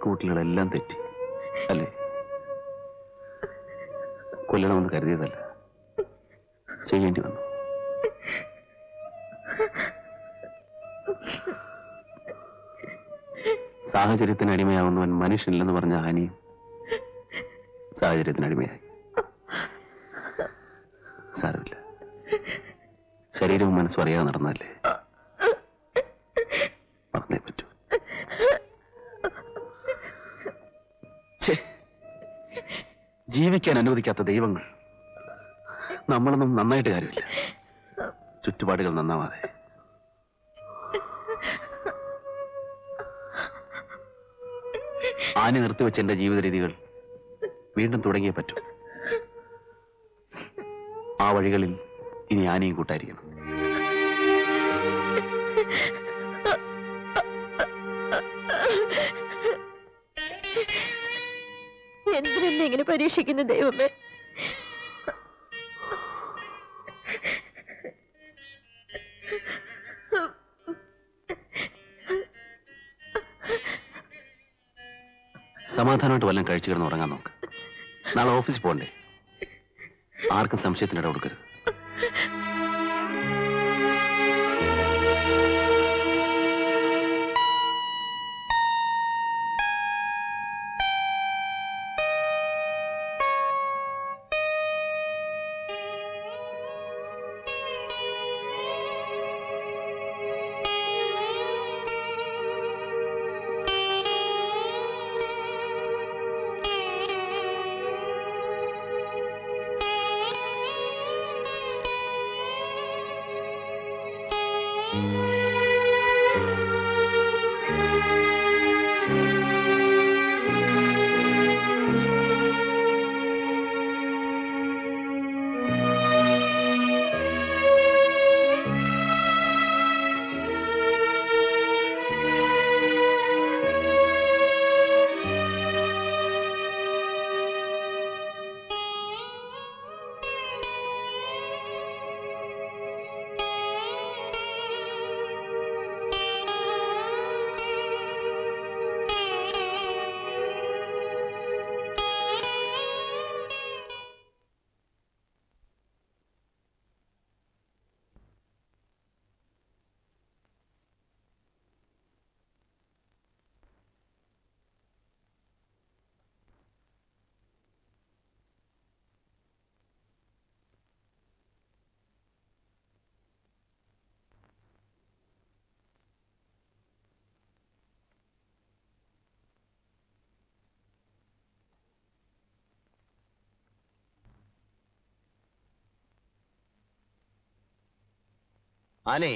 കണക്കുകൂട്ടലുകളെല്ലാം തെറ്റി അല്ലേ കൊല്ലണമെന്ന് കരുതിയതല്ല ചെയ്യേണ്ടി വന്നു സാഹചര്യത്തിന് അടിമയാവുന്നവൻ മനുഷ്യനില്ലെന്ന് പറഞ്ഞ ഹാനിയും സാഹചര്യത്തിന് അടിമയായി സാരമില്ല ശരീരവും മനസ്സും അറിയാതെ നടന്നല്ലേ മറന്നേ പറ്റൂ ഛേ, ജീവിക്കാൻ അനുവദിക്കാത്ത ദൈവങ്ങൾ നമ്മളൊന്നും നന്നായിട്ട് കാര്യമില്ല ചുറ്റുപാടുകൾ നന്നാവാതെ ആനി നിർത്തിവെച്ച എന്റെ ജീവിത രീതികൾ വീണ്ടും തുടങ്ങിയേ പറ്റൂ ആ വഴികളിൽ ഇനി ആനയും കൂട്ടായിരിക്കണം എന്തിനെന്നെ ഇങ്ങനെ പരീക്ഷിക്കുന്നു ദൈവമേ സമാധാനമായിട്ട് വല്ലതും കഴിച്ചു കിടന്ന് ഉറങ്ങാൻ നോക്ക് നാളെ ഓഫീസിൽ പോകണ്ടേ ആർക്കും സംശയത്തിന് ഇട കൊടുക്കരുത് ആനേ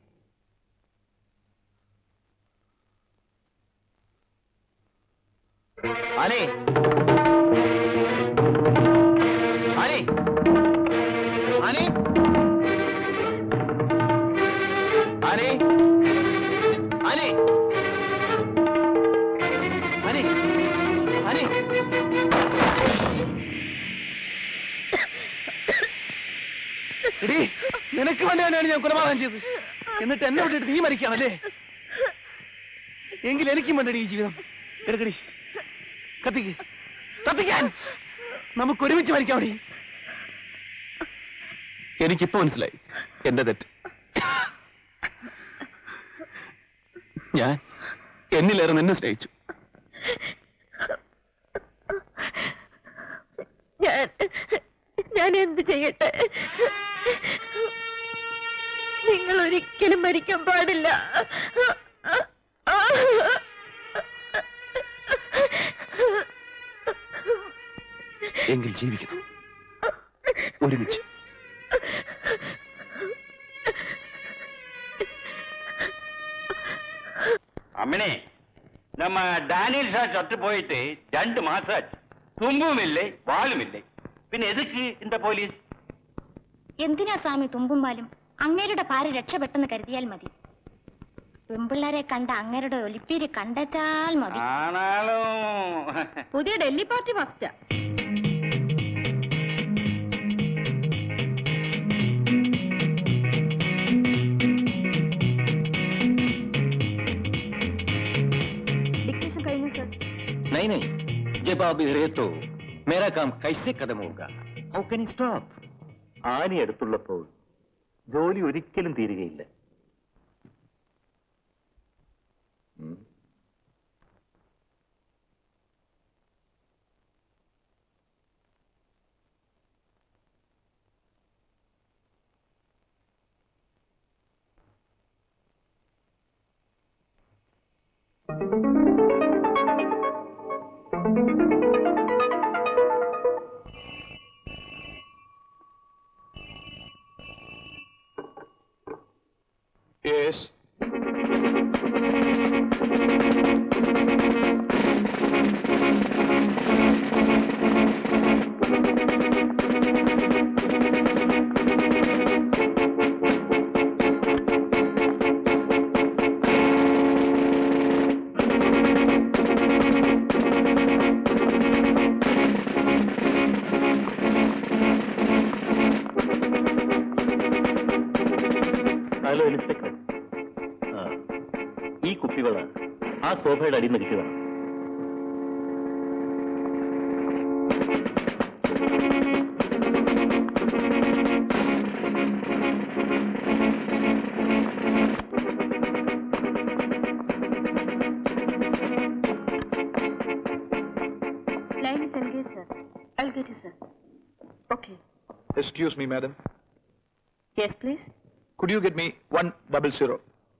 ആനേ ആനേ ആനേ ആനേ ആനേ ആനേ ആനേ എടീ നിനക്ക് വേണ്ടിയാണ് ഞാൻ കൊലപാതകം ചെയ്തത് എന്നിട്ട് എന്നെ വിട്ടിട്ട് നീ മരിക്കാണല്ലേ എങ്കിൽ എനിക്കും വേണ്ടടി ഈ ജീവിതം എടുക്കടി കത്തിക്ക് കത്തിക്കാൻ നമുക്ക് ഒരുമിച്ച് മരിക്കാമടി എനിക്കിപ്പോ മനസ്സിലായി എന്റെ തെറ്റ് ഞാൻ എന്നിലേറെ നിന്നെ സ്നേഹിച്ചു ഞാൻ ഞാൻ എന്ത് ചെയ്യട്ടെ നിങ്ങൾ ഒരിക്കലും മരിക്കാൻ പാടില്ല എങ്കിൽ ജീവിക്കണം ഒരുമിച്ച് അമ്മനെ നമ്മ ഡാനിയൽ സാർ ചത്തു പോയിട്ട് രണ്ട് മാസാச்சு തുമ്പുമില്ലേ വാളുമില്ലേ പിന്നെ എതുക്ക് இந்த പോലീസ് എന്തിനാ സ്വാമി തുമ്പുമ്പാലും അങ്ങേരുടെ ഭാര്യ രക്ഷപ്പെട്ടെന്ന് കരുതിയാൽ മതി പെമ്പിള്ളാരെ കണ്ട അങ്ങേരുടെ ഒലിപ്പീര് കണ്ടെച്ചാൽ മതി ആണാലും പുതിയ ഡൽഹി പാർട്ടി ഫസ്റ്റാ ഡിക്റ്റേഷൻ കഴിഞ്ഞു സർ नहीं नहीं जब आप इधर है तो मेरा काम कैसे खत्म होगा ഹൗ കൻ സ്റ്റോപ്പ് ആനി അടുത്തുള്ളപ്പോൾ ജോലി ഒരിക്കലും തീരുകയില്ല Yes. ഹലോ ഇൻസ്പെക്ടർ ആ, ഈ കുപ്പിവള ആ സോഫയുടെ അടിയിൽ നിന്ന് കിട്ടിയതാണ് Line is engaged, sir. I'll get you, sir. Okay. Excuse me, madam. Yes, please. Could you get me one double zero?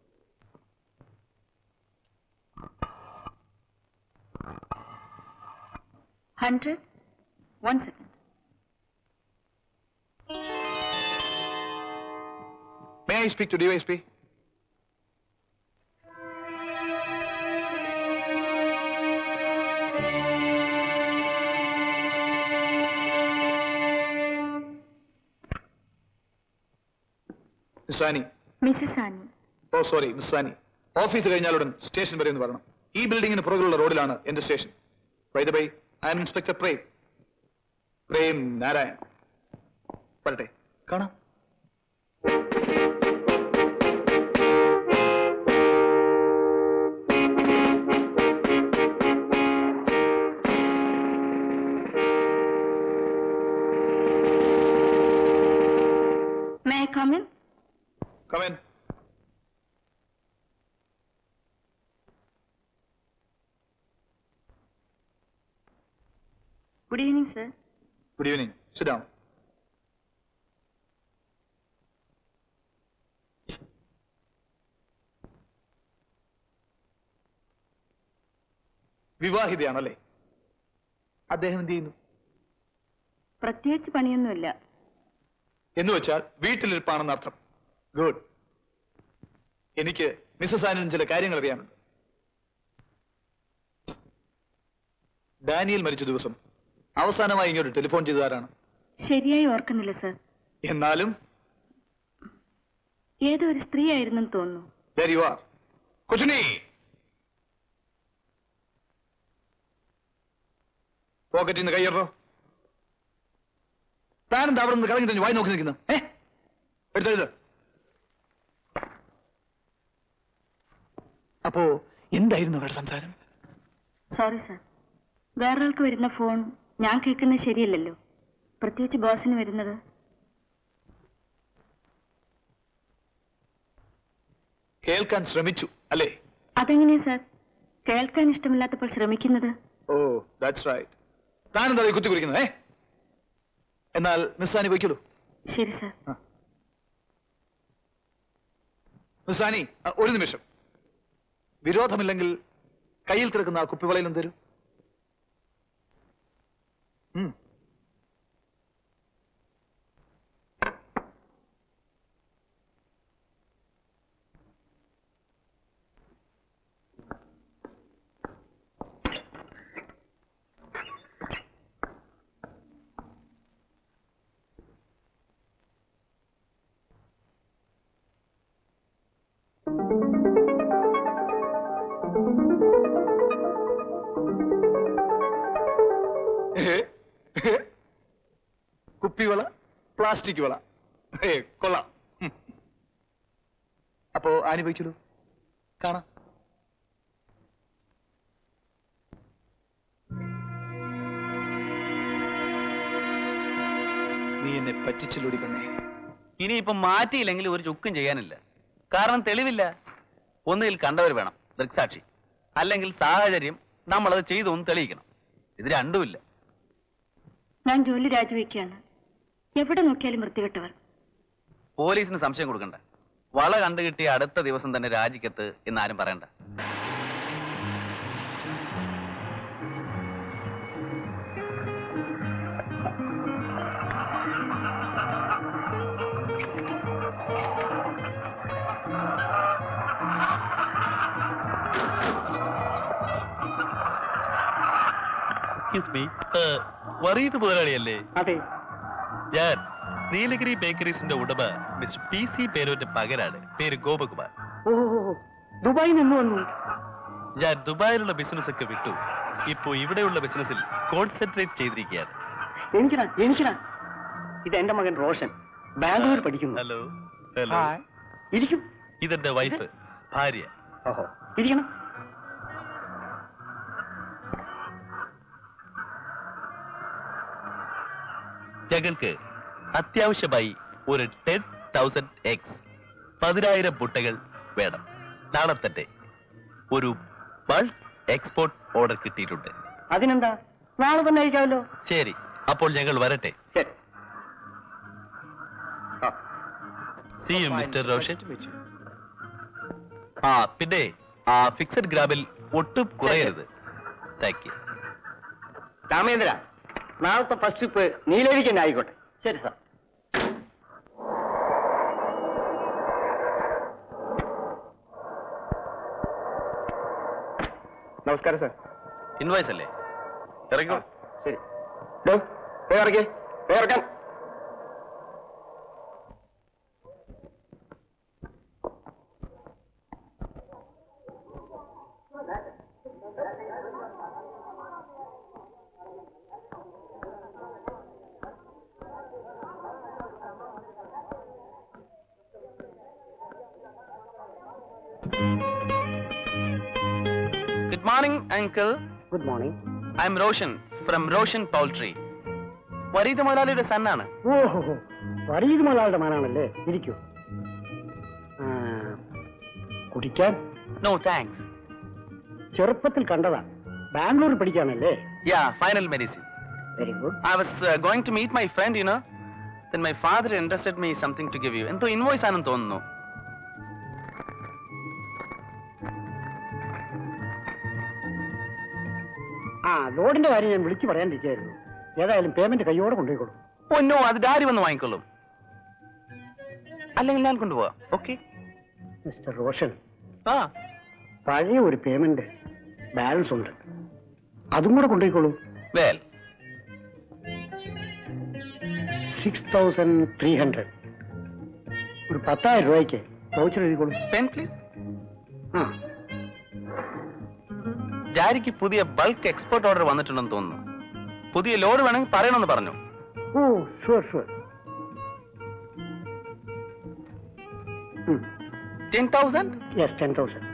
Hundred. One second. May I speak to DYSP? Miss Annie. Mrs Annie ഓ സോറി മിസ് സാനി ഓഫീസ് കഴിഞ്ഞാലുടൻ സ്റ്റേഷൻ വരെ എന്ന് പറയണം ഈ ബിൽഡിങ്ങിന് പുറകിലുള്ള റോഡിലാണ് എന്റെ സ്റ്റേഷൻ വൈദ bye I'm inspector Prem Prem Narayan വരട്ടെ കാണാം May I come in? Come in. Good evening, sir. Good evening. Sit down. വിവാഹിതയാണല്ലേ അദ്ദേഹം എന്ത് ചെയ്യുന്നു പ്രത്യേകിച്ച് പണിയൊന്നുമില്ല എന്ന് വെച്ചാൽ വീട്ടിലിരിപ്പാണെന്ന് അർത്ഥം ഗുഡ് എനിക്ക് മിസ്സസ് ആനിലും ചില കാര്യങ്ങൾ അറിയാനുണ്ട് ഡാനിയൽ മരിച്ച ദിവസം അവസാനമായി ഇങ്ങോട്ട് ടെലിഫോൺ ചെയ്തതാരാണ് ശരിയായി ഓർക്കുന്നില്ല സർ എന്നാലും ഏതോ ഒരു സ്ത്രീ ആയിരുന്നെന്ന് തോന്നുന്നു there you are കൊച്ചുണി പോക്കറ്റിൽ നിന്ന് കയ്യറോ താനെന്താ അവിടെ നിന്ന് കളഞ്ഞു വായി നോക്കി നിൽക്കുന്നു ഏ എടുത്തെഴുത് അപ്പോ എന്തായിരുന്നു അവരുടെ സംസാരം സോറി സർ വേറൊരാൾക്ക് വരുന്ന ഫോൺ ഞാൻ കേൾക്കുന്നത് ശരിയല്ലല്ലോ പ്രത്യേകിച്ച് ബോസിന് വരുന്നത് കേൾക്കാൻ ശ്രമിച്ചു അല്ലേ അതെങ്ങനെയാ സർ കേൾക്കാൻ ഇഷ്ടമില്ലാത്തപ്പോൾ ശ്രമിക്കുന്നത് ഓ ദാറ്റ്സ് റൈറ്റ് താനെന്താ ഈ കുത്തി കുറിക്കുന്നത് ഏ എന്നാൽ മിസ്സാനി വയ്ക്കുള്ളൂ ശരി സർ മിസ്സാനി അ, ഒരു നിമിഷം വിരോധമില്ലെങ്കിൽ കയ്യിൽ കിടക്കുന്ന ആ കുപ്പിവളയിലും തരൂ ഉം. ഏ? കുപ്പിവള പ്ലാസ്റ്റിക് വള ഏ കൊള്ളാം ഉം. അപ്പോ ആനി വയ്ക്കുള്ളൂ കാണാം എന്നെ പറ്റിച്ചില്ലൂടി പെണ്ണേ ഇനിയിപ്പം മാറ്റിയില്ലെങ്കിൽ ഒരു ചുക്കും ചെയ്യാനില്ല കാരണം തെളിവില്ല ഒന്നുകിൽ കണ്ടവർ വേണം ദൃക്സാക്ഷി അല്ലെങ്കിൽ സാഹചര്യം നമ്മളത് ചെയ്തു എന്ന് തെളിയിക്കണം ഇത് രണ്ടുമില്ല ഞാൻ ജോലി രാജിവെക്കുകയാണ് എവിടെ നോക്കിയാലും വൃത്തികെട്ടവർ പോലീസിന് സംശയം കൊടുക്കണ്ട വള കണ്ടു കിട്ടിയ അടുത്ത ദിവസം തന്നെ രാജിക്കത്ത് എന്നാരും പറയണ്ട എക്സ്ക്യൂസ് മീ വറീത് മുതലാളിയല്ലേ അതെ ഞാൻ നീലഗിരി ബേക്കറീസിന്റെ ഉടമ മിസ്റ്റർ പി സി പേരോന്റെ പകരാണ് പേര് ഗോപകുമാർ ഓ ദുബായിൽ നിന്ന് വന്നു ഞാൻ ദുബായിലുള്ള ബിസിനസ് ഒക്കെ വിട്ടു ഇപ്പോ ഇവിടെയുള്ള ബിസിനസ്സിൽ കോൺസെൻട്രേറ്റ് ചെയ്തിരിക്കുകയാണ് എനിക്കടാ എനിക്കടാ ഇത് എന്റെ മകൻ റോഷൻ ബാംഗ്ലൂർ പഠിക്കുന്നു ഹലോ ഹലോ ഇരിക്കും ഇതെന്റെ വൈഫ് ഭാര്യ ഓഹോ ഇരിക്കണം ഞങ്ങൾക്ക് അത്യാവശ്യമായി ഒരു ടെൻ തൗസൻഡ് എക്സ് പതിനായിരം മുട്ടകൾ വേണം നാളെ തന്നെ ഒരു ബൾക്ക് എക്സ്പോർട്ട് ഓർഡർ കിട്ടിയിട്ടുണ്ട് അതിനെന്താ നാളെ തന്നെ അയക്കാമല്ലോ ശരി അപ്പോൾ ഞങ്ങൾ വരട്ടെ ശരി സി യു മിസ്റ്റർ റോഷൻ ആ പിന്നെ ആ ഫിക്സഡ് ഗ്രാമിൽ ഒട്ടും കുറയരുത് താങ്ക് യു രാമേന്ദ്ര നാളത്തെ ഫസ്റ്റ് ട്രിപ്പ് നീലേരിക്ക് തന്നെ ആയിക്കോട്ടെ ശരി സാർ നമസ്കാരം സാർ ഇൻവോയ്സ് അല്ലേ ഇറങ്ങോ ശരി ഇറക്കി ഇറക്കാൻ good morning uncle good morning I'm Roshan from Roshan poultry വരീത് മുതലാളിയുടെ സണ്ണാണ് ഓഹോ വരീത് മലയാളുടെ മാനാണല്ലേ ഇരിക്കൂ ആ, കുടിക്കാൻ നോ താങ്ക്സ് ചെറുപ്പത്തിൽ കണ്ടതാ ബാംഗ്ലൂരിൽ പഠിക്കാണല്ലേ yeah final medicine very good I was uh, going to meet my friend, you know. Then my father entrusted me something to give you. എന്തോ ഇൻവോയ്സ് ആണെന്ന് തോന്നുന്നു ആ ലോഡിന്റെ കാര്യം ഞാൻ വിളിച്ചു പറയാണ്ടിരിക്കായിരുന്നു ഏതായാലും പേയ്മെന്റ് കയ്യോടെ കൊണ്ടുപോയിക്കോളൂ ഓ നോ അത് ഡാഡി വന്ന് വാങ്ങിക്കൊള്ളും അല്ലെങ്കിൽ ഞാൻ കൊണ്ടുപോവാം ഓക്കെ മിസ്റ്റർ റോഷൻ ആ പഴയ ഒരു പേയ്മെന്റ് ബാലൻസ് ഉണ്ട് അതും കൂടെ കൊണ്ടുപോയിക്കോളൂ well six thousand three hundred ഒരു പത്തായിരം രൂപയ്ക്ക് വൗച്ചർ എഴുതിക്കോളൂ പെൻ പ്ലീസ് ആ ഡാഡിക്ക് പുതിയ ബൾക്ക് എക്സ്പോർട്ട് ഓർഡർ വന്നിട്ടുണ്ടെന്ന് തോന്നുന്നു പുതിയ ലോഡ് വേണമെങ്കിൽ പറയണമെന്ന് പറഞ്ഞു ഓ sure sure ten thousand yes ten thousand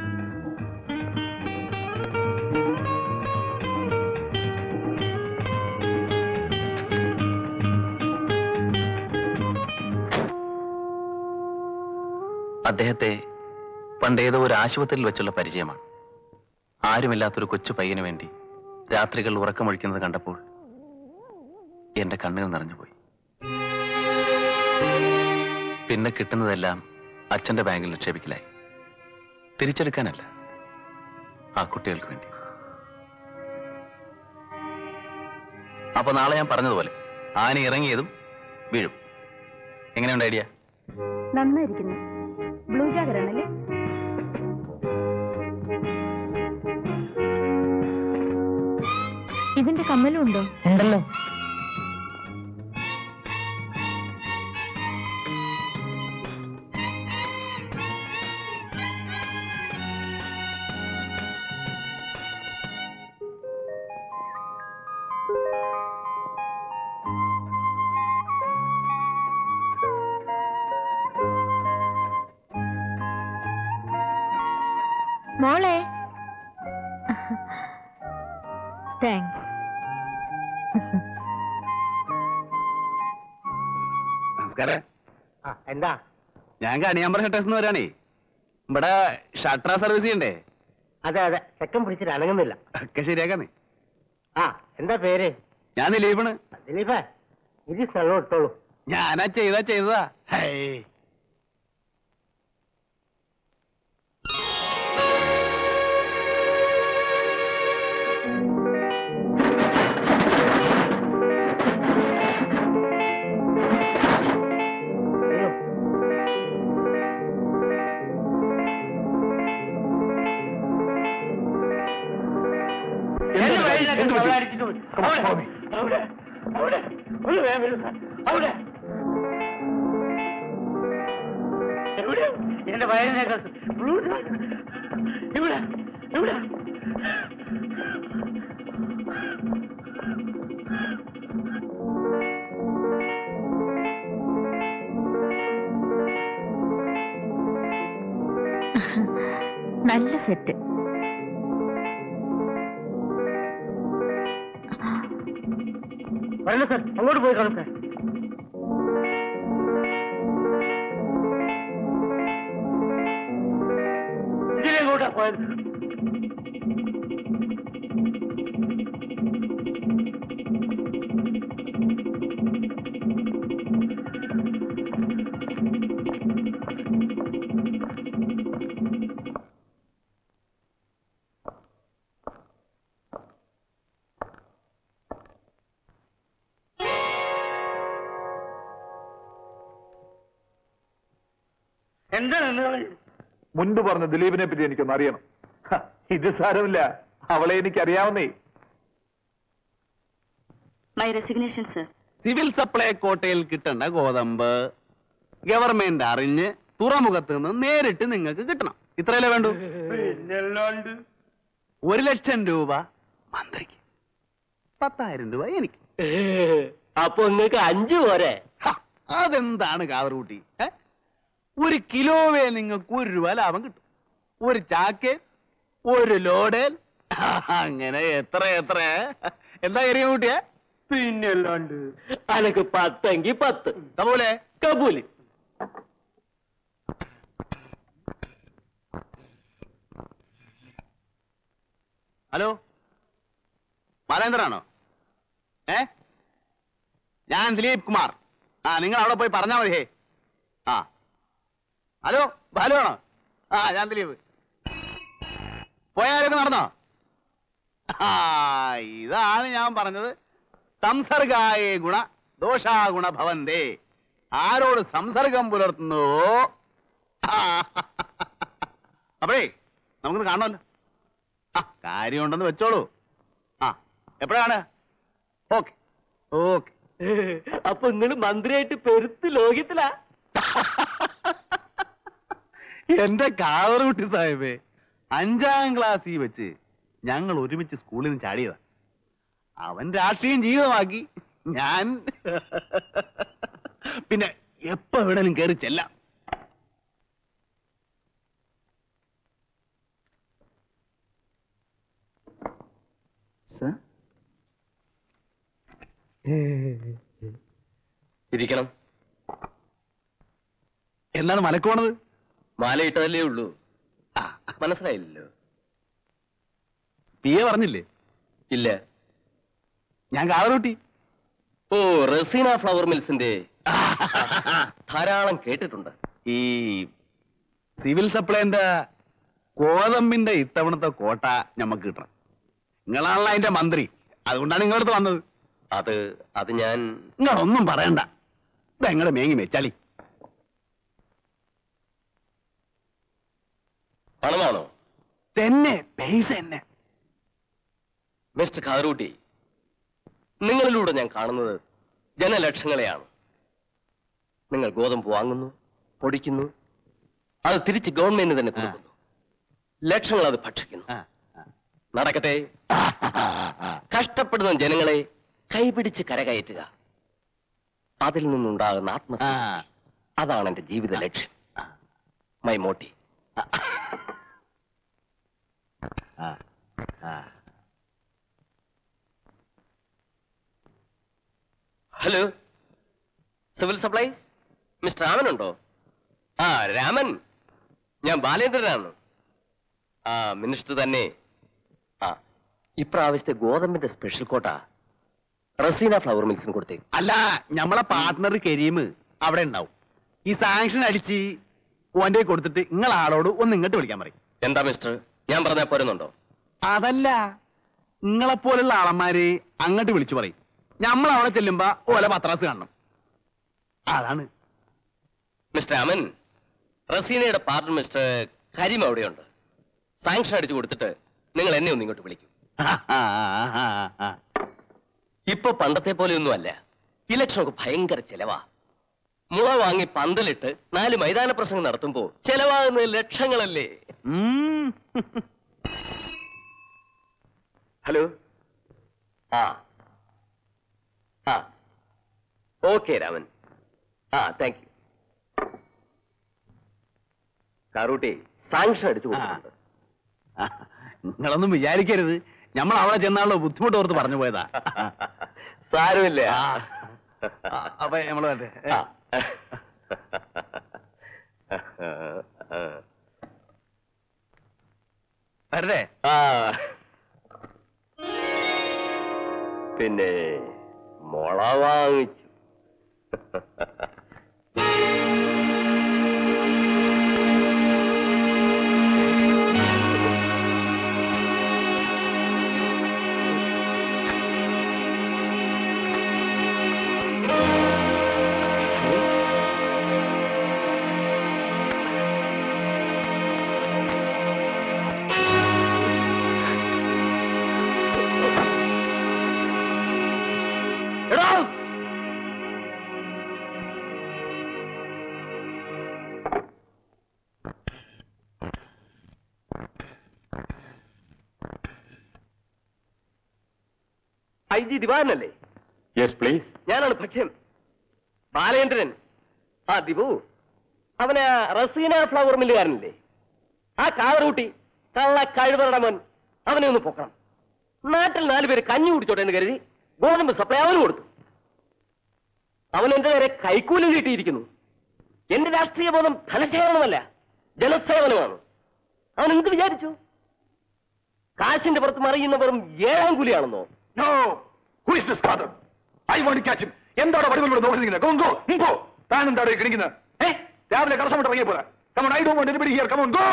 അദ്ദേഹത്തെ പണ്ടേതോ ഒരു ആശുപത്രിയിൽ വെച്ചുള്ള പരിചയമാണ് ആരുമില്ലാത്തൊരു കൊച്ചു പയ്യന് വേണ്ടി രാത്രികൾ ഉറക്കമൊഴിക്കുന്നത് കണ്ടപ്പോൾ എന്റെ കണ്ണുകൾ നിറഞ്ഞുപോയി പിന്നെ കിട്ടുന്നതെല്ലാം അച്ഛന്റെ ബാങ്കിൽ നിക്ഷേപിക്കലായി തിരിച്ചെടുക്കാനല്ല ആ കുട്ടികൾക്ക് വേണ്ടി അപ്പൊ നാളെ ഞാൻ പറഞ്ഞതുപോലെ ആന ഇറങ്ങിയതും വീഴും എങ്ങനെയുണ്ട് ഐഡിയ നന്നായിരിക്കുന്നു ബ്ലൂ ജാഗറാണല്ലേ ഇതിന്റെ കമ്മലും ഉണ്ടോ ഉണ്ടല്ലോ മോളെ താങ്ക്സ് നമസ്കാരം എന്താ ഞാൻ കണിയാമ്പറ ഷട്ടേഴ്സ് എന്ന് വരാണേ ഇവിടെ ഷട്ടറ സർവീസ് ചെയ്യണ്ടേ അതെ അതെ ചെക്കൻ പിടിച്ചിട്ട് അനങ്ങുന്നില്ല ഒക്കെ ശരിയാക്കാന്നേ ആ എന്താ പേര് ഞാൻ ദിലീപാണ് ദിലീപേ ഇത് സ്ഥലം ഇട്ടോളൂ ഞാനാ ചെയ്താ ചെയ്തതാ ഹൈ എന്റെ വയറിനകത്ത് ഇവിടെ ഇവിടെ നല്ല സെറ്റ് വരണ സാർ അങ്ങോട്ട് പോയി കാണും സാർ ഇതിലെങ്ങോട്ടാ പോയത് എന്താണ് നിങ്ങൾ മുൻപ് പറഞ്ഞ ദിലീപിനെ പറ്റി എനിക്കൊന്ന് അറിയണം ഹ, ഇത് സാരമില്ല അവളെ എനിക്ക് അറിയാവുന്നേ my resignation sir civil supply കോട്ടയിൽ കിട്ടേണ്ട ഗോതമ്പ് ഗവൺമെന്റ് അറിഞ്ഞ് തുറമുഖത്ത് നിന്ന് നേരിട്ട് നിങ്ങൾക്ക് കിട്ടണം ഇത്രയല്ലേ വേണ്ടു പിന്നല്ലാണ്ട് ഒരു ലക്ഷം രൂപ മന്ത്രിക്ക് പത്തായിരം രൂപ എനിക്ക് അപ്പൊ നിങ്ങൾക്ക് അഞ്ചു പോരെ ഹ, അതെന്താണ് കാവറൂട്ടി ഏ? ഒരു കിലോവേ നിങ്ങൾക്ക് ഒരു രൂപ ലാഭം കിട്ടും ഒരു ചാക്ക് ഒരു ലോഡേൽ അങ്ങനെ എത്ര എത്ര എന്താ കാര്യം കൂട്ടിയേ പിന്നല്ലാണ്ട് അനക്ക് പത്തെങ്കി പത്ത് കബൂലേ കബൂല് ഹലോ ബാലേന്ദ്രനാണോ ഏ ഞാൻ ദിലീപ് കുമാർ ആ നിങ്ങൾ അവിടെ പോയി പറഞ്ഞാൽ മതി ഹേ ആ ഹലോ ബാലു ആണോ ആ ഞാൻ ദിലീപ് പോയാലൊക്കെ നടന്നോ ആ ഇതാണ് ഞാൻ പറഞ്ഞത് സംസർഗായേ ഗുണ ദോഷാഗുണ ഭവന്തേ ആരോട് സംസർഗം പുലർത്തുന്നുവോ ആ, അപ്പോഴേ നമുക്കൊന്ന് കാണണമല്ലോ ആ കാര്യമുണ്ടെന്ന് വെച്ചോളൂ ആ എപ്പോഴാണ് ഓക്കെ ഓക്കെ അപ്പൊ നിങ്ങൾ മന്ത്രിയായിട്ട് പെരുത്ത് ലോകത്തിലാ എന്റെ കാവറൂട്ടി സാഹിബേ അഞ്ചാം ക്ലാസ്സിൽ വെച്ച് ഞങ്ങൾ ഒരുമിച്ച് സ്കൂളിൽ നിന്ന് ചാടിയതാ അവൻ രാഷ്ട്രീയം ജീവിതമാക്കി ഞാൻ പിന്നെ എപ്പോ എവിടെയും കയറി ചെല്ലാം ഇരിക്കണം എന്താണ് മലക്കോണത് മാലയിട്ടതല്ലേ ഉള്ളൂ ആ മനസ്സിലായില്ലല്ലോ പി എ പറഞ്ഞില്ലേ ഇല്ല ഞാൻ കാവറൂട്ടി ഓ റസീന ഫ്ലവർ മിൽസിന്റെ ധാരാളം കേട്ടിട്ടുണ്ട് ഈ സിവിൽ സപ്ലൈന്റെ കോതമ്പിന്റെ ഇത്തവണത്തെ കോട്ട ഞമ്മക്ക് കിട്ടണം നിങ്ങളാണല്ലോ അതിന്റെ മന്ത്രി അതുകൊണ്ടാണ് നിങ്ങളടുത്ത് വന്നത് അത് അത് ഞാൻ നിങ്ങളൊന്നും പറയണ്ട ഇതെങ്ങടെ മേങ്ങി വെച്ചാളി പണമാണോ തന്നെ പൈസ തന്നെ മിസ്റ്റർ ഖാറൂട്ടി നിങ്ങളിലൂടെ ഞാൻ കാണുന്നത് ജനലക്ഷങ്ങളെയാണ് നിങ്ങൾ ഗോതമ്പ് വാങ്ങുന്നു പൊടിക്കുന്നു അത് തിരിച്ച് ഗവൺമെന്റിന് തന്നെ കൊടുക്കുന്നു ലക്ഷങ്ങൾ അത് ഭക്ഷിക്കുന്നു നടക്കട്ടെ കഷ്ടപ്പെടുന്ന ജനങ്ങളെ കൈപിടിച്ച് കരകയറ്റുക അതിൽ നിന്നുണ്ടാകുന്ന ആത്മസംതൃപ്തി അതാണ് എന്റെ ജീവിത ലക്ഷ്യം my motto hello civil supplies mister രാമനുണ്ടോ ആ രാമൻ ഞാൻ ബാലേന്ദ്രനാണ് ആ മിനിസ്റ്റർ തന്നെ ആ ഇപ്രാവശ്യത്തെ ഗോതമ്പിന്റെ സ്പെഷ്യൽ കോട്ട റസീന ഫ്ലവർ മിൽസിന് കൊടുത്തേ അല്ല ഞമ്മളെ പാർട്ട്ണർ കരീം അവിടെ ഉണ്ടാവും ഈ സാങ്ഷൻ അടിച്ച് ഓന്റെ കൊടുത്തിട്ട് നിങ്ങൾ ആളോട് ഒന്ന് ഇങ്ങോട്ട് വിളിക്കാൻ പറയും എന്താ മിസ്റ്റർ ഞാൻ പറഞ്ഞാൽ പോരുന്നുണ്ടോ അതല്ല നിങ്ങളെപ്പോലുള്ള ആളന്മാര് അങ്ങോട്ട് വിളിച്ചു പറയും നമ്മൾ അവിടെ ചെല്ലുമ്പോ ഓല പത്രാസ് കാണണം അതാണ് മിസ്റ്റർ രാമൻ റസീനയുടെ പാർട്ണർ മിസ്റ്റർ കരീം അവിടെയുണ്ട് സാങ്ഷൻ അടിച്ചു കൊടുത്തിട്ട് നിങ്ങൾ എന്നെ ഒന്ന് ഇങ്ങോട്ട് വിളിക്കും ഇപ്പൊ പണ്ടത്തെ പോലെയൊന്നും അല്ല ഇലക്ഷൻ ഒക്കെ ഭയങ്കര ചെലവാ മുള വാങ്ങി പന്തലിട്ട് നാല് മൈതാന പ്രസംഗം നടത്തുമ്പോ ചെലവാകുന്നത് ലക്ഷങ്ങളല്ലേ ഹലോ ആ ആ ഓക്കെ രാമൻ ആ താങ്ക് യു കാറൂട്ടി സാങ്ഷൻ അടിച്ചു കൊടുക്കുന്നുണ്ട് നിങ്ങളൊന്നും വിചാരിക്കരുത് നമ്മൾ അവിടെ ചെന്നാണല്ലോ ബുദ്ധിമുട്ട് ഓർത്ത് പറഞ്ഞു പോയതാ സാരമില്ല അപ്പൊ നമ്മള് വരട്ടെ. ആ. വരട്ടെ ആ പിന്നെ മുള വാങ്ങിച്ചു എടാ ഐ ജി ദിവാനല്ലേ യെസ് പ്ലീസ് ഞാനാണ് ഭക്ഷ്യം ബാലേന്ദ്രൻ ആ ദിപു അവന് റസീന ഫ്ലവർ മില്ലുകാരനല്ലേ ആ കാവറൂട്ടി കള്ള കഴിവറുടെ മോൻ അവനെ ഒന്ന് പൊക്കണം നാട്ടിൽ നാല് പേര് കഞ്ഞി കുടിച്ചോട്ടെ എന്ന് കരുതി ഗോതമ്പ് സപ്ലൈ അവന് കൊടുത്തു അവൻ എന്റെ നേരെ കൈക്കൂലം കിട്ടിയിരിക്കുന്നു എന്റെ രാഷ്ട്രീയ ബോധം ധനശേഖരണമല്ല ജനസേവനമാണ് അവൻ എന്ത് വിചാരിച്ചു കാശിന്റെ പുറത്ത് മറിയുന്ന വെറും ഏഴാം കൂലിയാണെന്നോ No! Who is this father? I want to catch him. എന്താണ് വടിവല്ലോട് നോക്കുന്നത് ഗോ ഗോ പോ താൻ എന്താണ് ഈ കിണിക്കുന്നത് ഏ രാവിലെ കടസമിട്ട് ഇറങ്ങിയ പോലെ come on I don't want anybody here come on go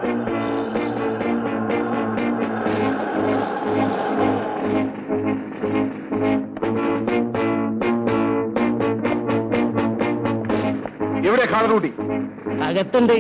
എവിടെ കാളറൂട്ടി അകത്തുണ്ട്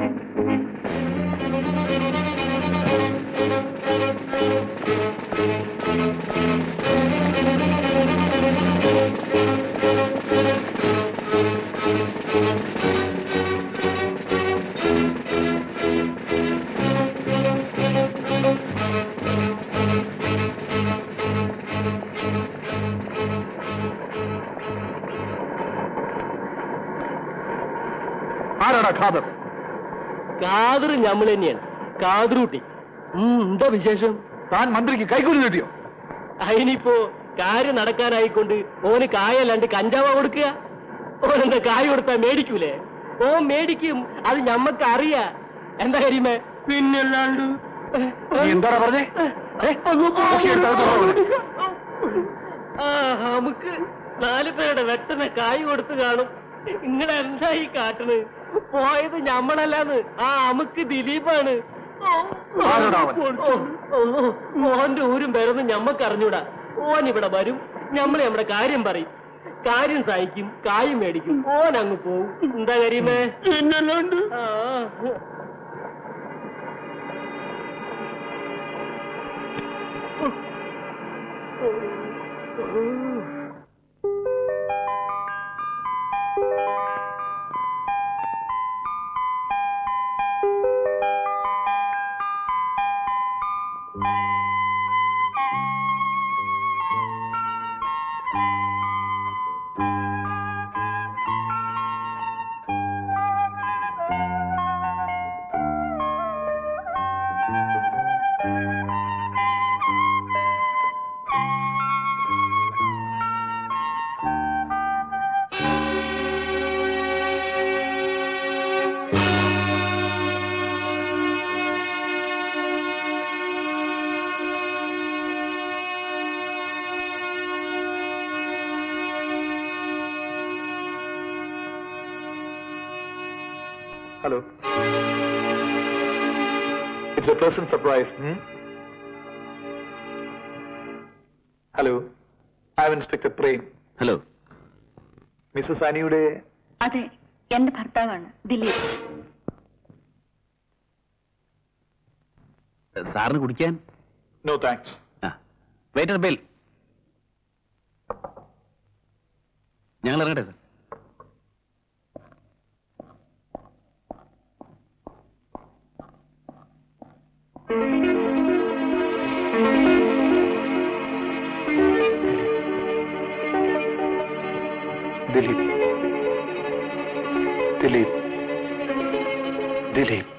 ആരാടാ ഖാദർ കാതറ് ഞമ്മൾ തന്നെയാണ് കാതറൂട്ടി എന്താ വിശേഷം താൻ മന്ത്രിക്ക് കൈക്കൂലി കിട്ടിയോ അതിനിപ്പോ കാര്യം നടക്കാനായിക്കൊണ്ട് ഓന് കായല്ലാണ്ട് കഞ്ചാവ കൊടുക്കുക ഓനെന്താ കായ് കൊടുത്താ മേടിക്കൂലേ ഓ മേടിക്കും അത് ഞമ്മക്ക് അറിയാ എന്താ കരിമേ പിന്നല്ലാണ്ട് നീ എന്താടാ പറഞ്ഞേ ഏ? പൊക്കിയെടുത്ത് അകത്ത് കൊണ്ടുപോ. ആ നമുക്ക് നാല് പേരുടെ വെട്ടന കായ് കൊടുത്ത് കാണും ഇങ്ങനെ എന്താ ഈ കാട്ടണ് പോയത് ഞമ്മളല്ലാന്ന് ആ അമുക്ക് ദിലീപാണ് ആരോടാ അവൻ? ഓ, ഓ, ഓന്റെ ഊരും പേരൊന്നും ഞമ്മക്ക് അറിഞ്ഞൂടാ ഓൻ ഇവിടെ വരും ഞമ്മള് നമ്മുടെ കാര്യം പറയും കാര്യം സഹിക്കും കായും മേടിക്കും ഓൻ അങ്ങ് പോവും എന്താ കാര്യമേ പിന്നല്ലാണ്ട് ആ Hello. It's a pleasant surprise. Hmm? Hello. I'm Inspector Prem. Hello Mrs അനിയുടെ അതെ എന്റെ ഭർത്താവാണ് ദിലീപ് സാറിന് കുടിക്കാൻ നോ താങ്ക്സ് വെയിറ്റർ ബെൽ ഞങ്ങൾ ഇറങ്ങട്ടെ സാർ ദിലീപ് ദിലീപ് ദിലീപ്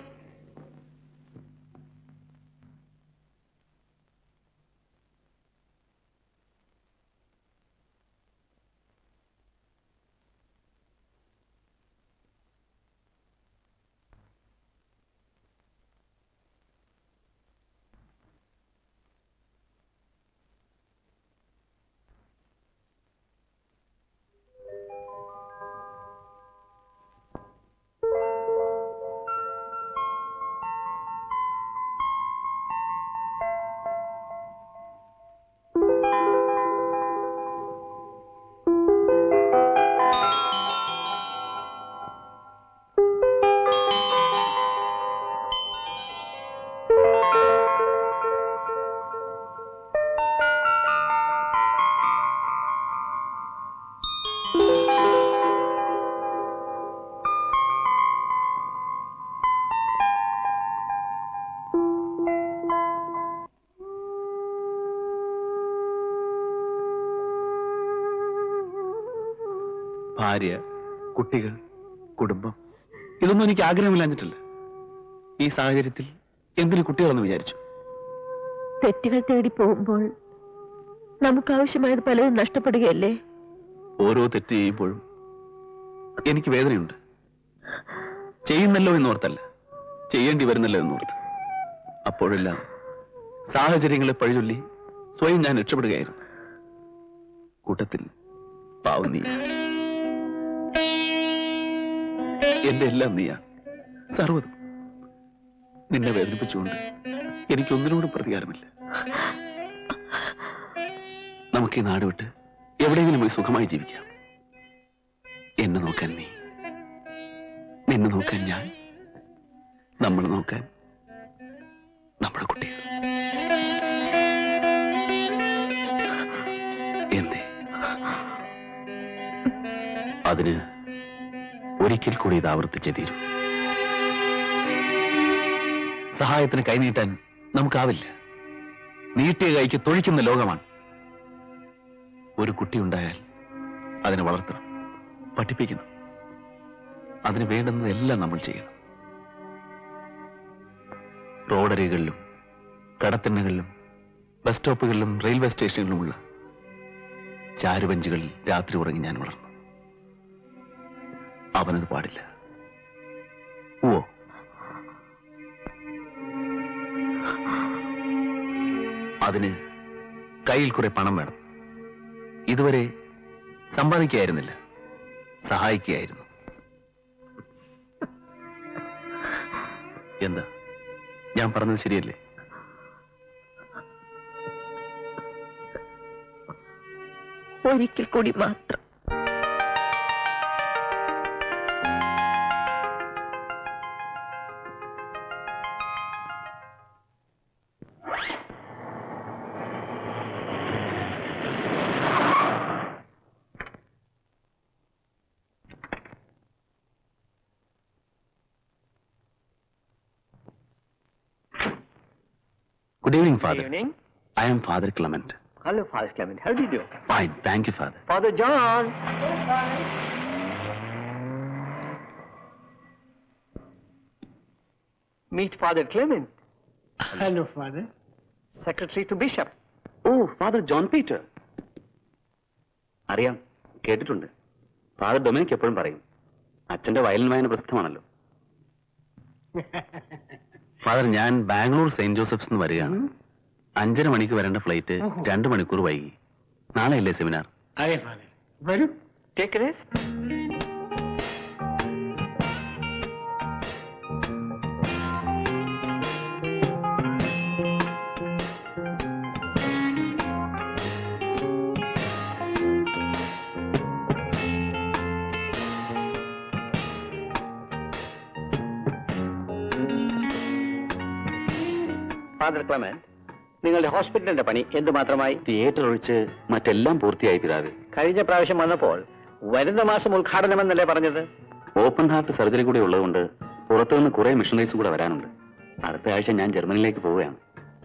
ഭാര്യ കുട്ടികൾ കുടുംബം ഇതൊന്നും എനിക്ക് ആഗ്രഹമില്ലാഞ്ഞിട്ടില്ല ഈ സാഹചര്യത്തിൽ എന്തിനു കുട്ടികളെന്ന് വിചാരിച്ചു തെറ്റുകൾ തേടി പോകുമ്പോൾ നമുക്ക് ആവശ്യമായത് പലതും നഷ്ടപ്പെടുകയല്ലേ ഓരോ തെറ്റ് ചെയ്യുമ്പോഴും എനിക്ക് വേദനയുണ്ട് ചെയ്യുന്നല്ലോ എന്നോർത്തല്ല ചെയ്യേണ്ടി വരുന്നല്ലോ എന്നോർത്ത് അപ്പോഴെല്ലാം സാഹചര്യങ്ങളെ പഴിചൊല്ലി സ്വയം ഞാൻ രക്ഷപ്പെടുകയായിരുന്നു കൂട്ടത്തിൽ പാവം നീ എന്റെ എല്ലാം നീയാ സർവ്വതും നിന്നെ വേദനിപ്പിച്ചുകൊണ്ട് എനിക്കൊന്നിനോടും പ്രതികാരമില്ല നമുക്ക് ഈ നാട് വിട്ട് എവിടെയെങ്കിലും പോയി സുഖമായി ജീവിക്കാം എന്നെ നോക്കാൻ നീ നിന്നെ നോക്കാൻ ഞാൻ നമ്മൾ നോക്കാൻ നമ്മുടെ കുട്ടികൾ എന്തേ അതിന് ഒരിക്കൽ കൂടി ഇത് ആവർത്തിച്ചേ തീരൂ സഹായത്തിന് കൈനീട്ടാൻ നമുക്കാവില്ല നീട്ടിയ കൈക്ക് തൊഴിക്കുന്ന ലോകമാണ് ഒരു കുട്ടി ഉണ്ടായാൽ അതിനെ വളർത്തണം പഠിപ്പിക്കണം അതിന് വേണ്ടുന്നതെല്ലാം നമ്മൾ ചെയ്യണം റോഡരികളിലും കടത്തിണ്ണകളിലും ബസ് സ്റ്റോപ്പുകളിലും റെയിൽവേ സ്റ്റേഷനുകളിലുമുള്ള ചാരുബഞ്ചുകളിൽ രാത്രി ഉറങ്ങി ഞാൻ വളർന്നു അവനത് പാടില്ല ഓ അതിന് കയ്യിൽ കുറെ പണം വേണം ഇതുവരെ സമ്പാദിക്കുകയായിരുന്നില്ല സഹായിക്കുകയായിരുന്നു എന്താ ഞാൻ പറഞ്ഞത് ശരിയല്ലേ ഒരിക്കൽ കൂടി മാത്രം Good evening, Father. evening. I am Father Clement. Hello, Father Clement. How do you do? Fine, thank you, Father. Father John. Meet Father Clement. Hello, Father. Secretary to Bishop. ഓ ഫാദർ ജോൺ പീറ്റർ അറിയാം കേട്ടിട്ടുണ്ട് ഫാദർ ഡൊമിനിക് എപ്പോഴും പറയും അച്ഛന്റെ വയലിൻ വായന പ്രസിദ്ധമാണല്ലോ ഫാദർ ഞാൻ ബാംഗ്ലൂർ സെയിന്റ് ജോസഫ്സ് നിന്ന് വരികയാണ് അഞ്ചര മണിക്ക് വരേണ്ട ഫ്ലൈറ്റ് ഓഹോ. രണ്ട് മണിക്കൂർ വൈകി നാളെ അല്ലേ സെമിനാർ അതെ ഫാദർ വരൂ Take a rest. Father Clement നിങ്ങളുടെ ഹോസ്പിറ്റലിന്റെ പണി എന്തുമാത്രമായി തിയേറ്റർ ഒഴിച്ച് മറ്റെല്ലാം പൂർത്തിയായി പിതാവ് കഴിഞ്ഞ പ്രാവശ്യം വന്നപ്പോൾ വരുന്ന മാസം ഉദ്ഘാടനമെന്നല്ലേ പറഞ്ഞത് ഓപ്പൺ ഹാർട്ട് സർജറി കൂടി ഉള്ളതുകൊണ്ട് പുറത്തുനിന്ന് കുറെ മിഷണറീസ് കൂടെ വരാനുണ്ട് അടുത്ത ആഴ്ച ഞാൻ ജർമ്മനിയിലേക്ക് പോവുകയാണ്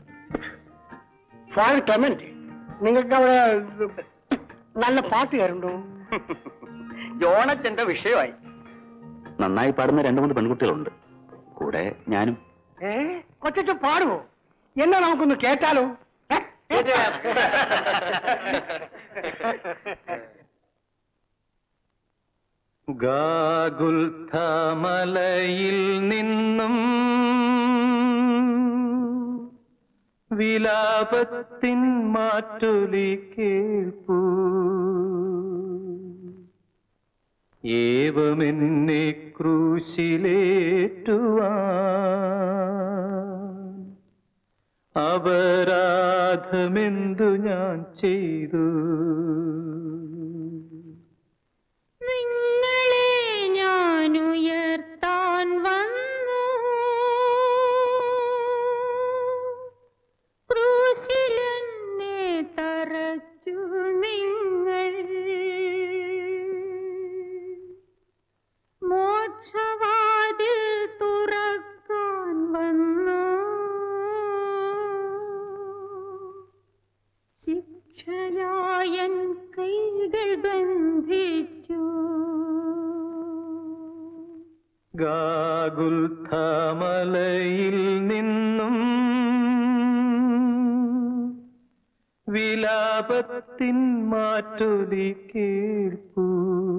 ഫാദർ ക്ലെമന്റ് നിങ്ങൾക്ക് അവിടെ നല്ല പാട്ടുകാരുണ്ടോ ജോണച്ചന്റെ വിഷയമായി നന്നായി പാടുന്ന രണ്ടു മൂന്ന് പെൺകുട്ടികളുണ്ട് കൂടെ ഞാനും ഏ കൊച്ചു പാടുവോ എന്നാ നമുക്കൊന്ന് കേട്ടാലോ ഏ? ഗാഗുൽഥമലയിൽ നിന്നും വിലാപത്തിൻ മാറ്റൊലി കേൾപ്പൂ ഏവമെന്നെ ക്രൂശിലേറ്റുവാൻ അപരാധമെന്തു ഞാൻ ചെയ്തു നിങ്ങളെ ഞാൻ ഉയർത്താൻ വന്നു ക്രൂശിലെന്നെ തറച്ചു നിങ്ങൾ മോക്ഷവാതിൽ തുറക്കാൻ വന്നു ശിക്ഷയായൻ കൈകൾ ബന്ധിച്ചു ഗാഗുൽഥമലയിൽ നിന്നും വിലാപത്തിൻ മാറ്റൊലി കേൾപ്പൂ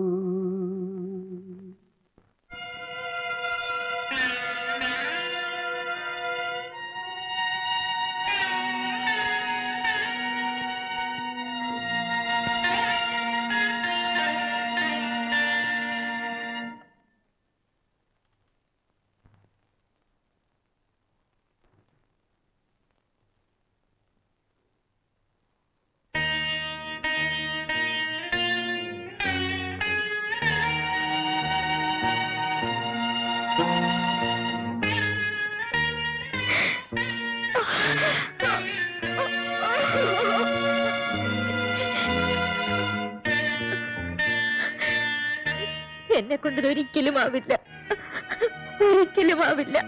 എന്നെ കൊണ്ടത് ഒരിക്കലും ആവില്ല ഒരിക്കലും ആവില്ല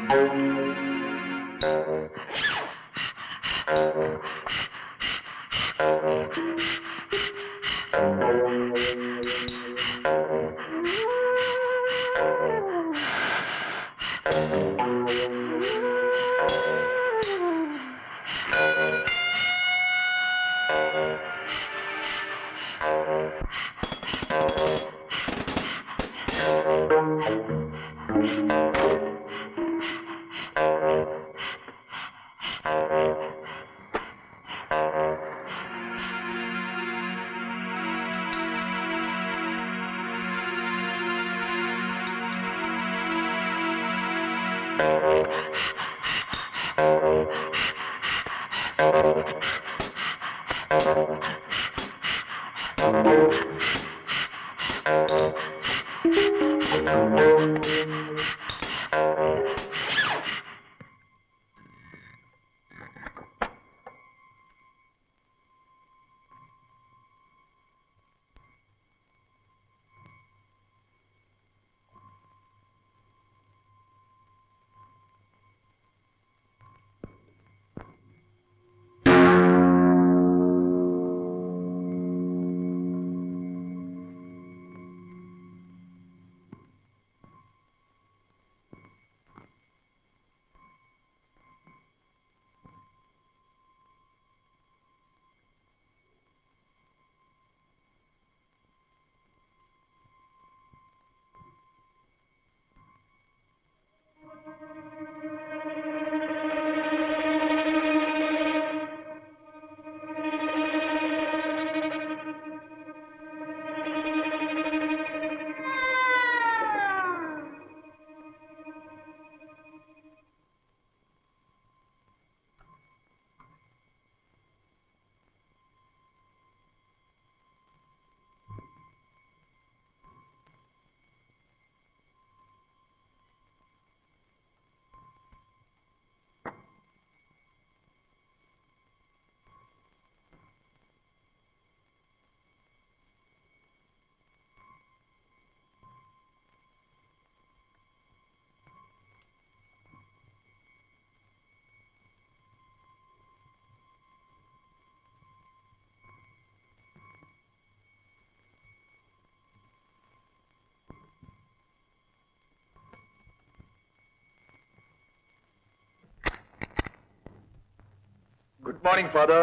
good morning father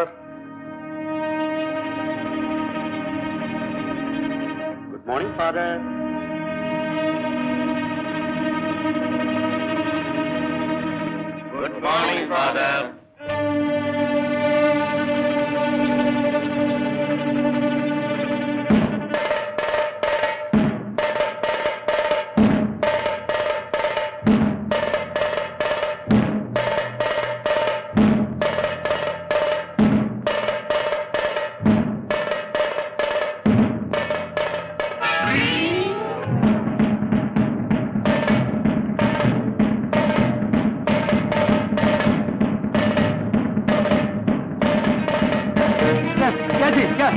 good morning father good morning father क्या जी क्या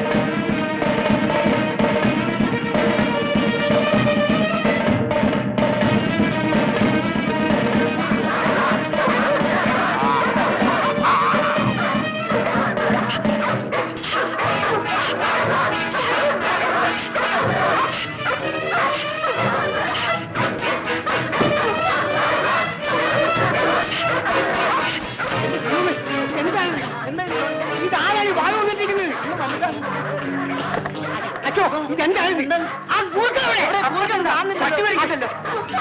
എന്താണ് എന്താണ് ഇതാരാണ് വാഴ വന്നിട്ടിരിക്കുന്നത് അച്ഛോ ഇതെന്താണ് ആ കൂർക്കവിടെ പട്ടി മരിക്കട്ടല്ലോ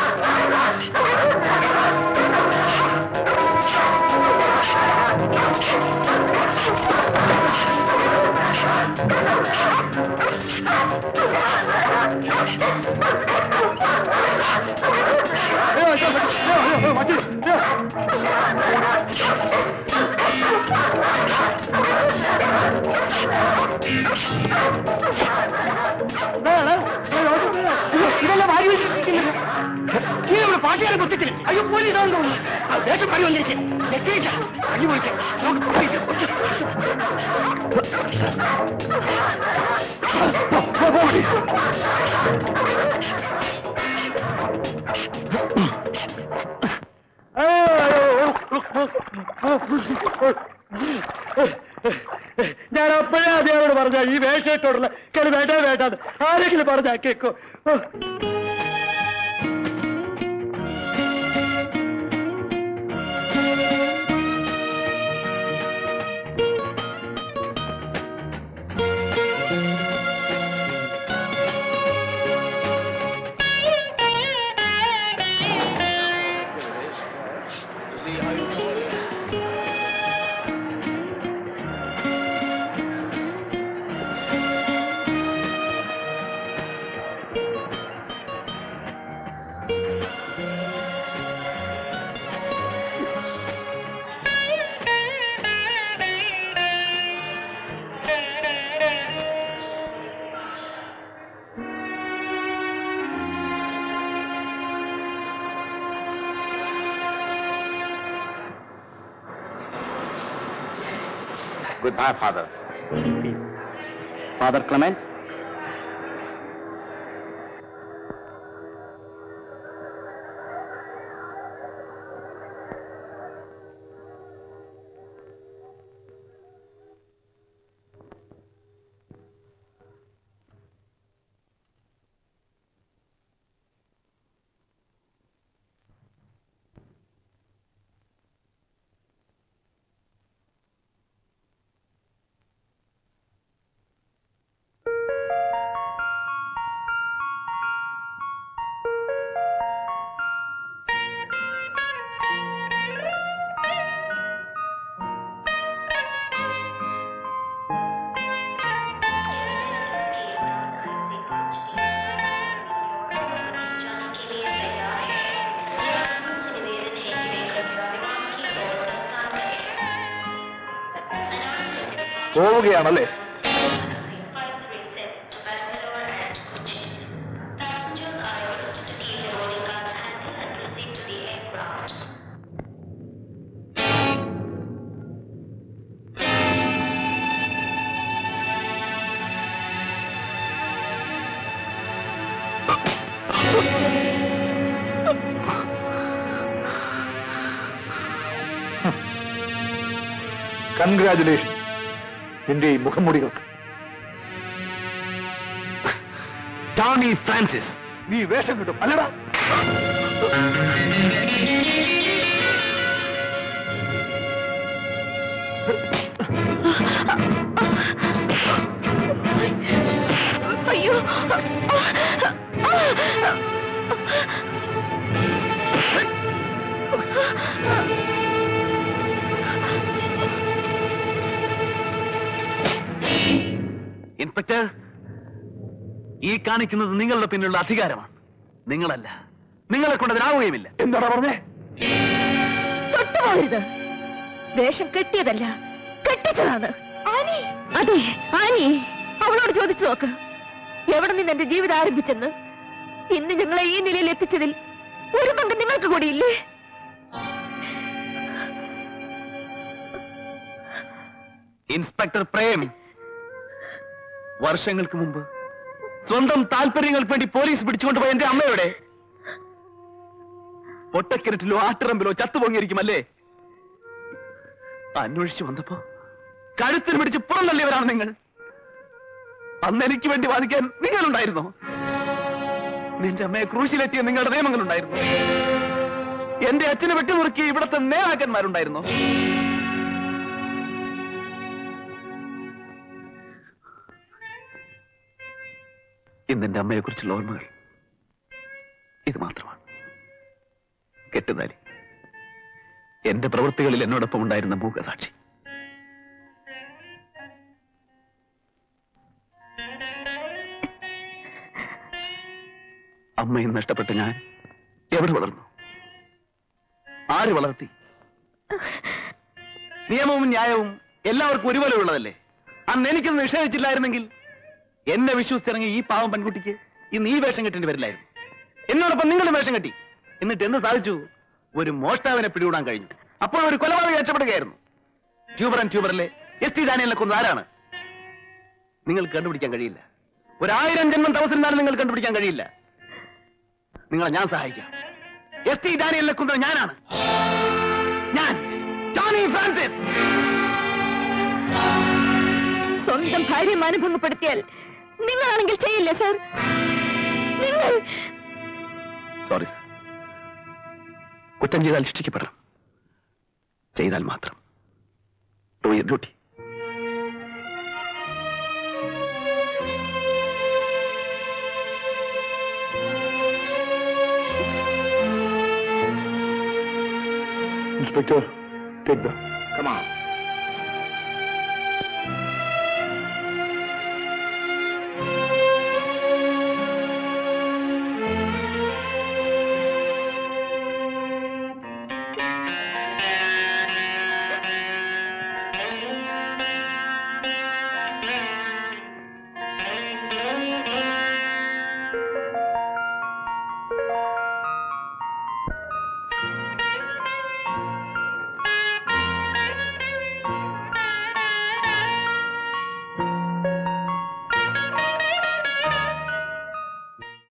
ഇതല്ല വാരി വെച്ചിരിക്കുന്നത് നീ നമ്മുടെ പാട്ടുകാരെ കുത്തിക്കല് അയ്യോ പോലീസാണെന്ന് തോന്നുന്നു ആ വേഷം പണി വന്നിരിക്കും നെറ്റിയില്ല അടി പൊളിക്കാം നമുക്ക് പോലീസ് ഞാൻ അപ്പോഴേ അദ്ദേഹത്തോട് പറഞ്ഞ ഈ വേഷത്തോടുള്ള കളി വേണ്ട വേണ്ട ആരെങ്കിലും പറഞ്ഞാ കേക്കോ ഓ. Goodbye, father. ഫാദർ ക്ലമൻ പോവുകയാണല്ലേ കൺഗ്രാചുലേഷൻ നിന്റെ ഈ മുഖംമൂടികൾക്ക് ടോണി ഫ്രാൻസിസ് നീ വേഷം കിട്ടും അല്ലടാ അയ്യോ ഇൻസ്പെക്ടർ ഈ കാണിക്കുന്നത് നിങ്ങളുടെ പിന്നിലുള്ള അധികാരമാണ് നിങ്ങളല്ല നിങ്ങളെ കൊണ്ട് അതിനാവുകയുമില്ല എന്താടാ പറഞ്ഞേ തൊട്ടുപോകരുത് വേഷം കെട്ടിയതല്ല കെട്ടിച്ചതാണ് അതെ ആനി അവളോട് ചോദിച്ചു നോക്ക് എവിടെ നിന്ന് എന്റെ ജീവിതം ആരംഭിച്ചെന്ന് ഇന്ന് ഞങ്ങളെ ഈ നിലയിൽ എത്തിച്ചതിൽ ഒരു പങ്ക് നിങ്ങൾക്ക് കൂടിയില്ലേ ഇൻസ്പെക്ടർ പ്രേം വർഷങ്ങൾക്ക് മുമ്പ് സ്വന്തം താല്പര്യങ്ങൾക്ക് വേണ്ടി പോലീസ് പിടിച്ചുകൊണ്ടുപോയ എന്റെ അമ്മയുടെ പൊട്ടക്കിരറ്റിലോ ആട്ടിറമ്പിലോ ചത്തുപൊങ്ങിയിരിക്കുമല്ലേ അന്വേഷിച്ചു വന്നപ്പോ കഴുത്തിൽ പിടിച്ച് പുറം തള്ളിയവരാണ് നിങ്ങൾ അന്ന് എനിക്ക് വേണ്ടി വാദിക്കാൻ നിങ്ങളുണ്ടായിരുന്നോ നിന്റെ അമ്മയെ ക്രൂശിലെത്തിയ നിങ്ങളുടെ നിയമങ്ങളുണ്ടായിരുന്നു എന്റെ അച്ഛനെ വെട്ടിനുറുക്കിയ ഇവിടുത്തെ നേതാക്കന്മാരുണ്ടായിരുന്നോ ഇന്ന് എന്റെ അമ്മയെ കുറിച്ചുള്ള ഓർമ്മകൾ ഇത് മാത്രമാണ് കെട്ടുതാലി എന്റെ പ്രവൃത്തികളിൽ എന്നോടൊപ്പം ഉണ്ടായിരുന്ന മൂകസാക്ഷി അമ്മയും നഷ്ടപ്പെട്ട ഞാൻ എവിടെ വളർന്നു ആര് വളർത്തി നിയമവും ന്യായവും എല്ലാവർക്കും ഒരുപോലെ ഉള്ളതല്ലേ അന്ന് എനിക്കൊന്ന് നിഷേധിച്ചില്ലായിരുന്നെങ്കിൽ എന്നെ വിശ്വസിച്ചിറങ്ങി ഈ പാവം പെൺകുട്ടിക്ക് ഇന്ന് ഈ വേഷം കെട്ടേണ്ടി വരില്ലായിരുന്നു എന്നോടൊപ്പം നിങ്ങളും വേഷം കെട്ടി എന്നിട്ട് എന്ത് സാധിച്ചു ഒരു മോഷ്ടാവിനെ പിടികൂടാൻ കഴിഞ്ഞു അപ്പോൾ ഒരു കൊലപാതകം രക്ഷപ്പെടുകയായിരുന്നു ട്യൂബർ ആൻഡ് ട്യൂബറിലെ എസ് ടി ഡാനിയലിനെ കൊന്നത് ആരാണ് നിങ്ങൾക്ക് കണ്ടുപിടിക്കാൻ കഴിയില്ല ഒരായിരം ജന്മം തപസ്സിരുന്നാലും നിങ്ങൾ കണ്ടുപിടിക്കാൻ കഴിയില്ല നിങ്ങളെ ഞാൻ സഹായിക്കാം എസ് ടി ഡാനിയലിനെ കൊന്നത് ഞാനാണ് ഞാൻ ജോണി മീ ഫ്രാൻസിസ് സ്വന്തം ഭാര്യ അനുഭവപ്പെടുത്തിയാൽ നിങ്ങളാണെങ്കിൽ ചെയ്യില്ലേ സാർ നിങ്ങൾ സോറി സാർ കുറ്റം ചെയ്താൽ ശിക്ഷിക്കപ്പെടണം ചെയ്താൽ മാത്രം do your duty Inspector, take them. Come on.